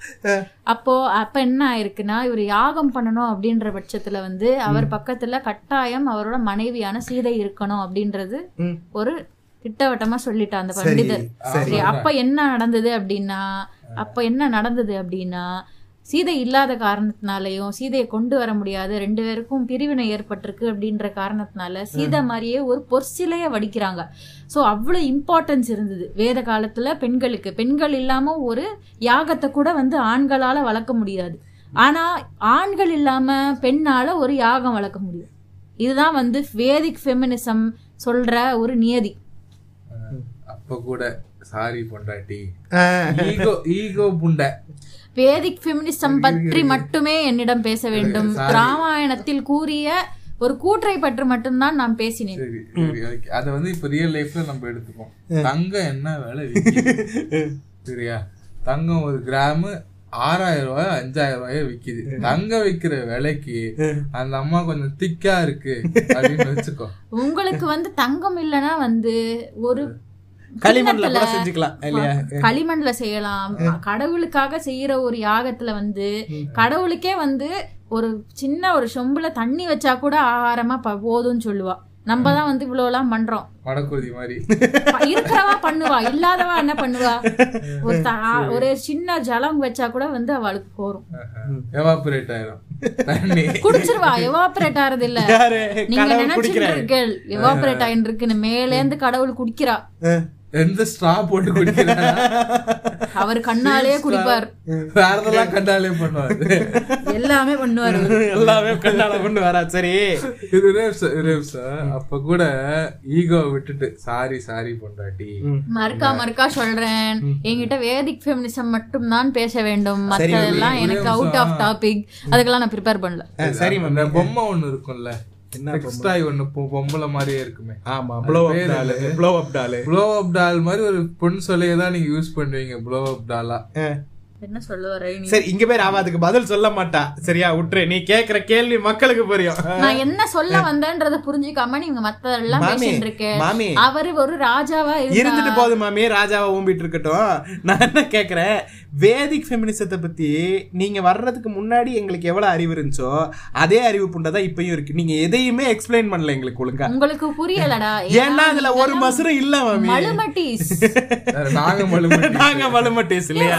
அப்போ அப்ப என்ன ஆயிருக்குன்னா இவர் யாகம் பண்ணணும் அப்படின்ற பட்சத்துல வந்து அவர் பக்கத்துல கட்டாயம் அவரோட மனைவியான சீதை இருக்கணும் அப்படின்றது ம். ஒரு திட்டவட்டமா சொல்லிட்டான் அந்த பண்டிதர் சரி அப்ப என்ன நடந்தது அப்படின்னா அப்ப என்ன நடந்தது அப்படின்னா சீதை இல்லாத காரணத்தினாலையும் சீதையை கொண்டு வர முடியாது ரெண்டு பேருக்கும் பிரிவினை ஏற்பட்டிருக்கு அப்படின்ற காரணத்தினால சீதை மாதிரியே ஒரு பொற்சிலைய வடிக்கிறாங்க ஸோ அவ்வளோ இம்பார்ட்டன்ஸ் இருந்தது வேத காலத்துல பெண்களுக்கு பெண்கள் இல்லாம ஒரு யாகத்தை கூட வந்து ஆண்களால வளர்க்க முடியாது ஆனா ஆண்கள் இல்லாம பெண்ணால ஒரு யாகம் வளர்க்க முடியும் இதுதான் வந்து வேதிக் ஃபெமினிசம் சொல்ற ஒரு நியதி அப்ப கூட சாரி பொண்டாட்டி ஆ, ஈகோ ஈகோ புண்டை வேதிக் ஃபெமினிசம் பற்றி மட்டுமே என்னிடம் பேச வேண்டும் ராமாயணத்தில் கூறிய ஒரு கூற்றை பற்றி மட்டும்தான் நான் பேசினேன் சரி சரி okay. அத வந்து இப்ப ரியல் லைஃப்ல நம்ம எடுத்துப்போம் தங்கம் என்ன வேலை விக்குது? சரியா தங்கம் ஒரு கிராமு ஆறாயிரம் ரூபாய் அஞ்சாயிரம் ரூபாய விக்குது தங்க விக்கிற விலைக்கு அந்த அம்மா கொஞ்சம் திக்கா இருக்கு அப்படின்னு வச்சுக்கோ உங்களுக்கு வந்து தங்கம் இல்லனா வந்து ஒரு களிமண்ல கூட கிண்ணத்துல செஞ்சுக்கலாம் இல்லையா களிமண்ல செய்யலாம் கடவுளுக்காக செய்யற ஒரு யாகத்துல வந்து கடவுளுக்கே வந்து ஒரு சின்ன ஒரு சொம்புல தண்ணி வச்சா கூட ஆகாரமா ப- போதும்னு சொல்லுவா நம்ம தான் வந்து இவ்வளவு எல்லாம் பண்றோம் மடக்குருதி மாதிரி ப- இருக்கிறவா பண்ணுவா இல்லாதவா என்ன பண்ணுவா ஒரு த- ஒரு சின்ன ஜலம் வச்சா கூட வந்து அவளுக்கு போறோம் எவாபரேட் ஆயிரும் தண்ணி குடிச்சிருவா எவாபரேட் ஆறது இல்ல யாரு நீங்க கடவுள் நினைச்சிட்டு குடிக்கிறாரு இருக்கீள் எவாபரேட் ஆயின்னு இருக்குன்னு மேல இருந்து கடவுள் குடிக்கிறா எந்த ஸ்ட்ரா போட்டு குடிக்கிறாரா அவர் கண்ணாலே குடிப்பார் வேற எதெல்லாம் கண்டாலே பண்ணுவாரு எல்லாமே பண்ணுவாரு எல்லாமே கண்ணால கொண்டு வரா சரி இது ரேப்ஸ் ரேப்ஸ் அப்ப கூட ஈகோ விட்டுட்டு சாரி சாரி பொண்டாட்டி மறுக்கா மறுக்கா சொல்றேன் என்கிட்ட வேதிக் ஃபெமினிசம் மட்டும் தான் பேச வேண்டும் மற்றதெல்லாம் எனக்கு அவுட் ஆஃப் டாபிக் அதுக்கெல்லாம் நான் ப்ரிப்பேர் பண்ணல அஹ், சரி அந்த பொம்மை ஒண்ணு இருக்கும்ல செக்ஸ் டாய் ஒண்ணு பொ- பொம்பளை மாதிரியே இருக்குமே ஆமா ப்ளோ அப் பேரு டால் ப்ளோ அப் டால் ப்ளோ அப் டால் மாதிரி ஒரு பொன் சொல்லையை தான் நீங்க யூஸ் பண்ணுவீங்க ப்ளோ அப் டாலா என்ன சொல்ல வர நீ சரி இங்க பேர் அவ அதுக்கு பதில் சொல்ல மாட்டா சரியா விட்டுரு நீ கேக்குற கேள்வி மக்களுக்கு புரியும் நான் என்ன சொல்ல வந்தேன்றத புரிஞ்சுக்காம நீங்க மத்ததெல்லாம் மாமி, பேசிட்டு இருக்கேன் மாமி. அவரு ஒரு ராஜாவா இருந்தா இருந்துட்டு போதும் மாமி ராஜாவை ஊம்பிட்டு இருக்கட்டும் நான் என்ன கேக்குறேன் வேதிக் ஃபெமினிசத்தை பத்தி நீங்க வர்றதுக்கு முன்னாடி எங்களுக்கு எவ்வளவு அறிவு இருந்துச்சோ அதே அறிவு புண்டதான் இப்பயும் இருக்கு நீங்க எதையுமே எக்ஸ்பிளைன் பண்ணல எங்களுக்கு ஒழுங்கா உங்களுக்கு புரியலடா ஏன்னா அதுல ஒரு மசுரம் இல்ல மாமி மழுமட்டிஸ் நாங்க மலுமட்டி நாங்க மலுமட்டேஸ் இல்லையா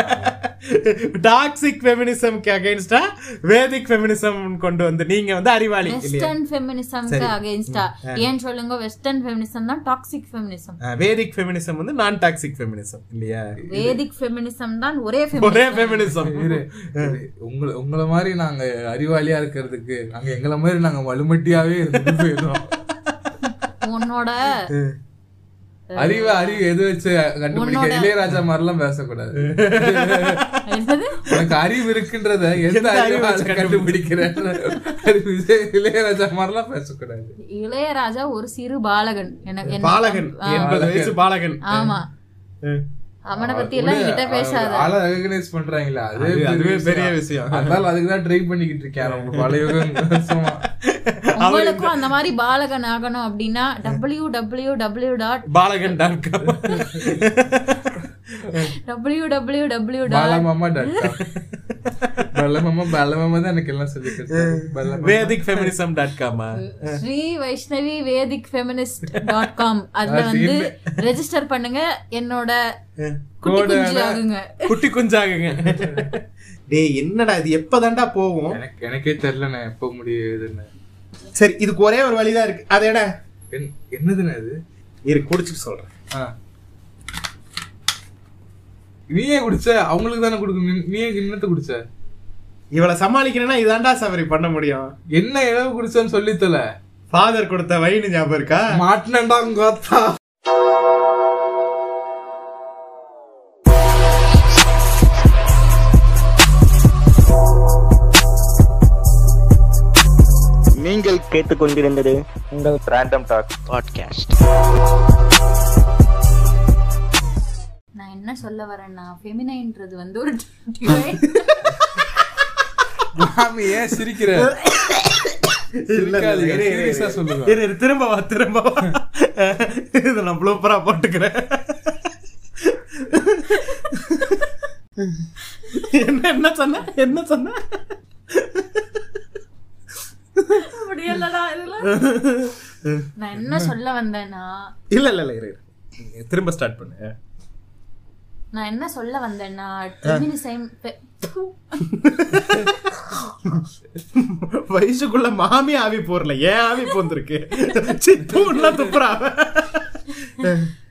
டாக்ஸிக் ஃபெமினிசம்க்கு அகைன்ஸ்டா வேதிக் ஃபெமினிசம் கொண்டு வந்து நீங்க வந்து அறிவாளி இல்லையா வெஸ்டர்ன் ஃபெமினிசம்க்கு அகைன்ஸ்டா ஏன் சொல்லுங்க வெஸ்டர்ன் ஃபெமினிசம் தான் toxic feminism ah, vedic feminism வந்து நான் டாக்ஸிக் ஃபெமினிசம் இல்லையா வேதிக் ஃபெமினிசம் தான் ஒரே ஒரே ஃபெமினிசம் ஃபெமினிசம் இரு, இரு. உங்களை உங்களை மாதிரி நாங்க அறிவாளியா இருக்கிறதுக்கு நாங்க எங்களை மாதிரி நாங்க மலுமட்டியாவே இருந்துட்டு போயிடுறோம் உன்னோட அறிவு அறிவு எது வச்சு கண்டுபிடிக்க இளையராஜா மாதிரிலாம் பேசக்கூடாது என்னது உனக்கு அறிவு இருக்குன்றத எந்த அறிவு கண்டுபிடிக்கிறேன் அறிவு விஜய் இளையராஜா மாதிரிலாம் பேசக்கூடாது இளையராஜா ஒரு சிறு பாலகன் எனக்கு என்ன- பாலகன் ஆ, எண்பது வயசு பாலகன் ஆமா அஹ். அவனை பத்தி எல்லாம் என்கிட்ட பேசாத ஆளை ரெகனைஸ் பண்றாங்களா அதே அது- அதுவே பெரிய பெரிய விஷயம் விஷயம். அதனால அதுக்கு தான் ட்ரை பண்ணிக்கிட்டு இருக்கேன் ரொம்ப பல யுகம் வருஷமா. உங்களுக்கும் அந்த மாதிரி பாலகன் ஆகணும் அப்படின்னா W W W dot Balagan dot com W W W dot Balamama dot com Balamama Balamama தான் எனக்கு எல்லாம் சொல்லி கொடுத்தாரு பாலமாமா. வேதிக் ஃபெமினிசம் டாட் காமா Sri Vaishnavi vedic feminist dot com அதுல வந்து ரெஜிஸ்டர் பண்ணுங்க என்னோட குட்டி குஞ்சு ஆகுங்க குட்டி குஞ்சாகுங்க டேய் என்னடா இது எப்பதான்டா போகும் எனக்கு எனக்கே தெரியலண்ணே எப்போ முடியுதுன்னு சரி இதுக்கு ஒரே ஒரு வழிதான் இருக்கு அதேடா என்- என்னதுண்ணே இது இரு குடிச்சிட்டு சொல்றேன் ஆ. நீயே குடிச்ச அவங்களுக்கு தானே கொடுக்கணும் நீயே என்னத்த குடிச்ச இவளை சமாளிக்கணும்னா இதாண்டா சபரி பண்ண முடியும் என்ன இளவு குடிச்சேன்னு சொல்லித்தல ஃபாதர் கொடுத்த வைனு ஞாபகம் இருக்கா மாட்டினண்டா கோத்தா நீங்கள் கேட்டுக்கொண்டிருந்தது உங்கள் ரேண்டம் டாக் பாட்காஸ்ட் நான் என்ன சொல்ல வரேன்னா ஃபெமினைன்றது வந்து ஒரு divine. மாமி ஏன் சிரிக்கிற சிரிக்காதீங்க, இரு, இரு, serious ஆ இரு. சொல்லுங்க. இரு, இரு, திரும்ப வா திரும்ப வா இது நான் ப்ளூப்பரா போட்டுக்கிறேன் என்ன என்ன சொன்ன என்ன சொன்ன முடியலடா இதெல்லாம். நான் என்ன சொல்ல வந்தேன்னா இல்ல இல்ல இல்ல இரு இரு. திரும்ப ஸ்டார்ட் பண்ணு நான் என்ன சொல்ல வந்தேன்னா ஃபெமினிசம் வயசுக்குள்ள மாமி ஆவி போறல ஏன் ஆவி போந்திருக்கு சிப்புலாம் துப்புறா